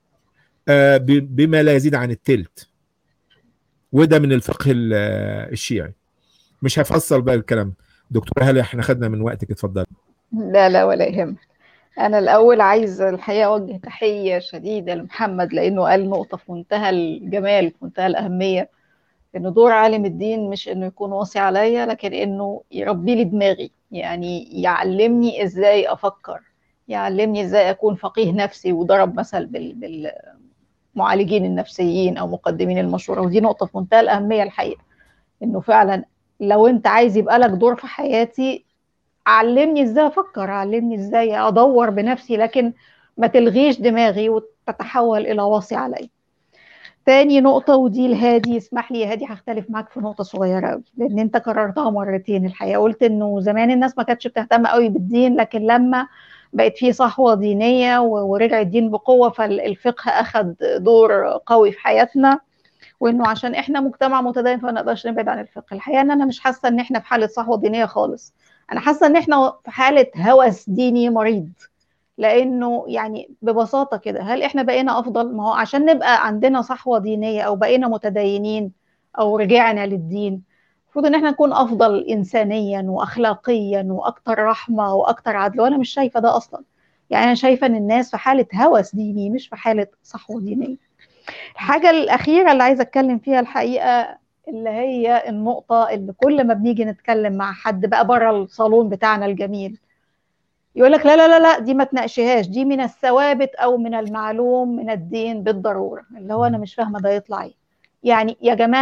بما لا يزيد عن التلت وده من الفقه الشيعي مش هفصل بقى الكلام دكتور هلا احنا خدنا من وقتك اتفضل لا لا ولا يهمك أنا الأول عايز الحقيقة أوجه تحية شديدة لمحمد لأنه قال نقطة في منتهى الجمال في منتهى الأهمية إنه دور عالم الدين مش إنه يكون واصي عليا لكن إنه يربي لي دماغي يعني يعلمني إزاي أفكر يعلمني إزاي أكون فقيه نفسي وضرب مثل بال بالمعالجين النفسيين أو مقدمين المشورة ودي نقطة في منتهى الأهمية الحقيقة إنه فعلا لو أنت عايز يبقى لك دور في حياتي علمني ازاي افكر علمني ازاي ادور بنفسي لكن ما تلغيش دماغي وتتحول الى واصي علي تاني نقطة ودي الهادي اسمح لي يا هادي هختلف معاك في نقطة صغيرة قوي لأن أنت كررتها مرتين الحقيقة قلت إنه زمان الناس ما كانتش بتهتم قوي بالدين لكن لما بقت في صحوة دينية ورجع الدين بقوة فالفقه أخذ دور قوي في حياتنا وإنه عشان إحنا مجتمع متدين فما نقدرش نبعد عن الفقه الحقيقة إن أنا مش حاسة إن إحنا في حالة صحوة دينية خالص انا حاسه ان احنا في حاله هوس ديني مريض لانه يعني ببساطه كده هل احنا بقينا افضل ما هو عشان نبقى عندنا صحوه دينيه او بقينا متدينين او رجعنا للدين المفروض ان احنا نكون افضل انسانيا واخلاقيا واكثر رحمه واكثر عدل وانا مش شايفه ده اصلا يعني انا شايفه ان الناس في حاله هوس ديني مش في حاله صحوه دينيه الحاجه الاخيره اللي عايزه اتكلم فيها الحقيقه اللي هي النقطة اللي كل ما بنيجي نتكلم مع حد بقى بره الصالون بتاعنا الجميل يقول لك لا لا لا لا دي ما تناقشهاش دي من الثوابت أو من المعلوم من الدين بالضرورة اللي هو أنا مش فاهمة ده يطلع إيه يعني يا جماعة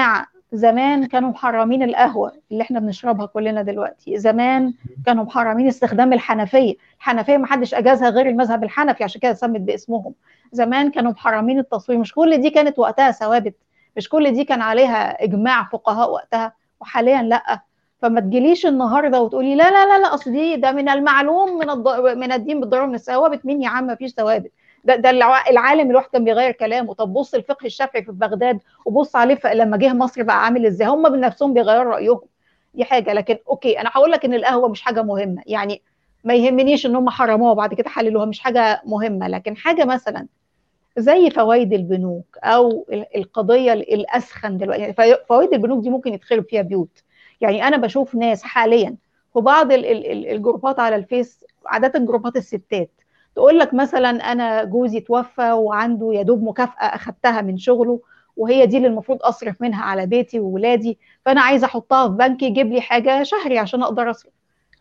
زمان كانوا محرمين القهوه اللي احنا بنشربها كلنا دلوقتي زمان كانوا محرمين استخدام الحنفيه الحنفيه ما حدش اجازها غير المذهب الحنفي عشان كده سمت باسمهم زمان كانوا محرمين التصوير مش كل دي كانت وقتها ثوابت مش كل دي كان عليها اجماع فقهاء وقتها وحاليا لا فما تجيليش النهارده وتقولي لا لا لا لا اصل دي ده من المعلوم من الض... من الدين بالضروره من الثوابت مين يا عم ما فيش ثوابت ده ده العالم الواحد كان بيغير كلامه طب بص الفقه الشافعي في بغداد وبص عليه لما جه مصر بقى عامل ازاي هم بنفسهم بيغيروا رايهم دي حاجه لكن اوكي انا هقول لك ان القهوه مش حاجه مهمه يعني ما يهمنيش ان هم حرموها وبعد كده حللوها مش حاجه مهمه لكن حاجه مثلا زي فوائد البنوك او القضيه الاسخن دلوقتي يعني فوائد البنوك دي ممكن يتخرب فيها بيوت يعني انا بشوف ناس حاليا في بعض الجروبات على الفيس عاده جروبات الستات تقول لك مثلا انا جوزي توفى وعنده يا دوب مكافاه اخدتها من شغله وهي دي اللي المفروض اصرف منها على بيتي وولادي فانا عايزه احطها في بنك يجيب لي حاجه شهري عشان اقدر اصرف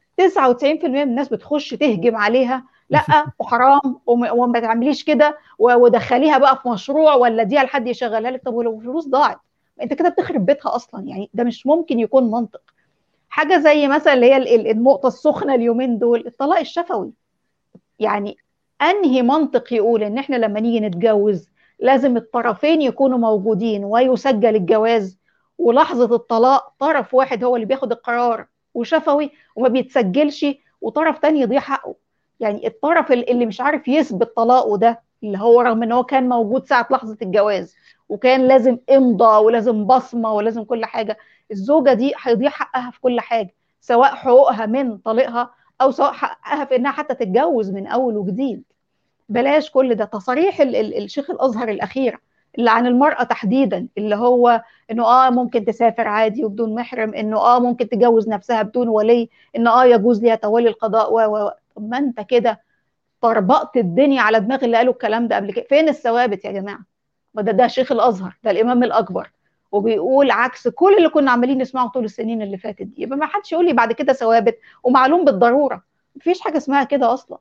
99% من الناس بتخش تهجم عليها لا وحرام وما تعمليش كده ودخليها بقى في مشروع ولا دي لحد يشغلها لك طب ولو الفلوس ضاعت انت كده بتخرب بيتها اصلا يعني ده مش ممكن يكون منطق حاجه زي مثلا اللي هي النقطه السخنه اليومين دول الطلاق الشفوي يعني انهي منطق يقول ان احنا لما نيجي نتجوز لازم الطرفين يكونوا موجودين ويسجل الجواز ولحظه الطلاق طرف واحد هو اللي بياخد القرار وشفوي وما بيتسجلش وطرف تاني يضيع حقه يعني الطرف اللي مش عارف يثبت طلاقه ده اللي هو رغم ان هو كان موجود ساعه لحظه الجواز وكان لازم امضى ولازم بصمه ولازم كل حاجه الزوجه دي هيضيع حقها في كل حاجه سواء حقوقها من طليقها او سواء حقها في انها حتى تتجوز من اول وجديد بلاش كل ده تصاريح ال ال الشيخ الازهر الاخيره اللي عن المراه تحديدا اللي هو انه اه ممكن تسافر عادي وبدون محرم انه اه ممكن تجوز نفسها بدون ولي انه اه يجوز ليها تولي القضاء و و طب ما انت كده طربقت الدنيا على دماغ اللي قالوا الكلام ده قبل كده فين الثوابت يا جماعه وده ده شيخ الازهر ده الامام الاكبر وبيقول عكس كل اللي كنا عمالين نسمعه طول السنين اللي فاتت دي يبقى ما حدش يقول لي بعد كده ثوابت ومعلوم بالضروره مفيش حاجه اسمها كده اصلا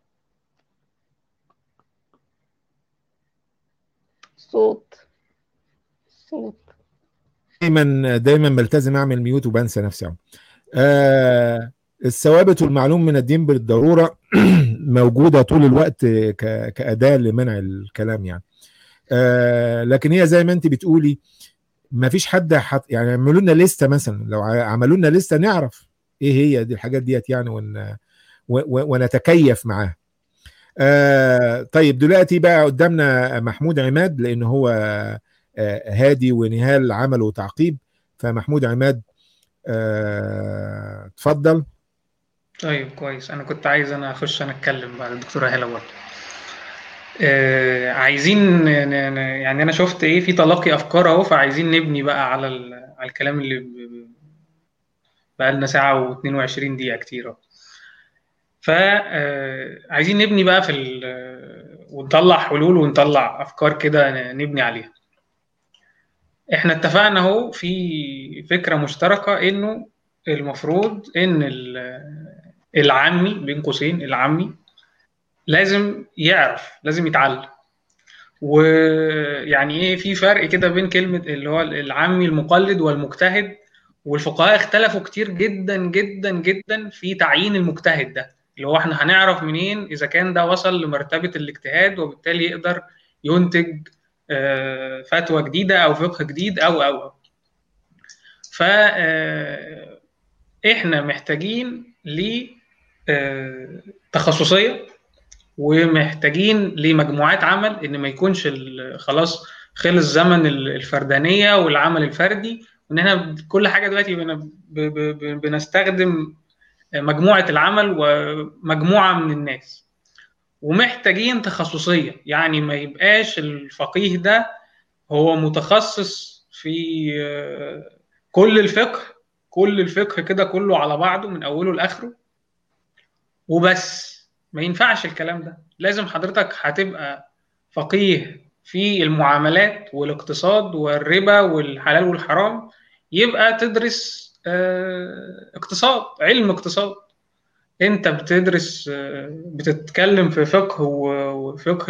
صوت صوت دايما دايما بلتزم اعمل ميوت وبنسى نفسي آه الثوابت والمعلوم من الدين بالضروره موجوده طول الوقت كاداه لمنع الكلام يعني آه لكن هي زي ما انت بتقولي ما فيش حد حط يعني يعملوا لنا لسته مثلا لو عملوا لنا لسته نعرف ايه هي دي الحاجات ديت يعني ون ونتكيف معاها آه طيب دلوقتي بقى قدامنا محمود عماد لان هو آه هادي ونهال عملوا تعقيب فمحمود عماد آه اتفضل طيب كويس انا كنت عايز انا اخش انا اتكلم بعد الدكتوره هاله برضه آه عايزين يعني انا شفت ايه في تلاقي افكار اهو فعايزين نبني بقى على على الكلام اللي بقى لنا ساعه و22 دقيقه كتير اهو فعايزين نبني بقى في ونطلع حلول ونطلع افكار كده نبني عليها احنا اتفقنا اهو في فكره مشتركه انه المفروض ان العامي بين قوسين العامي لازم يعرف لازم يتعلم ويعني ايه في فرق كده بين كلمه اللي هو العامي المقلد والمجتهد والفقهاء اختلفوا كتير جدا جدا جدا في تعيين المجتهد ده اللي هو احنا هنعرف منين اذا كان ده وصل لمرتبه الاجتهاد وبالتالي يقدر ينتج فتوى جديده او فقه جديد او او او ف احنا محتاجين ل تخصصيه ومحتاجين لمجموعات عمل ان ما يكونش خلاص خلص زمن الفردانيه والعمل الفردي وان احنا كل حاجه دلوقتي بنستخدم مجموعه العمل ومجموعه من الناس ومحتاجين تخصصيه يعني ما يبقاش الفقيه ده هو متخصص في كل الفقه كل الفقه كده كله على بعضه من اوله لاخره وبس ما ينفعش الكلام ده لازم حضرتك هتبقى فقيه في المعاملات والاقتصاد والربا والحلال والحرام يبقى تدرس اقتصاد علم اقتصاد انت بتدرس بتتكلم في فقه وفقه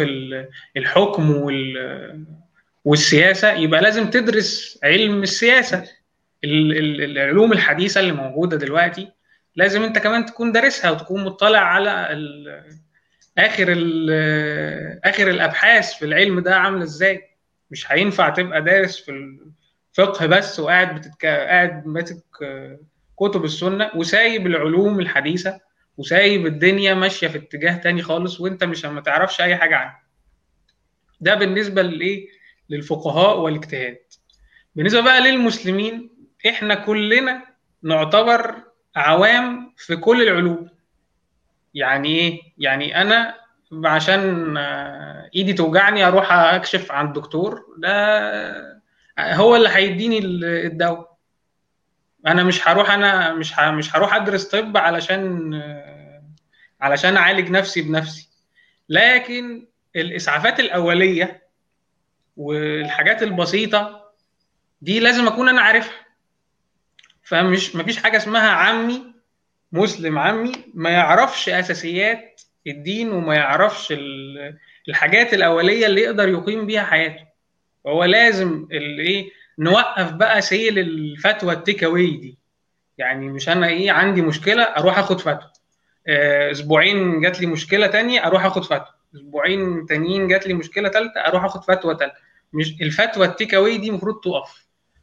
الحكم والسياسه يبقى لازم تدرس علم السياسه العلوم الحديثه اللي موجوده دلوقتي لازم انت كمان تكون دارسها وتكون مطلع على ال اخر ال اخر الابحاث في العلم ده عامله ازاي مش هينفع تبقى دارس في الفقه بس وقاعد بتتك... قاعد ماسك كتب السنه وسايب العلوم الحديثه وسايب الدنيا ماشيه في اتجاه تاني خالص وانت مش ما تعرفش اي حاجه عنه ده بالنسبه للايه للفقهاء والاجتهاد بالنسبه بقى للمسلمين احنا كلنا نعتبر عوام في كل العلوم يعني ايه يعني انا عشان ايدي توجعني اروح اكشف عند دكتور ده هو اللي هيديني الدواء انا مش هروح انا مش مش هروح ادرس طب علشان علشان اعالج نفسي بنفسي لكن الاسعافات الاوليه والحاجات البسيطه دي لازم اكون انا عارفها فمش مفيش حاجه اسمها عمي مسلم عمي ما يعرفش اساسيات الدين وما يعرفش الحاجات الاوليه اللي يقدر يقيم بيها حياته هو لازم الايه نوقف بقى سيل الفتوى التيك اواي دي يعني مش انا ايه عندي مشكله اروح اخد فتوى اسبوعين جات لي مشكله تانية اروح اخد فتوى اسبوعين تانيين جات لي مشكله ثالثه اروح اخد فتوى ثالثه مش الفتوى التيك اواي دي المفروض تقف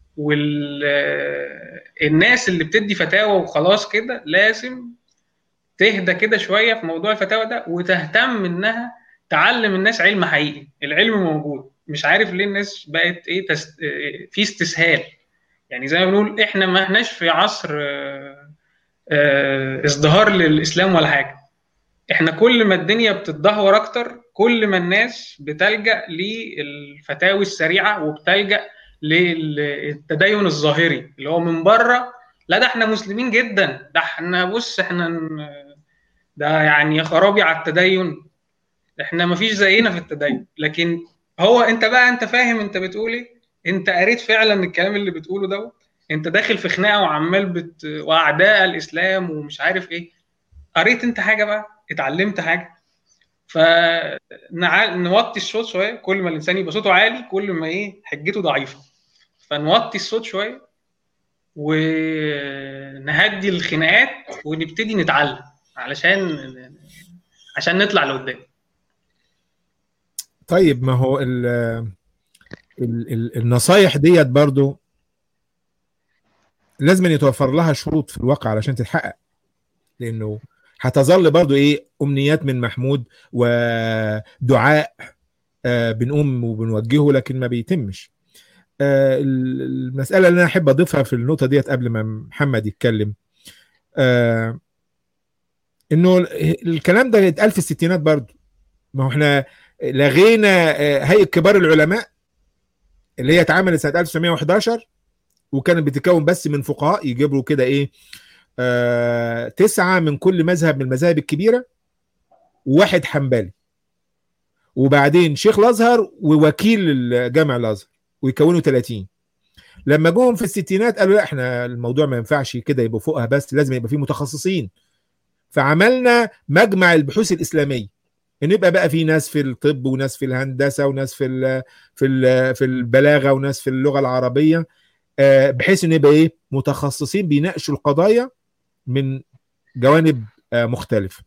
والناس اللي بتدي فتاوى وخلاص كده لازم تهدى كده شويه في موضوع الفتاوى ده وتهتم انها تعلم الناس علم حقيقي العلم موجود مش عارف ليه الناس بقت ايه تست... في استسهال يعني زي ما بنقول احنا ما احناش في عصر اه اه ازدهار للاسلام ولا حاجه احنا كل ما الدنيا بتتدهور اكتر كل ما الناس بتلجا للفتاوي السريعه وبتلجا للتدين الظاهري اللي هو من بره لا ده احنا مسلمين جدا ده احنا بص احنا ده يعني يا خرابي على التدين احنا ما فيش زينا في التدين لكن هو انت بقى انت فاهم انت بتقول ايه انت قريت فعلا الكلام اللي بتقوله دوت انت داخل في خناقه وعمال بت واعداء الاسلام ومش عارف ايه قريت انت حاجه بقى اتعلمت حاجه فنوطي الصوت شويه كل ما الانسان يبقى صوته عالي كل ما ايه حجته ضعيفه فنوطي الصوت شويه ونهدي الخناقات ونبتدي نتعلم علشان عشان نطلع لقدام طيب ما هو ال ال ال النصايح ديت برضو لازم يتوفر لها شروط في الواقع علشان تتحقق لانه هتظل برضو ايه امنيات من محمود ودعاء آه بنقوم وبنوجهه لكن ما بيتمش آه المساله اللي انا احب اضيفها في النقطه ديت قبل ما محمد يتكلم آه انه الكلام ده اتقال في الستينات برضو ما هو احنا لغينا هيئه كبار العلماء اللي هي اتعملت سنه 1911 وكانت بتتكون بس من فقهاء يجيبوا كده ايه آه تسعه من كل مذهب من المذاهب الكبيره وواحد حنبلي وبعدين شيخ الازهر ووكيل الجامع الازهر ويكونوا 30 لما جم في الستينات قالوا لا احنا الموضوع ما ينفعش كده يبقى فوقها بس لازم يبقى فيه متخصصين فعملنا مجمع البحوث الاسلاميه ان يبقى بقى في ناس في الطب وناس في الهندسه وناس في ال في ال في البلاغه وناس في اللغه العربيه بحيث ان يبقى ايه متخصصين بيناقشوا القضايا من جوانب مختلفه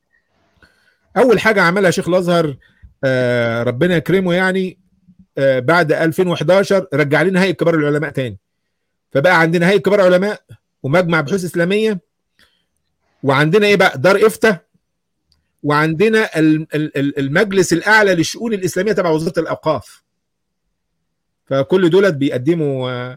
اول حاجه عملها شيخ الازهر ربنا يكرمه يعني بعد 2011 رجع لنا هيئه كبار العلماء تاني فبقى عندنا هيئه كبار علماء ومجمع بحوث اسلاميه وعندنا ايه بقى دار افتاء وعندنا المجلس الاعلى للشؤون الاسلاميه تبع وزاره الاوقاف فكل دولت بيقدموا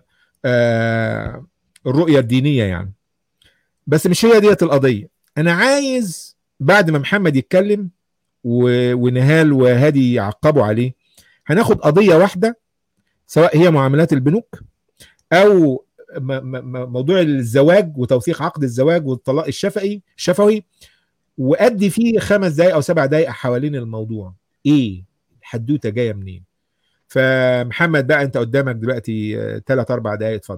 الرؤيه الدينيه يعني بس مش هي ديت القضيه انا عايز بعد ما محمد يتكلم ونهال وهادي يعقبوا عليه هناخد قضيه واحده سواء هي معاملات البنوك او موضوع الزواج وتوثيق عقد الزواج والطلاق الشفهي الشفوي وادي فيه خمس دقائق او سبع دقائق حوالين الموضوع ايه الحدوته جايه منين فمحمد بقى انت قدامك دلوقتي ثلاث اربع دقائق اتفضل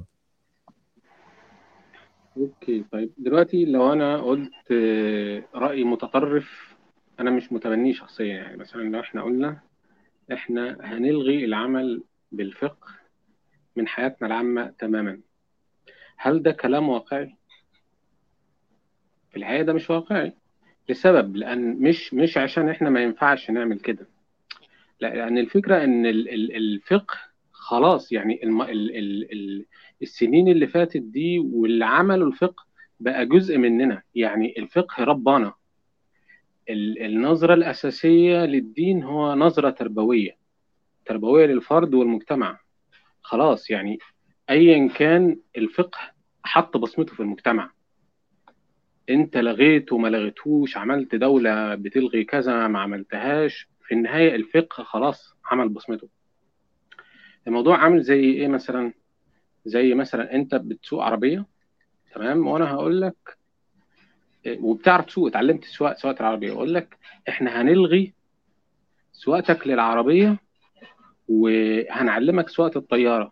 اوكي طيب دلوقتي لو انا قلت راي متطرف انا مش متبنيه شخصيا يعني مثلا لو احنا قلنا احنا هنلغي العمل بالفقه من حياتنا العامه تماما هل ده كلام واقعي في الحقيقه ده مش واقعي لسبب لان مش مش عشان احنا ما ينفعش نعمل كده لا لان الفكره ان الفقه خلاص يعني الم... ال... ال... ال... السنين اللي فاتت دي واللي عملوا الفقه بقى جزء مننا يعني الفقه ربنا النظرة الأساسية للدين هو نظرة تربوية تربوية للفرد والمجتمع خلاص يعني أيا كان الفقه حط بصمته في المجتمع انت لغيت وما لغيتوش عملت دولة بتلغي كذا ما عملتهاش في النهاية الفقه خلاص عمل بصمته الموضوع عامل زي ايه مثلا زي مثلا انت بتسوق عربية تمام وانا هقول لك وبتعرف تسوق اتعلمت سواقه سواقه العربيه اقول لك احنا هنلغي سواقتك للعربيه وهنعلمك سواقه الطياره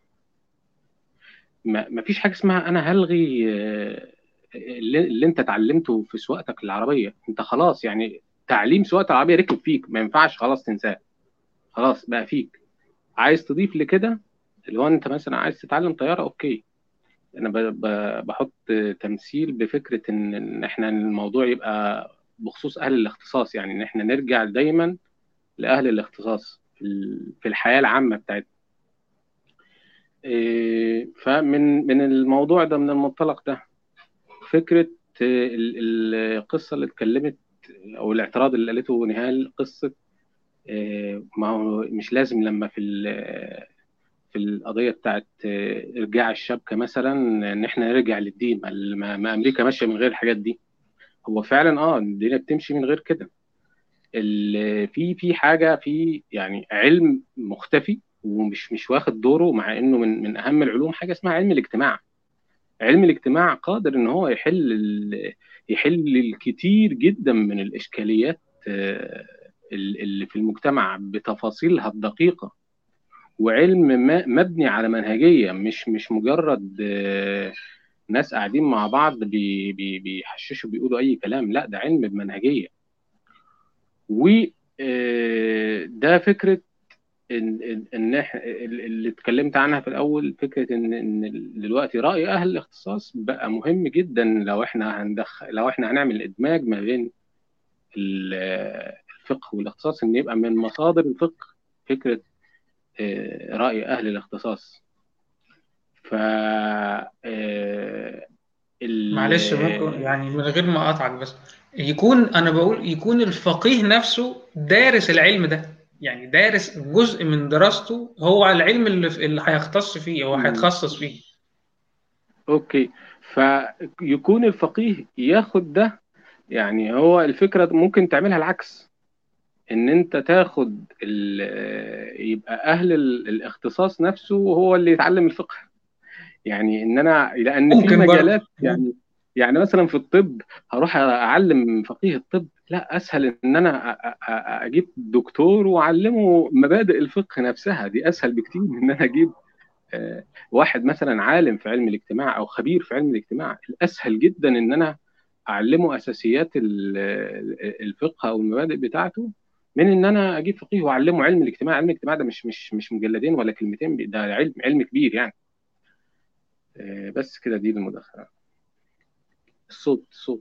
ما فيش حاجه اسمها انا هلغي اللي, اللي انت اتعلمته في سواقتك للعربيه انت خلاص يعني تعليم سواقه العربيه ركب فيك ما ينفعش خلاص تنساه خلاص بقى فيك عايز تضيف لكده اللي هو انت مثلا عايز تتعلم طياره اوكي انا بحط تمثيل بفكره ان ان احنا الموضوع يبقى بخصوص اهل الاختصاص يعني ان احنا نرجع دايما لاهل الاختصاص في الحياه العامه بتاعتنا فمن من الموضوع ده من المنطلق ده فكره القصه اللي اتكلمت او الاعتراض اللي قالته نهال قصه ما هو مش لازم لما في في القضيه بتاعت ارجاع الشبكه مثلا ان احنا نرجع للدين ما امريكا ماشيه من غير الحاجات دي هو فعلا اه الدنيا بتمشي من غير كده في في حاجه في يعني علم مختفي ومش مش واخد دوره مع انه من من اهم العلوم حاجه اسمها علم الاجتماع علم الاجتماع قادر ان هو يحل يحل الكثير جدا من الاشكاليات اللي في المجتمع بتفاصيلها الدقيقه وعلم مبني على منهجيه مش مش مجرد ناس قاعدين مع بعض بي بي بيحششوا بيقولوا اي كلام لا ده علم بمنهجيه و ده فكره ان ان اللي اتكلمت عنها في الاول فكره ان ان دلوقتي راي اهل الاختصاص بقى مهم جدا لو احنا هندخل لو احنا هنعمل ادماج ما بين الفقه والاختصاص ان يبقى من مصادر الفقه فكره راي اهل الاختصاص ف معلش ممكن يعني من غير ما اقطعك بس يكون انا بقول يكون الفقيه نفسه دارس العلم ده يعني دارس جزء من دراسته هو العلم اللي اللي هيختص فيه هو هيتخصص فيه اوكي فيكون الفقيه ياخد ده يعني هو الفكره ممكن تعملها العكس ان انت تاخد يبقى اهل الاختصاص نفسه هو اللي يتعلم الفقه يعني ان انا لان في مجالات يعني يعني مثلا في الطب هروح اعلم فقيه الطب لا اسهل ان انا اجيب دكتور واعلمه مبادئ الفقه نفسها دي اسهل بكتير من ان انا اجيب واحد مثلا عالم في علم الاجتماع او خبير في علم الاجتماع الاسهل جدا ان انا اعلمه اساسيات الفقه او المبادئ بتاعته من ان انا اجيب فقيه واعلمه علم الاجتماع علم الاجتماع ده مش مش مش مجلدين ولا كلمتين ده علم علم كبير يعني بس كده دي المداخله الصوت الصوت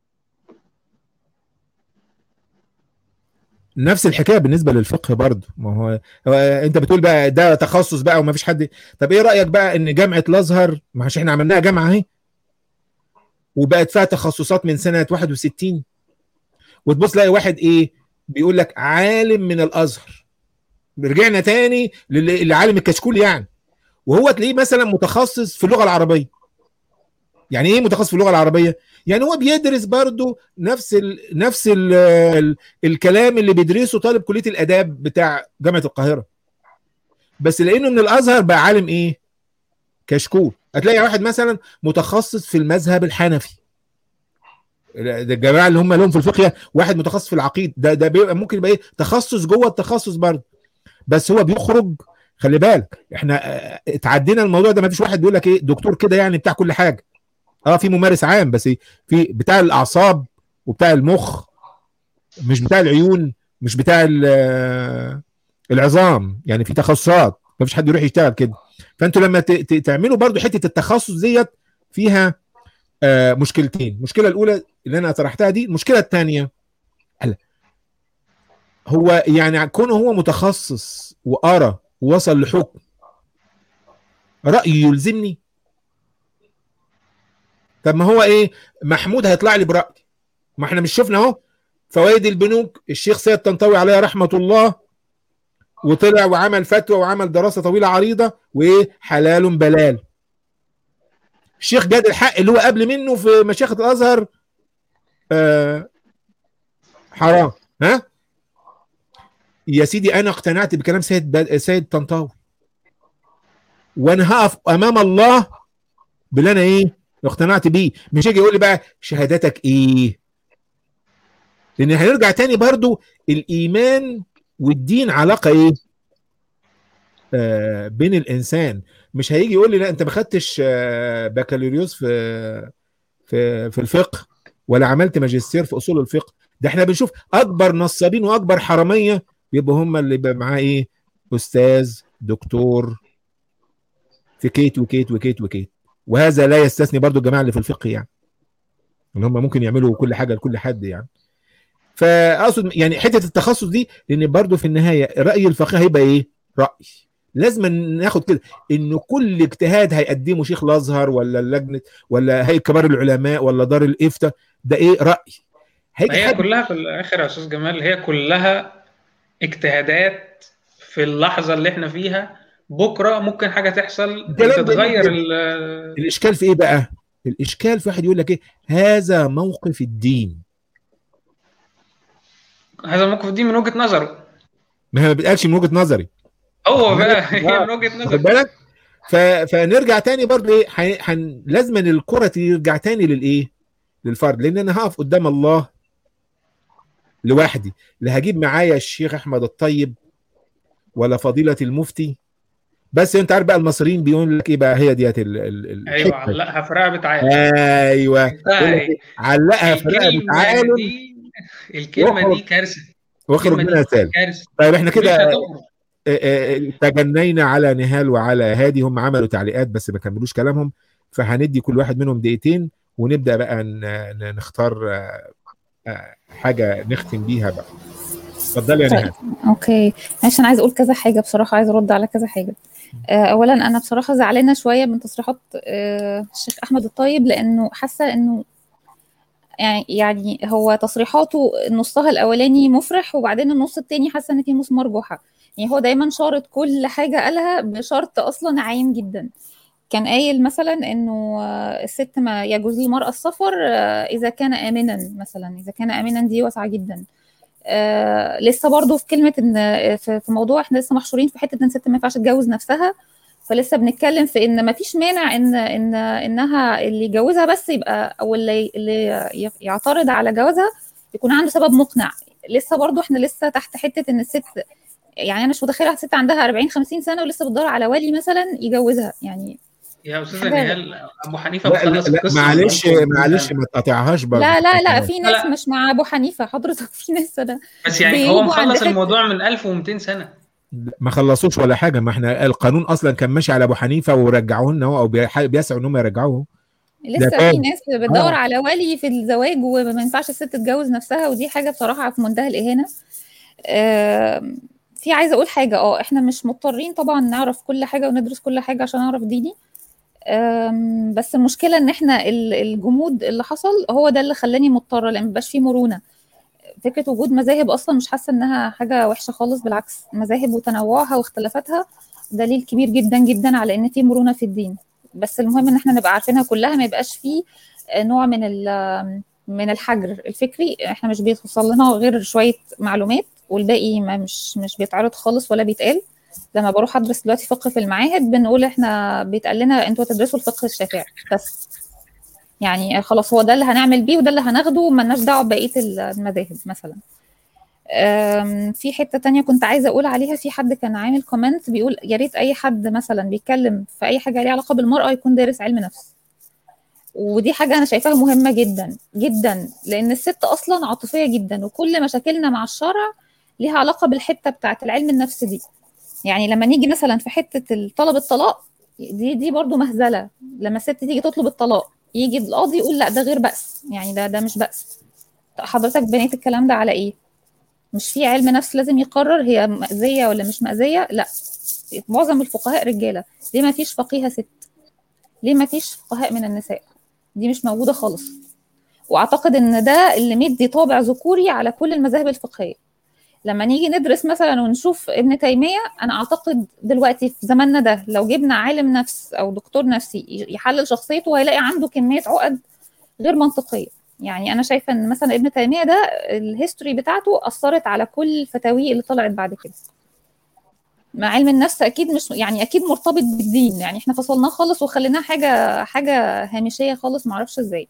نفس الحكايه بالنسبه للفقه برضه ما هو, هو انت بتقول بقى ده تخصص بقى وما فيش حد طب ايه رايك بقى ان جامعه الازهر ما احنا عملناها جامعه اهي وبقت فيها تخصصات من سنه 61 وتبص تلاقي واحد ايه بيقول لك عالم من الازهر رجعنا تاني لعالم الكشكول يعني وهو تلاقيه مثلا متخصص في اللغه العربيه يعني ايه متخصص في اللغه العربيه يعني هو بيدرس برضو نفس ال نفس ال ال الكلام اللي بيدرسه طالب كليه الاداب بتاع جامعه القاهره بس لانه من الازهر بقى عالم ايه كشكول هتلاقي واحد مثلا متخصص في المذهب الحنفي ده الجماعه اللي هم لهم في الفقه واحد متخصص في العقيد ده ده بيبقى ممكن يبقى ايه تخصص جوه التخصص برضه بس هو بيخرج خلي بالك احنا اتعدينا الموضوع ده ما فيش واحد بيقول لك ايه دكتور كده يعني بتاع كل حاجه اه في ممارس عام بس في بتاع الاعصاب وبتاع المخ مش بتاع العيون مش بتاع العظام يعني في تخصصات ما فيش حد يروح يشتغل كده فانتوا لما تعملوا برضو حته التخصص ديت فيها آه مشكلتين المشكله الاولى اللي انا طرحتها دي المشكله الثانيه هو يعني كونه هو متخصص وقرا ووصل لحكم رايه يلزمني طب ما هو ايه محمود هيطلع لي براي ما احنا مش شفنا اهو فوائد البنوك الشيخ سيد طنطاوي عليه رحمه الله وطلع وعمل فتوى وعمل دراسه طويله عريضه وايه حلال بلال الشيخ جاد الحق اللي هو قبل منه في مشيخه الازهر آه حرام ها يا سيدي انا اقتنعت بكلام سيد ب... سيد طنطاوي وانا هقف امام الله باللي انا ايه اقتنعت بيه مش هيجي يقول لي بقى شهادتك ايه لان هنرجع تاني برضو الايمان والدين علاقه ايه آه بين الانسان مش هيجي يقول لي لا انت ما خدتش آه بكالوريوس في في في الفقه ولا عملت ماجستير في اصول الفقه ده احنا بنشوف اكبر نصابين واكبر حراميه بيبقوا هم اللي بيبقى معاه ايه استاذ دكتور في كيت وكيت وكيت وكيت وهذا لا يستثني برضو الجماعه اللي في الفقه يعني ان هم ممكن يعملوا كل حاجه لكل حد يعني فاقصد يعني حته التخصص دي لان برضو في النهايه راي الفقيه هيبقى ايه راي لازم ناخد كده انه كل اجتهاد هيقدمه شيخ الازهر ولا اللجنه ولا هيئه كبار العلماء ولا دار الافتاء ده ايه راي هي حد... كلها في الاخر يا استاذ جمال هي كلها اجتهادات في اللحظه اللي احنا فيها بكره ممكن حاجه تحصل تتغير الاشكال في ايه بقى الاشكال في واحد يقول لك ايه هذا موقف الدين هذا موقف الدين من وجهه نظره ما ما بيتقالش من وجهه نظري هو بقى هي من وجهه نظري خد بالك ف... فنرجع تاني برضه ايه حن... حن... لازم الكره ترجع تاني للايه للفرد لان انا هقف قدام الله لوحدي لا هجيب معايا الشيخ احمد الطيب ولا فضيله المفتي بس انت عارف بقى المصريين بيقول لك ايه بقى هي ديت ال ال ايوه علقها في رقبه عالم ايوه علقها في رقبه عالم الكلمه دي كارثه واخرج منها سالم طيب احنا كده تجنينا على نهال وعلى هادي هم عملوا تعليقات بس ما كملوش كلامهم فهندي كل واحد منهم دقيقتين ونبدا بقى نختار حاجه نختم بيها بقى اتفضلي يا طيب. نهال اوكي معلش انا عايز اقول كذا حاجه بصراحه عايز ارد على كذا حاجه اولا انا بصراحه زعلانه شويه من تصريحات الشيخ احمد الطيب لانه حاسه انه يعني يعني هو تصريحاته نصها الاولاني مفرح وبعدين النص التاني حاسه ان في مسمار جحا يعني هو دايما شارط كل حاجه قالها بشرط اصلا عايم جدا كان قايل مثلا انه الست ما يجوز للمراه السفر اذا كان امنا مثلا اذا كان امنا دي واسعه جدا آه لسه برضو في كلمه ان في موضوع احنا لسه محشورين في حته ان الست ما ينفعش تتجوز نفسها فلسه بنتكلم في ان ما فيش مانع ان ان انها اللي يجوزها بس يبقى او اللي اللي يعترض على جوازها يكون عنده سبب مقنع لسه برضو احنا لسه تحت حته ان الست يعني انا مش متخيله ست عندها 40 50 سنه ولسه بتدور على ولي مثلا يجوزها يعني يا استاذه نهال ابو حنيفه لا لا لا معلش معلش ما تقاطعهاش برضه لا لا لا في ناس مش مع ابو حنيفه حضرتك في ناس انا بس يعني هو مخلص الموضوع من 1200 سنه ما خلصوش ولا حاجه ما احنا القانون اصلا كان ماشي على ابو حنيفه ورجعوه لنا او بيسعوا ان هم يرجعوه لسه في ناس بتدور آه. على ولي في الزواج وما ينفعش الست تتجوز نفسها ودي حاجه بصراحه في منتهى الاهانه آه في عايزه اقول حاجه اه احنا مش مضطرين طبعا نعرف كل حاجه وندرس كل حاجه عشان اعرف ديني بس المشكله ان احنا الجمود اللي حصل هو ده اللي خلاني مضطره لان مبقاش فيه مرونه فكره وجود مذاهب اصلا مش حاسه انها حاجه وحشه خالص بالعكس مذاهب وتنوعها واختلافاتها دليل كبير جدا جدا على ان في مرونه في الدين بس المهم ان احنا نبقى عارفينها كلها ما يبقاش فيه نوع من من الحجر الفكري احنا مش بيوصل لنا غير شويه معلومات والباقي ما مش مش بيتعرض خالص ولا بيتقال لما بروح ادرس دلوقتي فقه في المعاهد بنقول احنا بيتقال لنا انتوا تدرسوا الفقه الشافعي بس يعني خلاص هو ده اللي هنعمل بيه وده اللي هناخده وملناش دعوه ببقيه المذاهب مثلا في حته تانية كنت عايزه اقول عليها في حد كان عامل كومنت بيقول يا ريت اي حد مثلا بيتكلم في اي حاجه ليها علاقه بالمراه يكون دارس علم نفس ودي حاجه انا شايفاها مهمه جدا جدا لان الست اصلا عاطفيه جدا وكل مشاكلنا مع الشرع ليها علاقه بالحته بتاعه العلم النفس دي يعني لما نيجي مثلا في حته طلب الطلاق دي دي برضو مهزله لما الست تيجي تطلب الطلاق يجي القاضي يقول لا ده غير بأس يعني ده ده مش بأس حضرتك بنيت الكلام ده على ايه مش في علم نفس لازم يقرر هي مأذية ولا مش مأذية لا معظم الفقهاء رجالة ليه ما فيش فقيهة ست ليه ما فيش فقهاء من النساء دي مش موجودة خالص واعتقد ان ده اللي مدي طابع ذكوري على كل المذاهب الفقهيه لما نيجي ندرس مثلا ونشوف ابن تيميه انا اعتقد دلوقتي في زماننا ده لو جبنا عالم نفس او دكتور نفسي يحلل شخصيته هيلاقي عنده كميه عقد غير منطقيه يعني انا شايفه ان مثلا ابن تيميه ده الهيستوري بتاعته اثرت على كل الفتاوي اللي طلعت بعد كده مع علم النفس اكيد مش يعني اكيد مرتبط بالدين يعني احنا فصلناه خالص وخليناه حاجه حاجه هامشيه خالص معرفش ازاي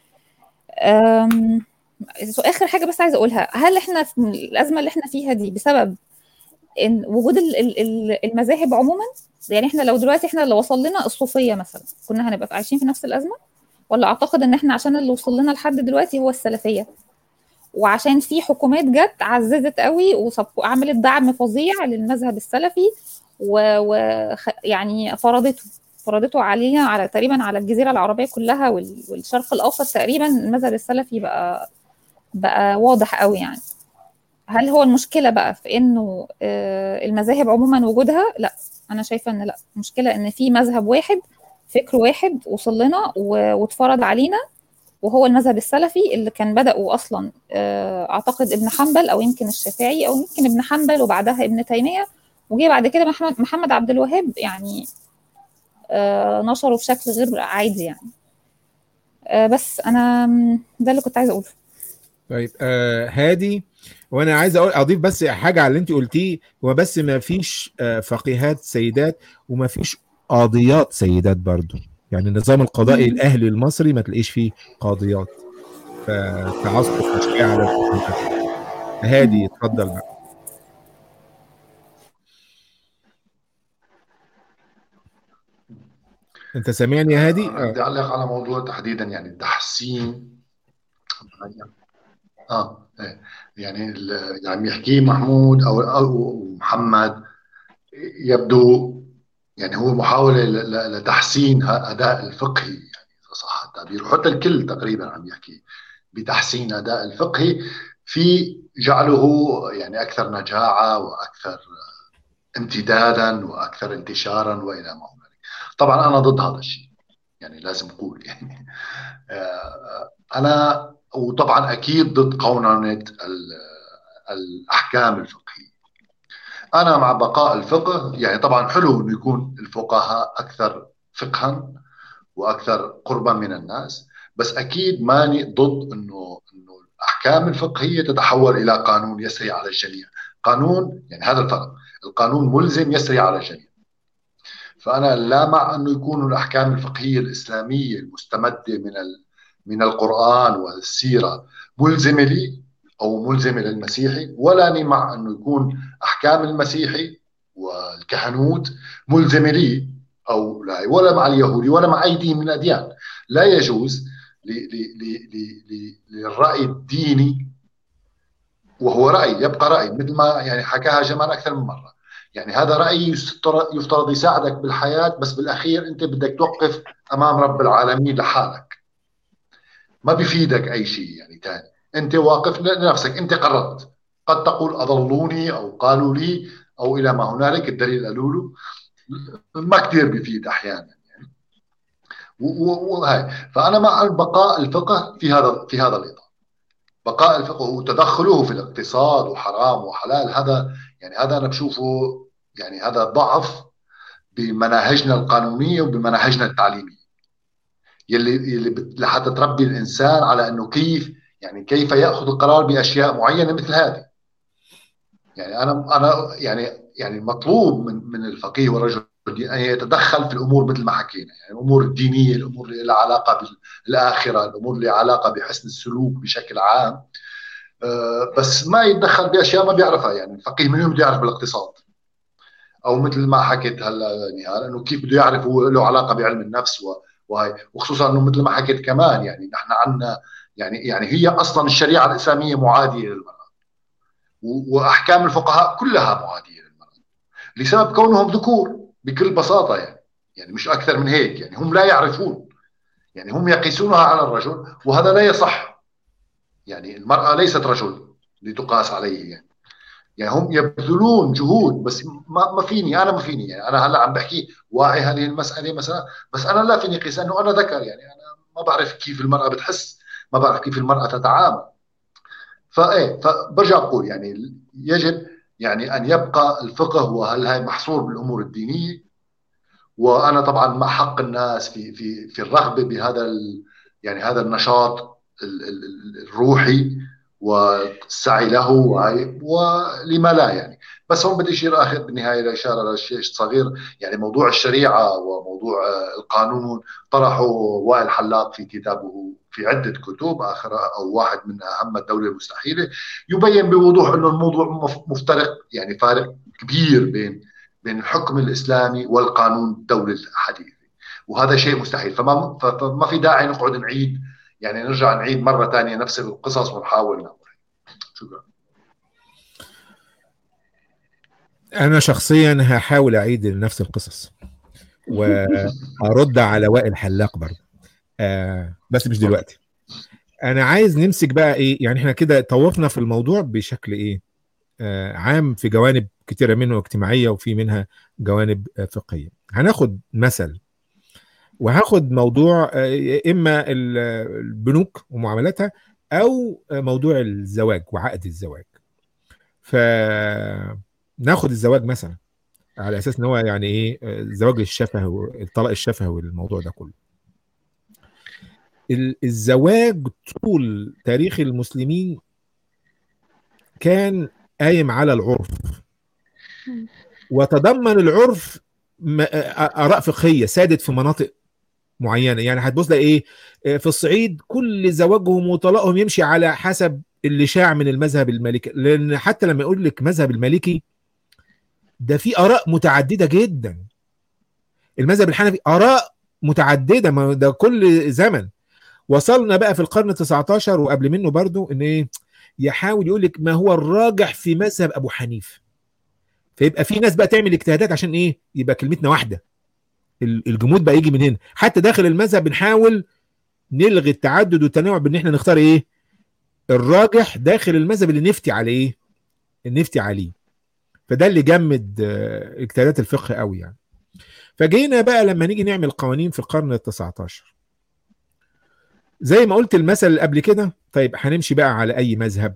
اخر حاجه بس عايزه اقولها هل احنا في الازمه اللي احنا فيها دي بسبب ان وجود المذاهب عموما يعني احنا لو دلوقتي احنا اللي وصل لنا الصوفيه مثلا كنا هنبقى عايشين في نفس الازمه ولا اعتقد ان احنا عشان اللي وصل لنا لحد دلوقتي هو السلفيه وعشان في حكومات جت عززت قوي وعملت دعم فظيع للمذهب السلفي ويعني فرضته فرضته علينا على تقريبا على الجزيره العربيه كلها والشرق الاوسط تقريبا المذهب السلفي بقى بقى واضح قوي يعني هل هو المشكله بقى في انه المذاهب عموما وجودها لا انا شايفه ان لا المشكله ان في مذهب واحد فكر واحد وصل لنا واتفرض علينا وهو المذهب السلفي اللي كان بدأوا أصلا أعتقد ابن حنبل أو يمكن الشافعي أو يمكن ابن حنبل وبعدها ابن تيمية وجي بعد كده محمد محمد عبد الوهاب يعني نشره بشكل غير عادي يعني بس أنا ده اللي كنت عايزة أقوله طيب آه هادي وانا عايز اقول اضيف بس حاجه على اللي انت قلتيه هو بس ما فيش آه فقيهات سيدات وما فيش قاضيات سيدات برضو يعني النظام القضائي الاهلي المصري ما تلاقيش فيه قاضيات فتعصب مشكله على الفقهاء هادي اتفضل بقى انت سامعني يا هادي؟ بدي اعلق على موضوع تحديدا يعني تحسين اه إيه. يعني اللي عم يحكيه محمود او او محمد يبدو يعني هو محاوله لتحسين اداء الفقهي يعني اذا صح التعبير وحتى الكل تقريبا عم يحكي بتحسين اداء الفقهي في جعله يعني اكثر نجاعه واكثر امتدادا واكثر انتشارا والى ما هنالك. طبعا انا ضد هذا الشيء يعني لازم اقول يعني انا وطبعا اكيد ضد قوننه الاحكام الفقهيه انا مع بقاء الفقه يعني طبعا حلو انه يكون الفقهاء اكثر فقها واكثر قربا من الناس بس اكيد ماني ضد انه انه الاحكام الفقهيه تتحول الى قانون يسري على الجميع قانون يعني هذا الفرق القانون ملزم يسري على الجميع فانا لا مع انه يكون الاحكام الفقهيه الاسلاميه المستمده من من القران والسيره ملزمه لي او ملزمه للمسيحي ولا أني مع انه يكون احكام المسيحي والكهنوت ملزمه لي او لا ولا مع اليهودي ولا مع اي دين من الاديان لا يجوز للراي الديني وهو راي يبقى راي مثل ما يعني حكاها جمال اكثر من مره يعني هذا راي يفترض يساعدك بالحياه بس بالاخير انت بدك توقف امام رب العالمين لحالك ما بيفيدك اي شيء يعني ثاني انت واقف لنفسك انت قررت قد تقول اضلوني او قالوا لي او الى ما هنالك الدليل قالوا له ما كثير بيفيد احيانا يعني وهي فانا مع بقاء الفقه في هذا في هذا الاطار بقاء الفقه وتدخله في الاقتصاد وحرام وحلال هذا يعني هذا انا بشوفه يعني هذا ضعف بمناهجنا القانونيه وبمناهجنا التعليميه يلي يلي لحتى تربي الانسان على انه كيف يعني كيف ياخذ القرار باشياء معينه مثل هذه يعني انا انا يعني يعني مطلوب من من الفقيه والرجل ان يتدخل في الامور مثل ما حكينا يعني الامور الدينيه الامور اللي لها علاقه بالاخره الامور اللي لها علاقه بحسن السلوك بشكل عام بس ما يتدخل باشياء ما بيعرفها يعني الفقيه من يوم بده يعرف بالاقتصاد او مثل ما حكيت هلا نهار انه كيف بده يعرف هو له علاقه بعلم النفس وهي وخصوصا انه مثل ما حكيت كمان يعني نحن عندنا يعني يعني هي اصلا الشريعه الاسلاميه معاديه للمراه واحكام الفقهاء كلها معاديه للمراه لسبب كونهم ذكور بكل بساطه يعني يعني مش اكثر من هيك يعني هم لا يعرفون يعني هم يقيسونها على الرجل وهذا لا يصح يعني المراه ليست رجل لتقاس عليه يعني يعني هم يبذلون جهود بس ما ما فيني انا ما فيني يعني انا هلا عم بحكي واعي هذه المساله مثلا بس انا لا فيني قيس انه انا ذكر يعني انا ما بعرف كيف المراه بتحس ما بعرف كيف المراه تتعامل فايه فبرجع بقول يعني يجب يعني ان يبقى الفقه وهل هاي محصور بالامور الدينيه وانا طبعا مع حق الناس في في في الرغبه بهذا يعني هذا النشاط الروحي والسعي له ولما لا يعني بس هون بدي اشير اخر بالنهايه الاشاره للشيء الصغير يعني موضوع الشريعه وموضوع القانون طرحه وائل حلاق في كتابه في عده كتب اخر او واحد من اهم الدوله المستحيله يبين بوضوح انه الموضوع مفترق يعني فارق كبير بين بين الحكم الاسلامي والقانون الدولي الحديث وهذا شيء مستحيل فما فما في داعي نقعد نعيد يعني نرجع نعيد مره ثانيه نفس القصص ونحاول نعمل شكرا انا شخصيا هحاول اعيد نفس القصص وارد على وائل حلاق برضه آه بس مش دلوقتي انا عايز نمسك بقى ايه يعني احنا كده طوفنا في الموضوع بشكل ايه آه عام في جوانب كتيرة منه اجتماعية وفي منها جوانب آه فقهية هناخد مثل وهاخد موضوع آه اما البنوك ومعاملاتها او موضوع الزواج وعقد الزواج فناخد الزواج مثلا على اساس ان هو يعني ايه الزواج الشفهي الطلاق الشفهي والموضوع ده كله الزواج طول تاريخ المسلمين كان قايم على العرف وتضمن العرف اراء فقهيه سادت في مناطق معينه يعني هتبص ايه في الصعيد كل زواجهم وطلاقهم يمشي على حسب اللي شاع من المذهب المالكي لان حتى لما يقول لك مذهب المالكي ده في اراء متعدده جدا المذهب الحنفي اراء متعدده ما ده كل زمن وصلنا بقى في القرن ال19 وقبل منه برضو ان ايه يحاول يقول لك ما هو الراجح في مذهب ابو حنيفه فيبقى في ناس بقى تعمل اجتهادات عشان ايه يبقى كلمتنا واحده الجمود بقى يجي من هنا حتى داخل المذهب بنحاول نلغي التعدد والتنوع بان احنا نختار ايه الراجح داخل المذهب اللي نفتي عليه نفتي عليه فده اللي جمد اجتهادات الفقه قوي يعني فجينا بقى لما نيجي نعمل قوانين في القرن ال19 زي ما قلت المثل اللي قبل كده طيب هنمشي بقى على اي مذهب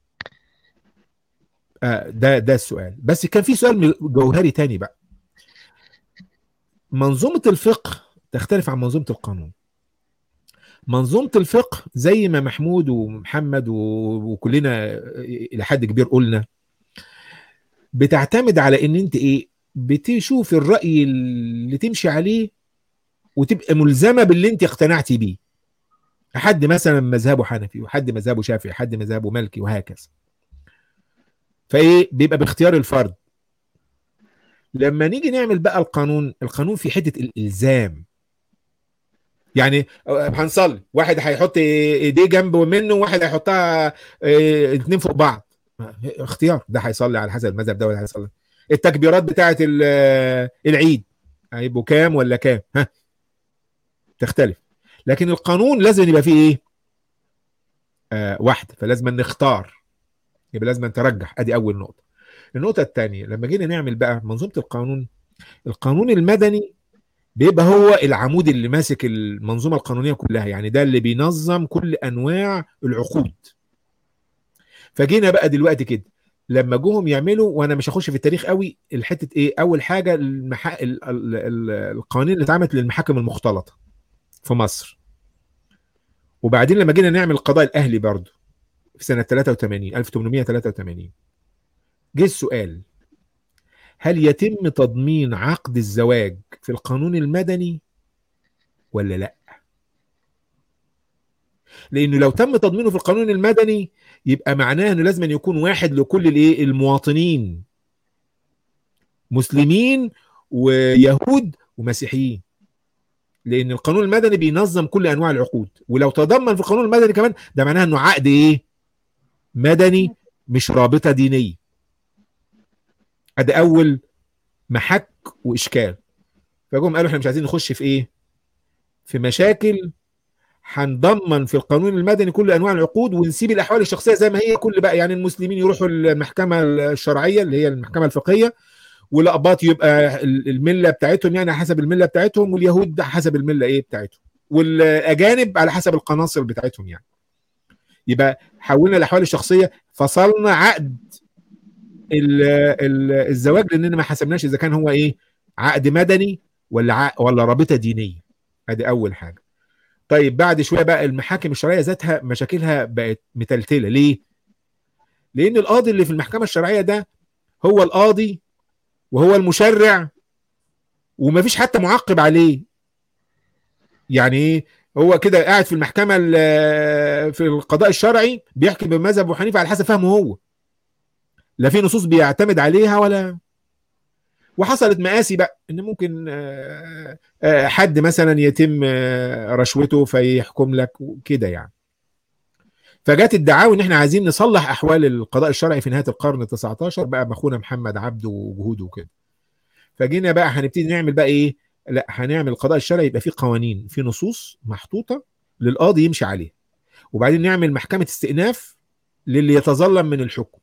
آه ده ده السؤال بس كان في سؤال جوهري تاني بقى منظومة الفقه تختلف عن منظومة القانون منظومة الفقه زي ما محمود ومحمد وكلنا إلى حد كبير قلنا بتعتمد على ان انت ايه بتشوف الرأي اللي تمشي عليه وتبقى ملزمة باللي انت اقتنعتي بيه حد مثلا مذهبه حنفي وحد مذهبه شافعي حد مذهبه مالكي وهكذا فايه بيبقى باختيار الفرد لما نيجي نعمل بقى القانون القانون في حته الالزام يعني هنصلي واحد هيحط ايديه جنب منه وواحد هيحطها الاثنين فوق بعض اختيار ده هيصلي على حسب المذهب ده ولا هيصلي التكبيرات بتاعه العيد هيبقوا كام ولا كام ها تختلف لكن القانون لازم يبقى فيه ايه آه واحد فلازم نختار يبقى لازم ترجح ادي اول نقطه النقطه الثانيه لما جينا نعمل بقى منظومه القانون القانون المدني بيبقى هو العمود اللي ماسك المنظومه القانونيه كلها يعني ده اللي بينظم كل انواع العقود فجينا بقى دلوقتي كده لما جوهم يعملوا وانا مش هخش في التاريخ قوي الحته ايه اول حاجه المحا... ال... ال... ال... القوانين اللي اتعملت للمحاكم المختلطه في مصر وبعدين لما جينا نعمل القضاء الاهلي برضه في سنه 83 1883 جه السؤال هل يتم تضمين عقد الزواج في القانون المدني ولا لا لانه لو تم تضمينه في القانون المدني يبقى معناه انه لازم أن يكون واحد لكل الايه المواطنين مسلمين ويهود ومسيحيين لان القانون المدني بينظم كل انواع العقود ولو تضمن في القانون المدني كمان ده معناه انه عقد ايه مدني مش رابطه دينيه ادي اول محك واشكال فجم قالوا احنا مش عايزين نخش في ايه في مشاكل هنضمن في القانون المدني كل انواع العقود ونسيب الاحوال الشخصيه زي ما هي كل بقى يعني المسلمين يروحوا المحكمه الشرعيه اللي هي المحكمه الفقهيه والاباط يبقى المله بتاعتهم يعني على حسب المله بتاعتهم واليهود حسب المله ايه بتاعتهم والاجانب على حسب القناصل بتاعتهم يعني يبقى حولنا الاحوال الشخصيه فصلنا عقد ال ال الزواج لاننا ما حسبناش اذا كان هو ايه عقد مدني ولا عقد ولا رابطه دينيه ادي اول حاجه طيب بعد شويه بقى المحاكم الشرعيه ذاتها مشاكلها بقت متلتله ليه لان القاضي اللي في المحكمه الشرعيه ده هو القاضي وهو المشرع ومفيش حتى معقب عليه يعني ايه هو كده قاعد في المحكمه في القضاء الشرعي بيحكم بمذهب ابو حنيفه على حسب فهمه هو لا في نصوص بيعتمد عليها ولا وحصلت مآسي بقى ان ممكن حد مثلا يتم رشوته فيحكم لك كده يعني فجت الدعاوى ان احنا عايزين نصلح احوال القضاء الشرعي في نهايه القرن ال19 بقى باخونا محمد عبده وجهوده وكده فجينا بقى هنبتدي نعمل بقى ايه لا هنعمل القضاء الشرعي يبقى فيه قوانين في نصوص محطوطه للقاضي يمشي عليها وبعدين نعمل محكمه استئناف للي يتظلم من الحكم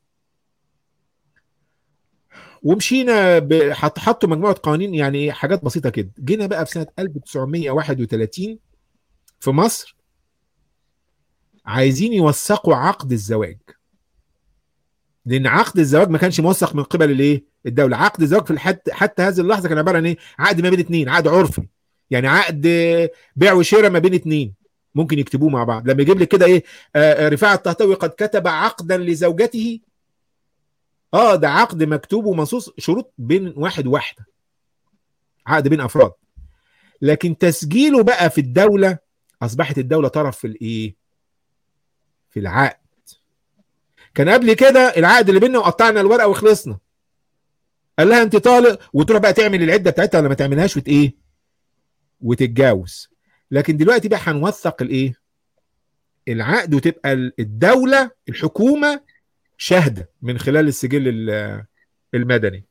ومشينا حطوا مجموعه قوانين يعني ايه حاجات بسيطه كده جينا بقى في سنه 1931 في مصر عايزين يوثقوا عقد الزواج لان عقد الزواج ما كانش موثق من قبل الايه الدوله عقد الزواج في الحد حتى هذه اللحظه كان عباره عن ايه عقد ما بين اثنين عقد عرفي يعني عقد بيع وشراء ما بين اثنين ممكن يكتبوه مع بعض لما يجيب لك كده ايه آه رفاعه الطهطاوي قد كتب عقدا لزوجته اه ده عقد مكتوب ومنصوص شروط بين واحد وواحده عقد بين افراد لكن تسجيله بقى في الدوله اصبحت الدوله طرف في الايه في العقد كان قبل كده العقد اللي بيننا وقطعنا الورقه وخلصنا قال لها انت طالق وتروح بقى تعمل العده بتاعتها ولا ما تعملهاش وت ايه وتتجاوز لكن دلوقتي بقى هنوثق الايه العقد وتبقى الدوله الحكومه شاهده من خلال السجل المدني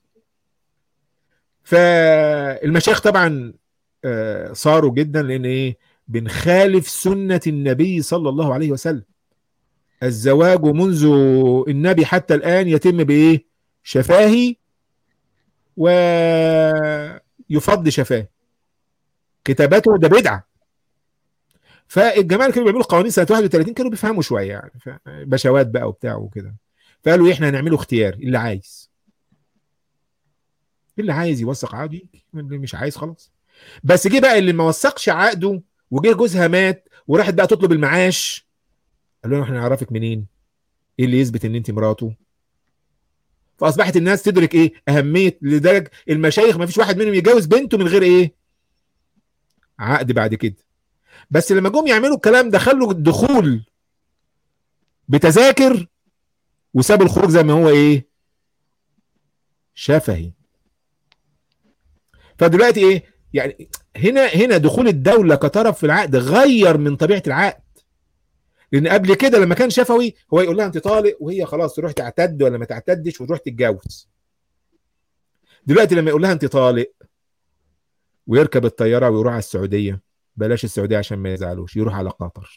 فالمشايخ طبعا صاروا جدا لان ايه بنخالف سنه النبي صلى الله عليه وسلم الزواج منذ النبي حتى الان يتم بايه شفاهي ويفض شفاه كتابته ده بدعه فالجماعه كانوا بيعملوا قوانين سنه 31 كانوا بيفهموا شويه يعني بشوات بقى وبتاع وكده فقالوا ايه احنا هنعمله اختيار اللي عايز اللي عايز يوثق عقده اللي مش عايز خلاص بس جه بقى اللي ما وثقش عقده وجه جوزها مات وراحت بقى تطلب المعاش قالوا له احنا نعرفك منين ايه اللي يثبت ان انت مراته فاصبحت الناس تدرك ايه اهميه لدرجه المشايخ ما فيش واحد منهم يتجوز بنته من غير ايه عقد بعد كده بس لما جم يعملوا الكلام ده خلوا الدخول بتذاكر وساب الخروج زي ما هو ايه شفهي فدلوقتي ايه يعني هنا هنا دخول الدوله كطرف في العقد غير من طبيعه العقد لان قبل كده لما كان شفوي هو يقول لها انت طالق وهي خلاص تروح تعتد ولا ما تعتدش وتروح تتجوز دلوقتي لما يقول لها انت طالق ويركب الطياره ويروح على السعوديه بلاش السعوديه عشان ما يزعلوش يروح على قطر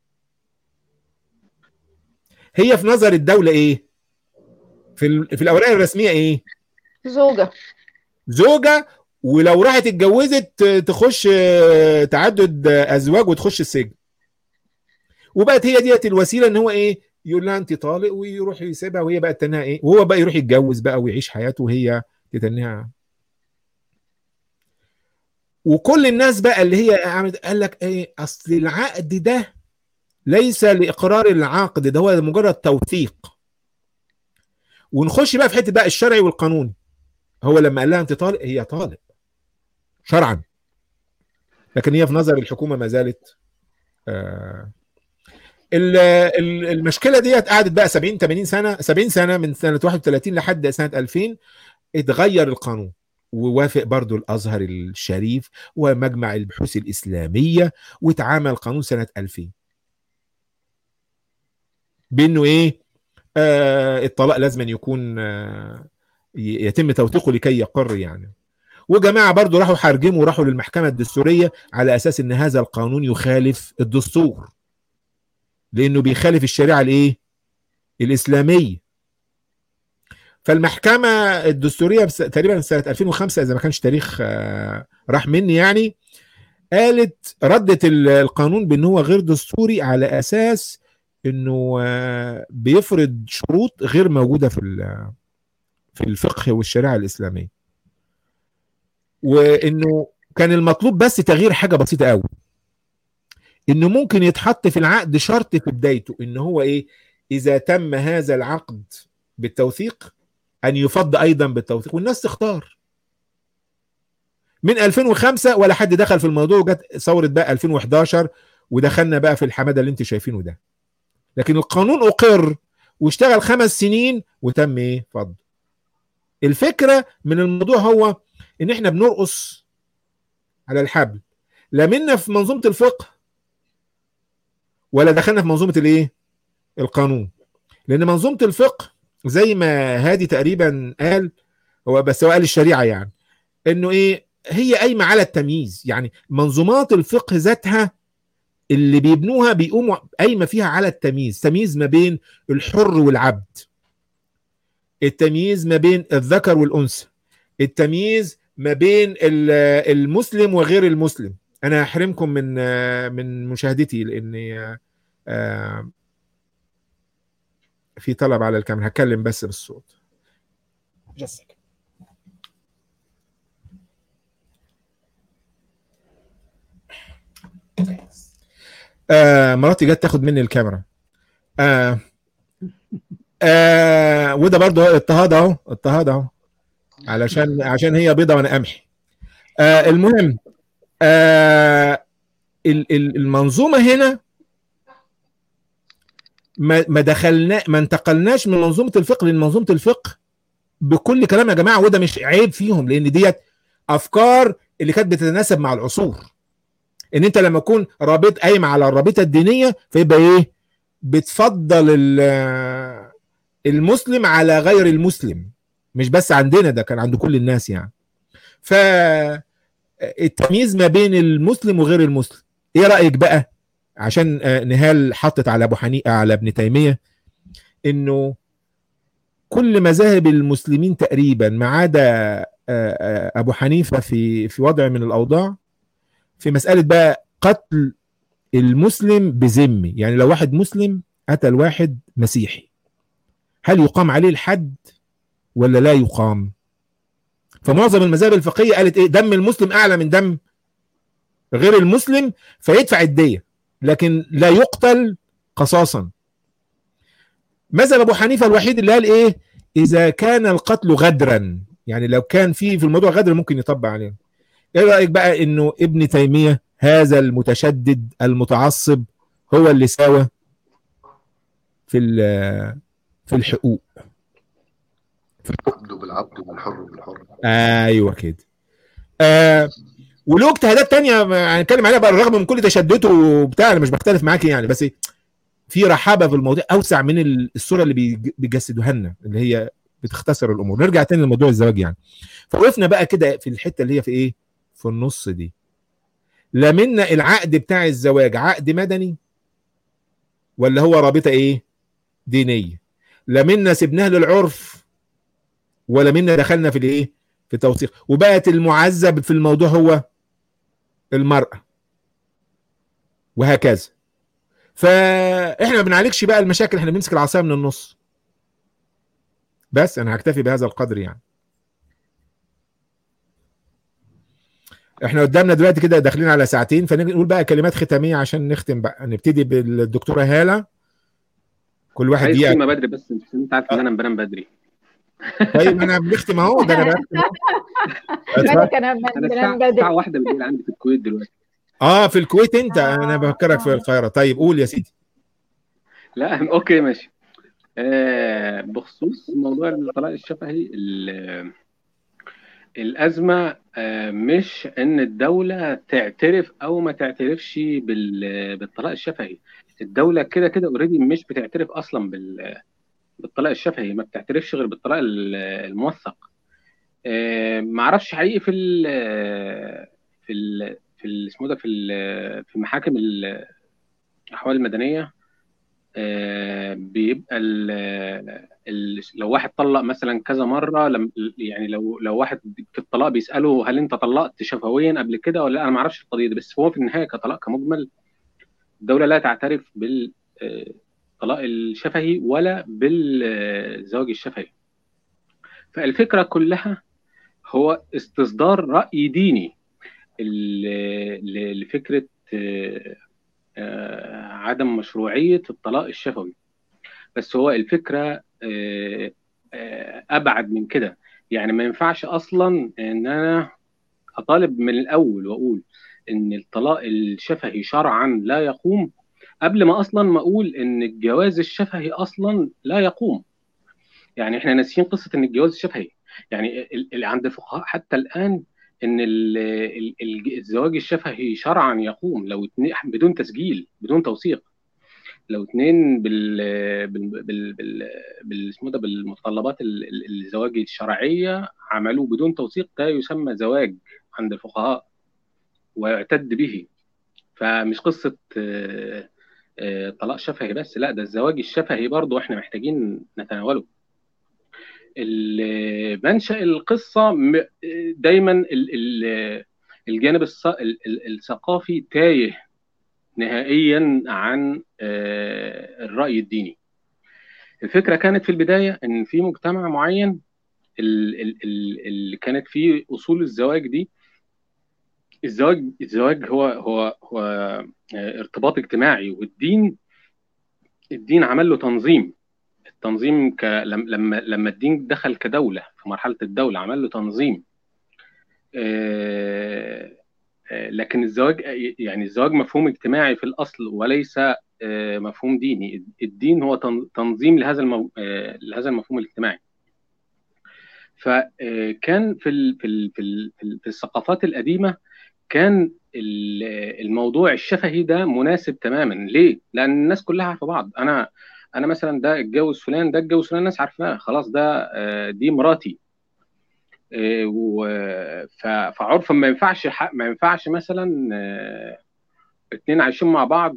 هي في نظر الدوله ايه في في الاوراق الرسميه ايه زوجة زوجه ولو راحت اتجوزت تخش تعدد ازواج وتخش السجن وبقت هي ديت الوسيله ان هو ايه يقول لها انت طالق ويروح يسيبها وهي بقى تنها ايه وهو بقى يروح يتجوز بقى ويعيش حياته وهي تتنها وكل الناس بقى اللي هي عملت قال لك ايه اصل العقد ده ليس لاقرار العقد ده هو مجرد توثيق ونخش بقى في حته بقى الشرعي والقانوني هو لما قال لها انت طالق هي طالق شرعا لكن هي في نظر الحكومه ما زالت آه المشكله ديت قعدت بقى 70 80 سنه 70 سنه من سنه 31 لحد سنه 2000 اتغير القانون ووافق برضو الازهر الشريف ومجمع البحوث الاسلاميه واتعمل قانون سنه 2000 بانه ايه آه الطلاق لازم يكون آه يتم توثيقه لكي يقر يعني وجماعه برضو راحوا حارجموا وراحوا للمحكمه الدستوريه على اساس ان هذا القانون يخالف الدستور لانه بيخالف الشريعه الايه الاسلاميه فالمحكمه الدستوريه بس تقريبا سنه 2005 اذا ما كانش تاريخ راح مني يعني قالت ردت القانون بان هو غير دستوري على اساس انه بيفرض شروط غير موجوده في في الفقه والشريعه الاسلاميه وانه كان المطلوب بس تغيير حاجه بسيطه قوي انه ممكن يتحط في العقد شرط في بدايته ان هو ايه اذا تم هذا العقد بالتوثيق ان يفض ايضا بالتوثيق والناس تختار من 2005 ولا حد دخل في الموضوع وجت ثوره بقى 2011 ودخلنا بقى في الحماده اللي انت شايفينه ده لكن القانون اقر واشتغل خمس سنين وتم ايه فض الفكره من الموضوع هو ان احنا بنرقص على الحبل لا منا في منظومه الفقه ولا دخلنا في منظومه الايه القانون لان منظومه الفقه زي ما هادي تقريبا قال هو بس هو قال الشريعه يعني انه ايه هي قايمه على التمييز يعني منظومات الفقه ذاتها اللي بيبنوها بيقوموا قايمه فيها على التمييز تمييز ما بين الحر والعبد التمييز ما بين الذكر والانثى التمييز ما بين المسلم وغير المسلم انا هحرمكم من من مشاهدتي لاني في طلب على الكاميرا هتكلم بس بالصوت جسك آه مراتي جت تاخد مني الكاميرا آه آه وده برضه اضطهاد اهو اضطهاد اهو علشان عشان هي بيضه وانا قمحي آه المهم آه المنظومه هنا ما ما دخلنا ما انتقلناش من منظومه الفقه لمنظومه الفقه بكل كلام يا جماعه وده مش عيب فيهم لان ديت افكار اللي كانت بتتناسب مع العصور ان انت لما تكون رابط قايم على الرابطه الدينيه فيبقى ايه بتفضل المسلم على غير المسلم مش بس عندنا ده كان عند كل الناس يعني فالتمييز ما بين المسلم وغير المسلم ايه رايك بقى عشان نهال حطت على ابو حنيفه على ابن تيميه انه كل مذاهب المسلمين تقريبا ما عدا ابو حنيفه في في وضع من الاوضاع في مساله بقى قتل المسلم بذمي يعني لو واحد مسلم قتل واحد مسيحي هل يقام عليه الحد ولا لا يقام فمعظم المذاهب الفقهيه قالت ايه دم المسلم اعلى من دم غير المسلم فيدفع الديه لكن لا يقتل قصاصا مذهب ابو حنيفه الوحيد اللي قال ايه اذا كان القتل غدرا يعني لو كان في في الموضوع غدر ممكن يطبق عليه ايه رايك بقى انه ابن تيميه هذا المتشدد المتعصب هو اللي ساوى في في الحقوق العبد بالعبد والحر بالحر ايوه كده آه وله اجتهادات تانية هنتكلم عليها بقى رغم من كل تشدده وبتاع انا مش بختلف معاك يعني بس في رحابه في الموضوع اوسع من الصوره اللي بيجسدوها لنا اللي هي بتختصر الامور نرجع تاني لموضوع الزواج يعني فوقفنا بقى كده في الحته اللي هي في ايه في النص دي لا منا العقد بتاع الزواج عقد مدني ولا هو رابطه ايه دينيه لا منا سبناه للعرف ولا منا دخلنا في الايه في توثيق وبقت المعذب في الموضوع هو المرأة وهكذا فاحنا ما بنعالجش بقى المشاكل احنا بنمسك العصايه من النص بس انا هكتفي بهذا القدر يعني احنا قدامنا دلوقتي كده داخلين على ساعتين فنقول بقى كلمات ختاميه عشان نختم بقى نبتدي بالدكتوره هاله كل واحد عايز دقيقه كلمه بدري بس انت عارف ان انا بنام بدري طيب انا بنختم اهو ده انا بختم أهو. مالك انا انا بنام الساعه بدري الساعه واحدة بالليل عندي في الكويت دلوقتي اه في الكويت انت انا آه. بفكرك في القاهره طيب قول يا سيدي لا اوكي ماشي آه بخصوص موضوع الطلاق الشفهي ال- الأزمة آه، مش إن الدولة تعترف أو ما تعترفش بال- بالطلاق الشفهي الدولة كده كده اوريدي مش بتعترف أصلا بال- بالطلاق الشفهي ما بتعترفش غير بالطلاق ال- الموثق آه، ما اعرفش حقيقي في ال في ال في ال- اسمه ده في ال- في محاكم ال- الاحوال المدنيه آه، بيبقى ال ال لو واحد طلق مثلا كذا مره لم يعني لو لو واحد في الطلاق بيساله هل انت طلقت شفويا قبل كده ولا لا؟ انا ما اعرفش القضيه دي بس هو في النهايه كطلاق كمجمل الدوله لا تعترف بالطلاق الشفهي ولا بالزواج الشفهي فالفكره كلها هو استصدار راي ديني ل- ل- لفكره آه، آه، عدم مشروعيه الطلاق الشفوي بس هو الفكره آه، آه، ابعد من كده يعني ما ينفعش اصلا ان انا اطالب من الاول واقول ان الطلاق الشفهي شرعا لا يقوم قبل ما اصلا ما اقول ان الجواز الشفهي اصلا لا يقوم يعني احنا ناسيين قصه ان الجواز الشفهي يعني ال- ال- عند الفقهاء حتى الان ان ال- ال- ال- الزواج الشفهي شرعا يقوم لو اتنين بدون تسجيل بدون توثيق لو اتنين بال بال بال بال, بال... اسمه ده بالمتطلبات ال- ال- الزواج الشرعيه عملوه بدون توثيق ده يسمى زواج عند الفقهاء ويعتد به فمش قصه آه، آه، طلاق شفهي بس لا ده الزواج الشفهي برضه احنا محتاجين نتناوله ال- منشأ القصة م- دايما ال- ال- الجانب الص- ال- ال- الثقافي تايه نهائيا عن آه، الرأي الديني الفكرة كانت في البداية إن في مجتمع معين ال- ال- ال- اللي كانت فيه أصول الزواج دي الزواج الزواج هو هو هو آه، ارتباط اجتماعي والدين الدين عمل له تنظيم التنظيم ك... لم- لما لما الدين دخل كدولة في مرحلة الدولة عمل له تنظيم آه، آه، لكن الزواج يعني الزواج مفهوم اجتماعي في الأصل وليس آه، مفهوم ديني الدين هو تن- تنظيم لهذا المو... آه، لهذا المفهوم الاجتماعي فكان في ال... في ال... في ال... في ال- في الثقافات القديمة كان ال- الموضوع الشفهي ده مناسب تماما ليه؟ لأن الناس كلها عارفة بعض أنا انا مثلا ده اتجوز فلان ده اتجوز فلان الناس عارفاه خلاص ده آه، دي مراتي آه، و- ف- فعرفا ما ينفعش ح- ما ينفعش مثلا آه، اتنين عايشين مع بعض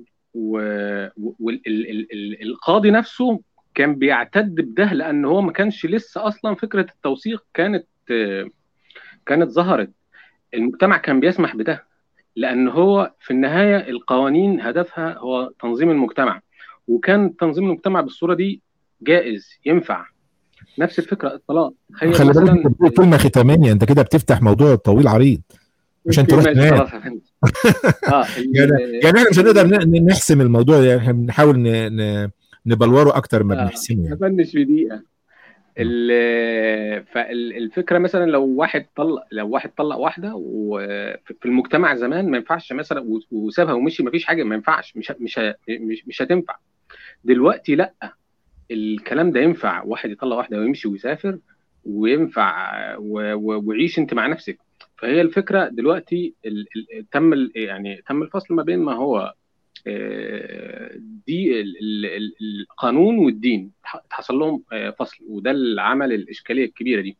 والقاضي نفسه كان بيعتد بده لان هو ما كانش لسه اصلا فكره التوثيق كانت آه، كانت ظهرت المجتمع كان بيسمح بده لان هو في النهايه القوانين هدفها هو تنظيم المجتمع وكان تنظيم المجتمع بالصوره دي جائز ينفع نفس الفكره الطلاق تخيل خلي بالك مثلا انت بتقول كلمه ختاميه انت كده بتفتح موضوع طويل عريض عشان تروح ماشي، تنام خلاص يا فندم. اه ال- يعني يعني احنا مش هنقدر ن- نحسم الموضوع يعني احنا بنحاول ن- ن- نبلوره اكتر ما آه، بنحسمه يعني هفنش في دقيقه ال- فالفكره مثلا لو واحد طلق لو واحد طلق واحده وفي في المجتمع زمان ما ينفعش مثلا و- وسابها ومشي ما فيش حاجه ما ينفعش مش مش مش, مش هتنفع دلوقتي لا الكلام ده ينفع واحد يطلق واحده ويمشي ويسافر وينفع و- و- وعيش انت مع نفسك فهي الفكره دلوقتي ال- ال- تم ال- يعني تم الفصل ما بين ما هو آه، دي ال- ال- ال- القانون والدين ح- حصل لهم آه، فصل وده اللي عمل الاشكاليه الكبيره دي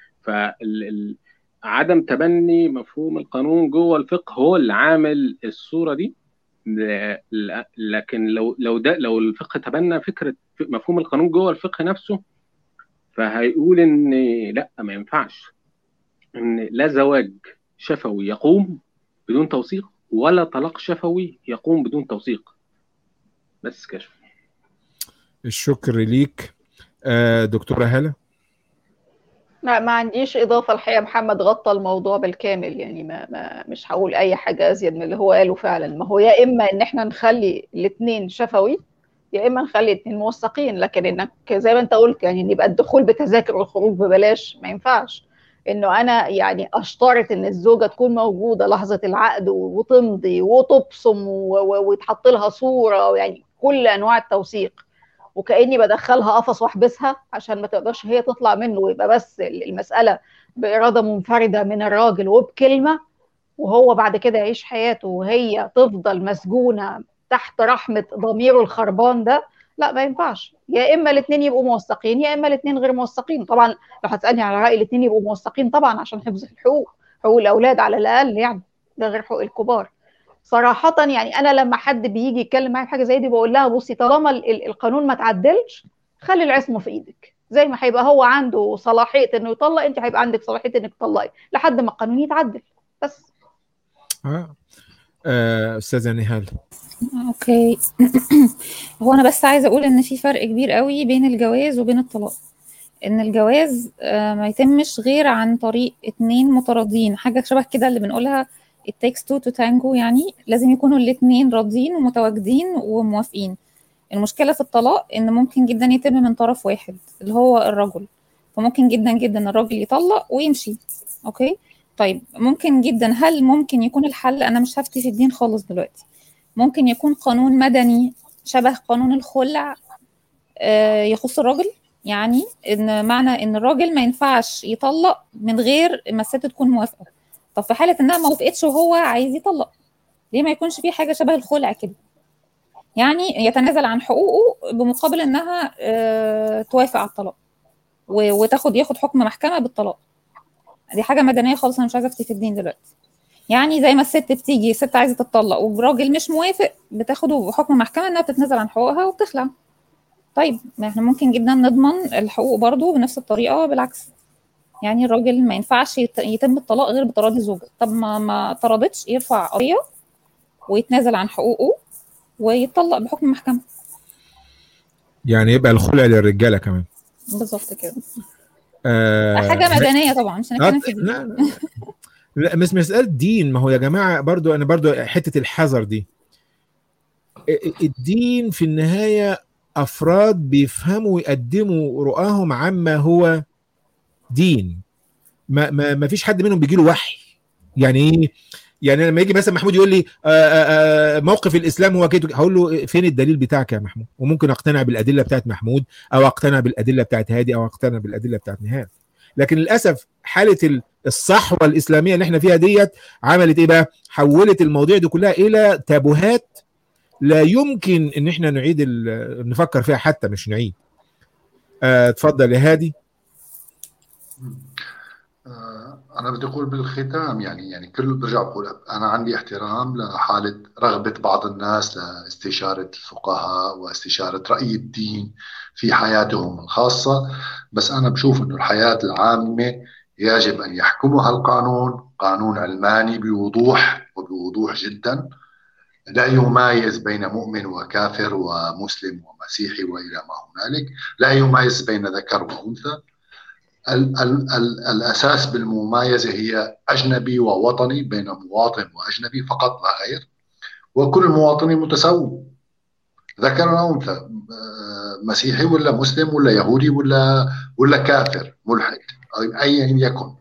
فعدم تبني مفهوم القانون جوه الفقه هو اللي عامل الصوره دي ل- ل- لكن لو لو ده لو الفقه تبنى فكره مفهوم القانون جوه الفقه نفسه فهيقول ان لا ما ينفعش ان لا زواج شفوي يقوم بدون توثيق ولا طلاق شفوي يقوم بدون توثيق بس كده الشكر ليك آه، دكتوره هاله لا ما عنديش إضافة الحقيقة محمد غطى الموضوع بالكامل يعني ما, ما مش هقول أي حاجة أزيد من اللي هو قاله فعلا ما هو يا إما إن إحنا نخلي الاتنين شفوي يا إما نخلي الاتنين موثقين لكن إنك زي ما أنت قلت يعني إن يبقى الدخول بتذاكر والخروج ببلاش ما ينفعش إنه أنا يعني أشترط إن الزوجة تكون موجودة لحظة العقد وتمضي وتبصم و- و- ويتحط لها صورة يعني كل أنواع التوثيق وكاني بدخلها قفص واحبسها عشان ما تقدرش هي تطلع منه ويبقى بس المساله باراده منفرده من الراجل وبكلمه وهو بعد كده يعيش حياته وهي تفضل مسجونه تحت رحمه ضميره الخربان ده لا ما ينفعش يا اما الاثنين يبقوا موثقين يا اما الاثنين غير موثقين طبعا لو هتسالني على راي الاثنين يبقوا موثقين طبعا عشان حفظ الحقوق حقوق الاولاد على الاقل يعني ده غير حقوق الكبار صراحة يعني أنا لما حد بيجي يتكلم معايا في حاجة زي دي بقول لها بصي طالما القانون ما تعدلش خلي العصمة في إيدك زي ما هيبقى هو عنده صلاحية إنه يطلق أنت هيبقى عندك صلاحية إنك تطلقي لحد ما القانون يتعدل بس آه. آه، أستاذة نهال اوكي هو انا بس عايزه اقول ان في فرق كبير قوي بين الجواز وبين الطلاق ان الجواز ما يتمش غير عن طريق اتنين متراضين حاجه شبه كده اللي بنقولها it takes two to tango يعني لازم يكونوا الاتنين راضيين ومتواجدين وموافقين المشكله في الطلاق ان ممكن جدا يتم من طرف واحد اللي هو الرجل فممكن جدا جدا الراجل يطلق ويمشي اوكي طيب ممكن جدا هل ممكن يكون الحل انا مش هفتي في الدين خالص دلوقتي ممكن يكون قانون مدني شبه قانون الخلع يخص الراجل يعني ان معنى ان الراجل ما ينفعش يطلق من غير ما الست تكون موافقه طب في حاله انها ما وافقتش وهو عايز يطلق ليه ما يكونش في حاجه شبه الخلع كده يعني يتنازل عن حقوقه بمقابل انها توافق على الطلاق وتاخد ياخد حكم محكمه بالطلاق دي حاجه مدنيه خالص انا مش عايزه افتي في الدين دلوقتي يعني زي ما الست بتيجي الست عايزه تتطلق والراجل مش موافق بتاخده بحكم محكمه انها بتتنازل عن حقوقها وبتخلع طيب ما احنا ممكن جدا نضمن الحقوق برضو بنفس الطريقه بالعكس يعني الراجل ما ينفعش يتم الطلاق غير بتراضي زوجه طب ما ما تراضتش يرفع قضيه ويتنازل عن حقوقه ويتطلق بحكم محكمه يعني يبقى الخلع للرجاله كمان بالظبط كده آه حاجه مدنيه طبعا مش هنتكلم في لا لا لا مش مسألة دين ما هو يا جماعة برضو أنا برضو حتة الحذر دي الدين في النهاية أفراد بيفهموا ويقدموا رؤاهم عما هو دين ما, ما, ما فيش حد منهم بيجي له وحي يعني ايه يعني لما يجي مثلا محمود يقول لي آآ آآ موقف الاسلام هو كده هقول له فين الدليل بتاعك يا محمود وممكن اقتنع بالادله بتاعت محمود او اقتنع بالادله بتاعت هادي او اقتنع بالادله بتاعت نهاد لكن للاسف حاله الصحوه الاسلاميه اللي احنا فيها ديت عملت ايه بقى؟ حولت المواضيع دي كلها الى تابوهات لا يمكن ان احنا نعيد نفكر فيها حتى مش نعيد. اتفضل يا هادي. انا بدي اقول بالختام يعني يعني كل برجع بقول انا عندي احترام لحاله رغبه بعض الناس لاستشاره الفقهاء واستشاره راي الدين في حياتهم الخاصه بس انا بشوف انه الحياه العامه يجب ان يحكمها القانون قانون علماني بوضوح وبوضوح جدا لا يمايز بين مؤمن وكافر ومسلم ومسيحي والى ما هنالك لا يمايز بين ذكر وانثى ال ال ال الاساس بالممايزه هي اجنبي ووطني بين مواطن واجنبي فقط لا غير وكل المواطنين متساوون ذكر او انثى مسيحي ولا مسلم ولا يهودي ولا ولا كافر ملحد ايا يكن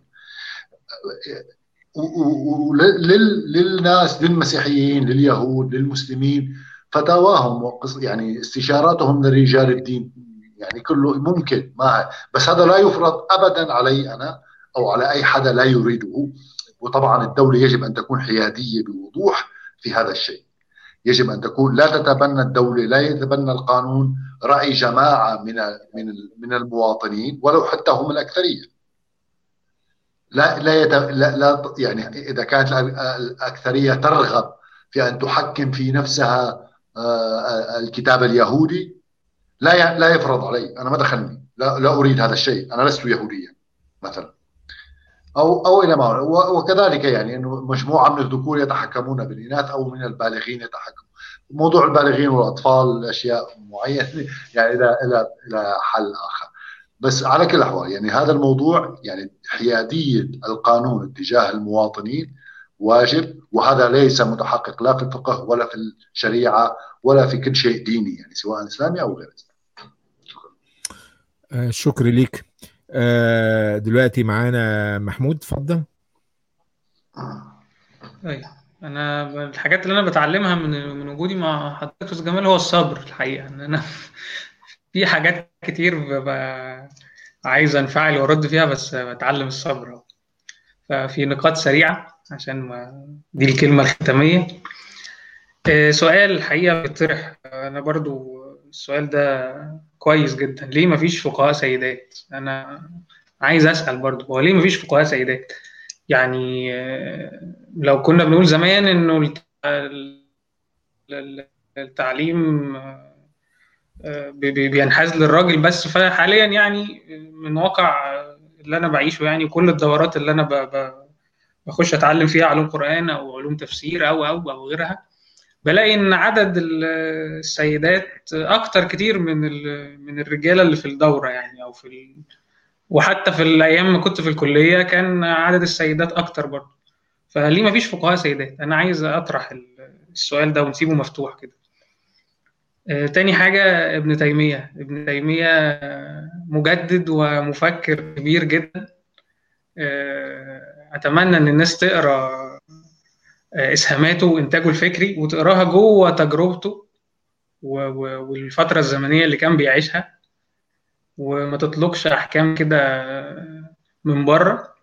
للناس للمسيحيين لليهود للمسلمين فتاواهم يعني استشاراتهم لرجال الدين يعني كله ممكن ما بس هذا لا يفرض ابدا علي انا او على اي حدا لا يريده وطبعا الدوله يجب ان تكون حياديه بوضوح في هذا الشيء يجب ان تكون لا تتبنى الدوله لا يتبنى القانون راي جماعه من من من المواطنين ولو حتى هم الاكثريه لا لا, يت... لا لا يعني اذا كانت الاكثريه ترغب في ان تحكم في نفسها الكتاب اليهودي لا لا يفرض علي انا ما دخلني لا, لا اريد هذا الشيء انا لست يهوديا مثلا او او الى ما وكذلك يعني انه مجموعه من الذكور يتحكمون بالاناث او من البالغين يتحكمون موضوع البالغين والاطفال اشياء معينه يعني الى الى الى حل اخر بس على كل الاحوال يعني هذا الموضوع يعني حياديه القانون تجاه المواطنين واجب وهذا ليس متحقق لا في الفقه ولا في الشريعه ولا في كل شيء ديني يعني سواء اسلامي او غير اسلامي آه شكرا ليك آه دلوقتي معانا محمود اتفضل ايوه انا الحاجات اللي انا بتعلمها من من وجودي مع حضرتك استاذ جمال هو الصبر الحقيقه ان انا في حاجات كتير ببقى عايز انفعل وارد فيها بس بتعلم الصبر ففي نقاط سريعه عشان ما دي الكلمه الختاميه سؤال الحقيقه بيطرح انا برضو السؤال ده كويس جدا ليه مفيش فقهاء سيدات انا عايز اسال برضه هو ليه مفيش فقهاء سيدات يعني آه، لو كنا بنقول زمان انه الت- ال- ال- التعليم آه، آه، بي- بي- بينحاز للراجل بس فحاليا يعني من واقع اللي انا بعيشه يعني كل الدورات اللي انا ب- ب- بخش اتعلم فيها علوم قرآن او علوم تفسير او او او غيرها بلاقي ان عدد ال- السيدات اكتر كتير من ال- من الرجاله اللي في الدوره يعني او في ال... وحتى في الايام ما كنت في الكليه كان عدد السيدات اكتر برضه فليه ما فيش فقهاء سيدات انا عايز اطرح ال- السؤال ده ونسيبه مفتوح كده آه، تاني حاجة ابن تيمية ابن تيمية آه، مجدد ومفكر كبير جدا آه، أتمنى إن الناس تقرأ آه، إسهاماته وإنتاجه الفكري وتقراها جوه تجربته و- و- والفترة الزمنية اللي كان بيعيشها وما تطلقش أحكام كده آه، من بره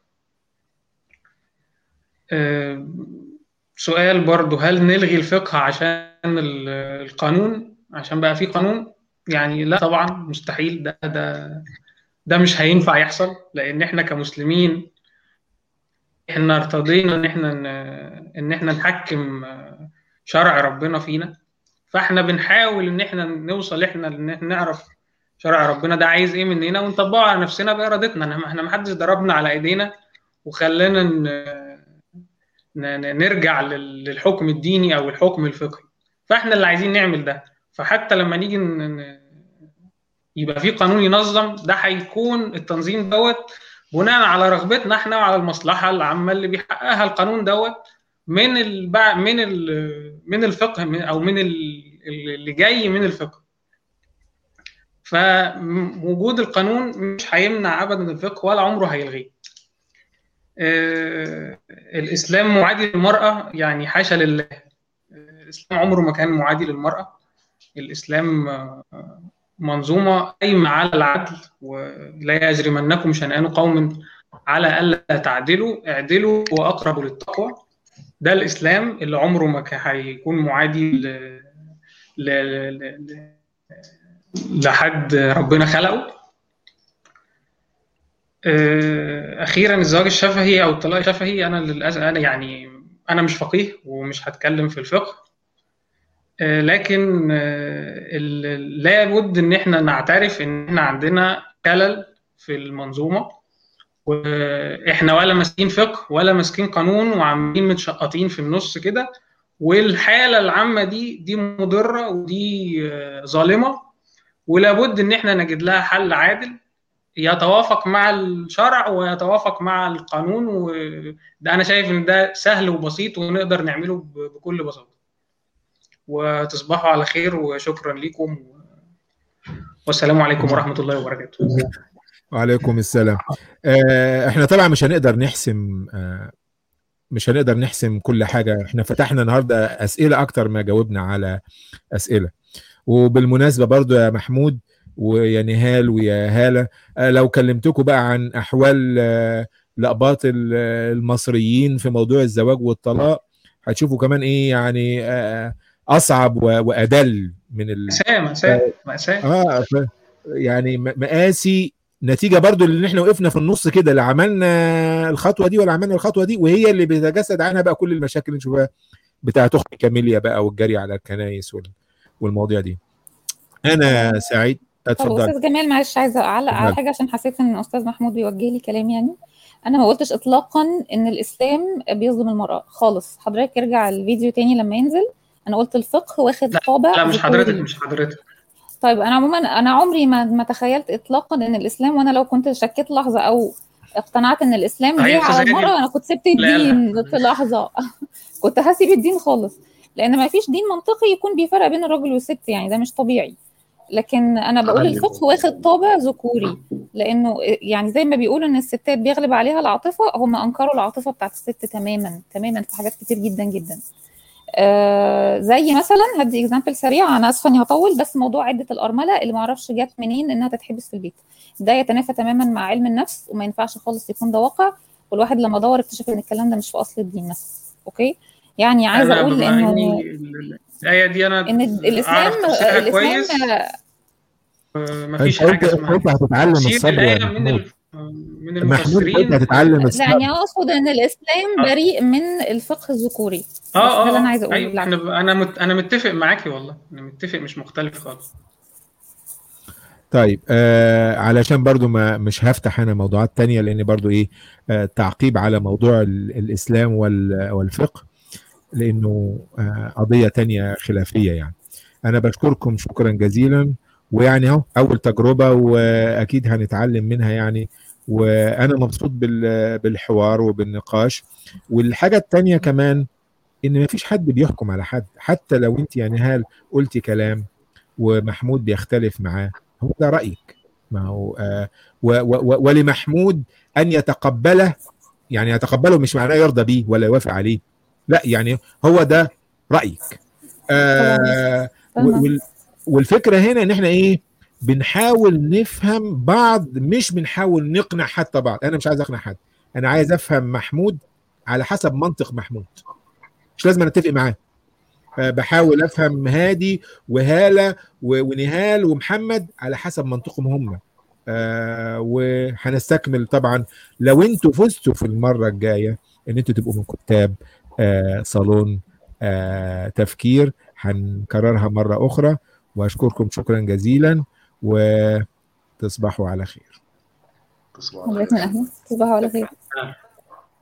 آه، سؤال برضو هل نلغي الفقه عشان ال- القانون عشان بقى في قانون يعني لا طبعا مستحيل ده ده ده مش هينفع يحصل لان احنا كمسلمين احنا ارتضينا ان احنا ن- ان احنا نحكم شرع ربنا فينا فاحنا بنحاول ان احنا نوصل احنا ان احنا نعرف شرع ربنا ده عايز ايه مننا ونطبقه على نفسنا بارادتنا احنا ما حدش ضربنا على ايدينا وخلانا ن- ن- نرجع لل- للحكم الديني او الحكم الفقهي فاحنا اللي عايزين نعمل ده فحتى لما نيجي ن- ن- يبقى في قانون ينظم ده هيكون التنظيم دوت بناء على رغبتنا احنا وعلى المصلحه العامه اللي بيحققها القانون دوت من البع... من ال... من الفقه من... او من ال... اللي جاي من الفقه فوجود القانون مش هيمنع ابدا الفقه ولا عمره هيلغيه آه، الاسلام معادي للمراه يعني حاشا لله الاسلام عمره ما كان معادي للمراه الاسلام آه، منظومه قايمه على العدل ولا يجرمنكم شنآن قوم على الا تعدلوا اعدلوا واقرب للتقوى ده الاسلام اللي عمره ما كان هيكون معادي ل... ل... ل... ل... لحد ربنا خلقه آه، اخيرا الزواج الشفهي او الطلاق الشفهي انا للاسف انا يعني انا مش فقيه ومش هتكلم في الفقه آه، لكن آه، ال- لابد ان احنا نعترف ان احنا عندنا خلل في المنظومه واحنا ولا ماسكين فقه ولا ماسكين قانون وعاملين متشقطين في النص كده والحاله العامه دي دي مضره ودي آه، ظالمه ولابد ان احنا نجد لها حل عادل يتوافق مع الشرع ويتوافق مع القانون وده انا شايف ان ده سهل وبسيط ونقدر نعمله ب- بكل بساطه وتصبحوا على خير وشكرا لكم والسلام عليكم ورحمه الله وبركاته وعليكم السلام آه، احنا طبعا مش هنقدر نحسم آه، مش هنقدر نحسم كل حاجة احنا فتحنا النهاردة أسئلة أكتر ما جاوبنا على أسئلة وبالمناسبة برضو يا محمود ويا نهال ويا هالة آه، لو كلمتكم بقى عن أحوال آه، لأباط ال- المصريين في موضوع الزواج والطلاق هتشوفوا كمان إيه يعني آه، أصعب و- وأدل من ال... مأساة مأساة مأساة اه ف... يعني م- مقاسي نتيجه برضو اللي احنا وقفنا في النص كده لا عملنا الخطوه دي ولا عملنا الخطوه دي وهي اللي بيتجسد عنها بقى كل المشاكل اللي نشوفها بتاعت اخت كاميليا بقى والجري على الكنايس وال... والمواضيع دي انا سعيد طب اتفضل استاذ جمال معلش عايزه اعلق على اتفضل. حاجه عشان حسيت ان استاذ محمود بيوجه لي كلام يعني انا ما قلتش اطلاقا ان الاسلام بيظلم المراه خالص حضرتك ارجع الفيديو تاني لما ينزل انا قلت الفقه واخد لا طابع لا مش حضرتك ذكوري. مش حضرتك طيب انا عموما انا عمري ما ما تخيلت اطلاقا ان الاسلام وانا لو كنت شكيت لحظه او اقتنعت ان الاسلام هي جه على أستاذة هاني المراه انا كنت سبت لا، لا. الدين في لحظه كنت هسيب الدين خالص لان ما فيش دين منطقي يكون بيفرق بين الراجل والست يعني ده مش طبيعي لكن انا بقول عملي. الفقه واخد طابع ذكوري لانه يعني زي ما بيقولوا ان الستات بيغلب عليها العاطفه هم انكروا العاطفه بتاعت الست تماما تماما في حاجات كتير جدا جدا آه زي مثلا هدي اكزامبل سريع انا اسفه اني هطول بس موضوع عده الارمله اللي ما اعرفش جت منين انها تتحبس في البيت ده يتنافى تماما مع علم النفس وما ينفعش خالص يكون ده واقع والواحد لما دور اكتشف ان الكلام ده مش في اصل الدين مثلا اوكي يعني عايزه أنا اقول بما انه إني ال- الآية دي أنا ان الاسلام أعرف تفسيرها الاسلام كويس آه، مفيش انت حاجة قلت اسمها قلت هتتعلم تفسير الصبر يا الآية من محمود ال- من محمود قلت المفسرين هتتعلم لا الصبر يعني اقصد ان الاسلام آه. بريء من الفقه الذكوري بس اه ده اللي انا اه عايزه اقوله ايوه بالعكس انا انا مت... انا متفق معاكي والله انا متفق مش مختلف خالص طيب آه علشان برضو ما مش هفتح انا موضوعات تانية لان برضو ايه آه تعقيب على موضوع ال- الاسلام وال- والفقه لانه آه قضية تانية خلافية يعني انا بشكركم شكرا جزيلا ويعني اهو اول تجربة واكيد هنتعلم منها يعني وانا مبسوط بال- بالحوار وبالنقاش والحاجة التانية كمان ان مفيش حد بيحكم على حد حتى لو انت يعني هال قلتي كلام ومحمود بيختلف معاه هو ده رايك ما هو آه و و و ولمحمود ان يتقبله يعني يتقبله مش معناه يرضى بيه ولا يوافق عليه لا يعني هو ده رايك آه فاهمة. وال- والفكره هنا ان احنا ايه بنحاول نفهم بعض مش بنحاول نقنع حتى بعض انا مش عايز اقنع حد انا عايز افهم محمود على حسب منطق محمود مش لازم اتفق معاه آه، بحاول افهم هادي وهاله و- ونهال ومحمد على حسب منطقهم هم آه وهنستكمل طبعا لو انتوا فزتوا في المره الجايه ان انتوا تبقوا من كتاب آه صالون آه تفكير هنكررها مره اخرى واشكركم شكرا جزيلا وتصبحوا على خير تصبحوا على حضرتك من خير اهلا تصبحوا على خير آه.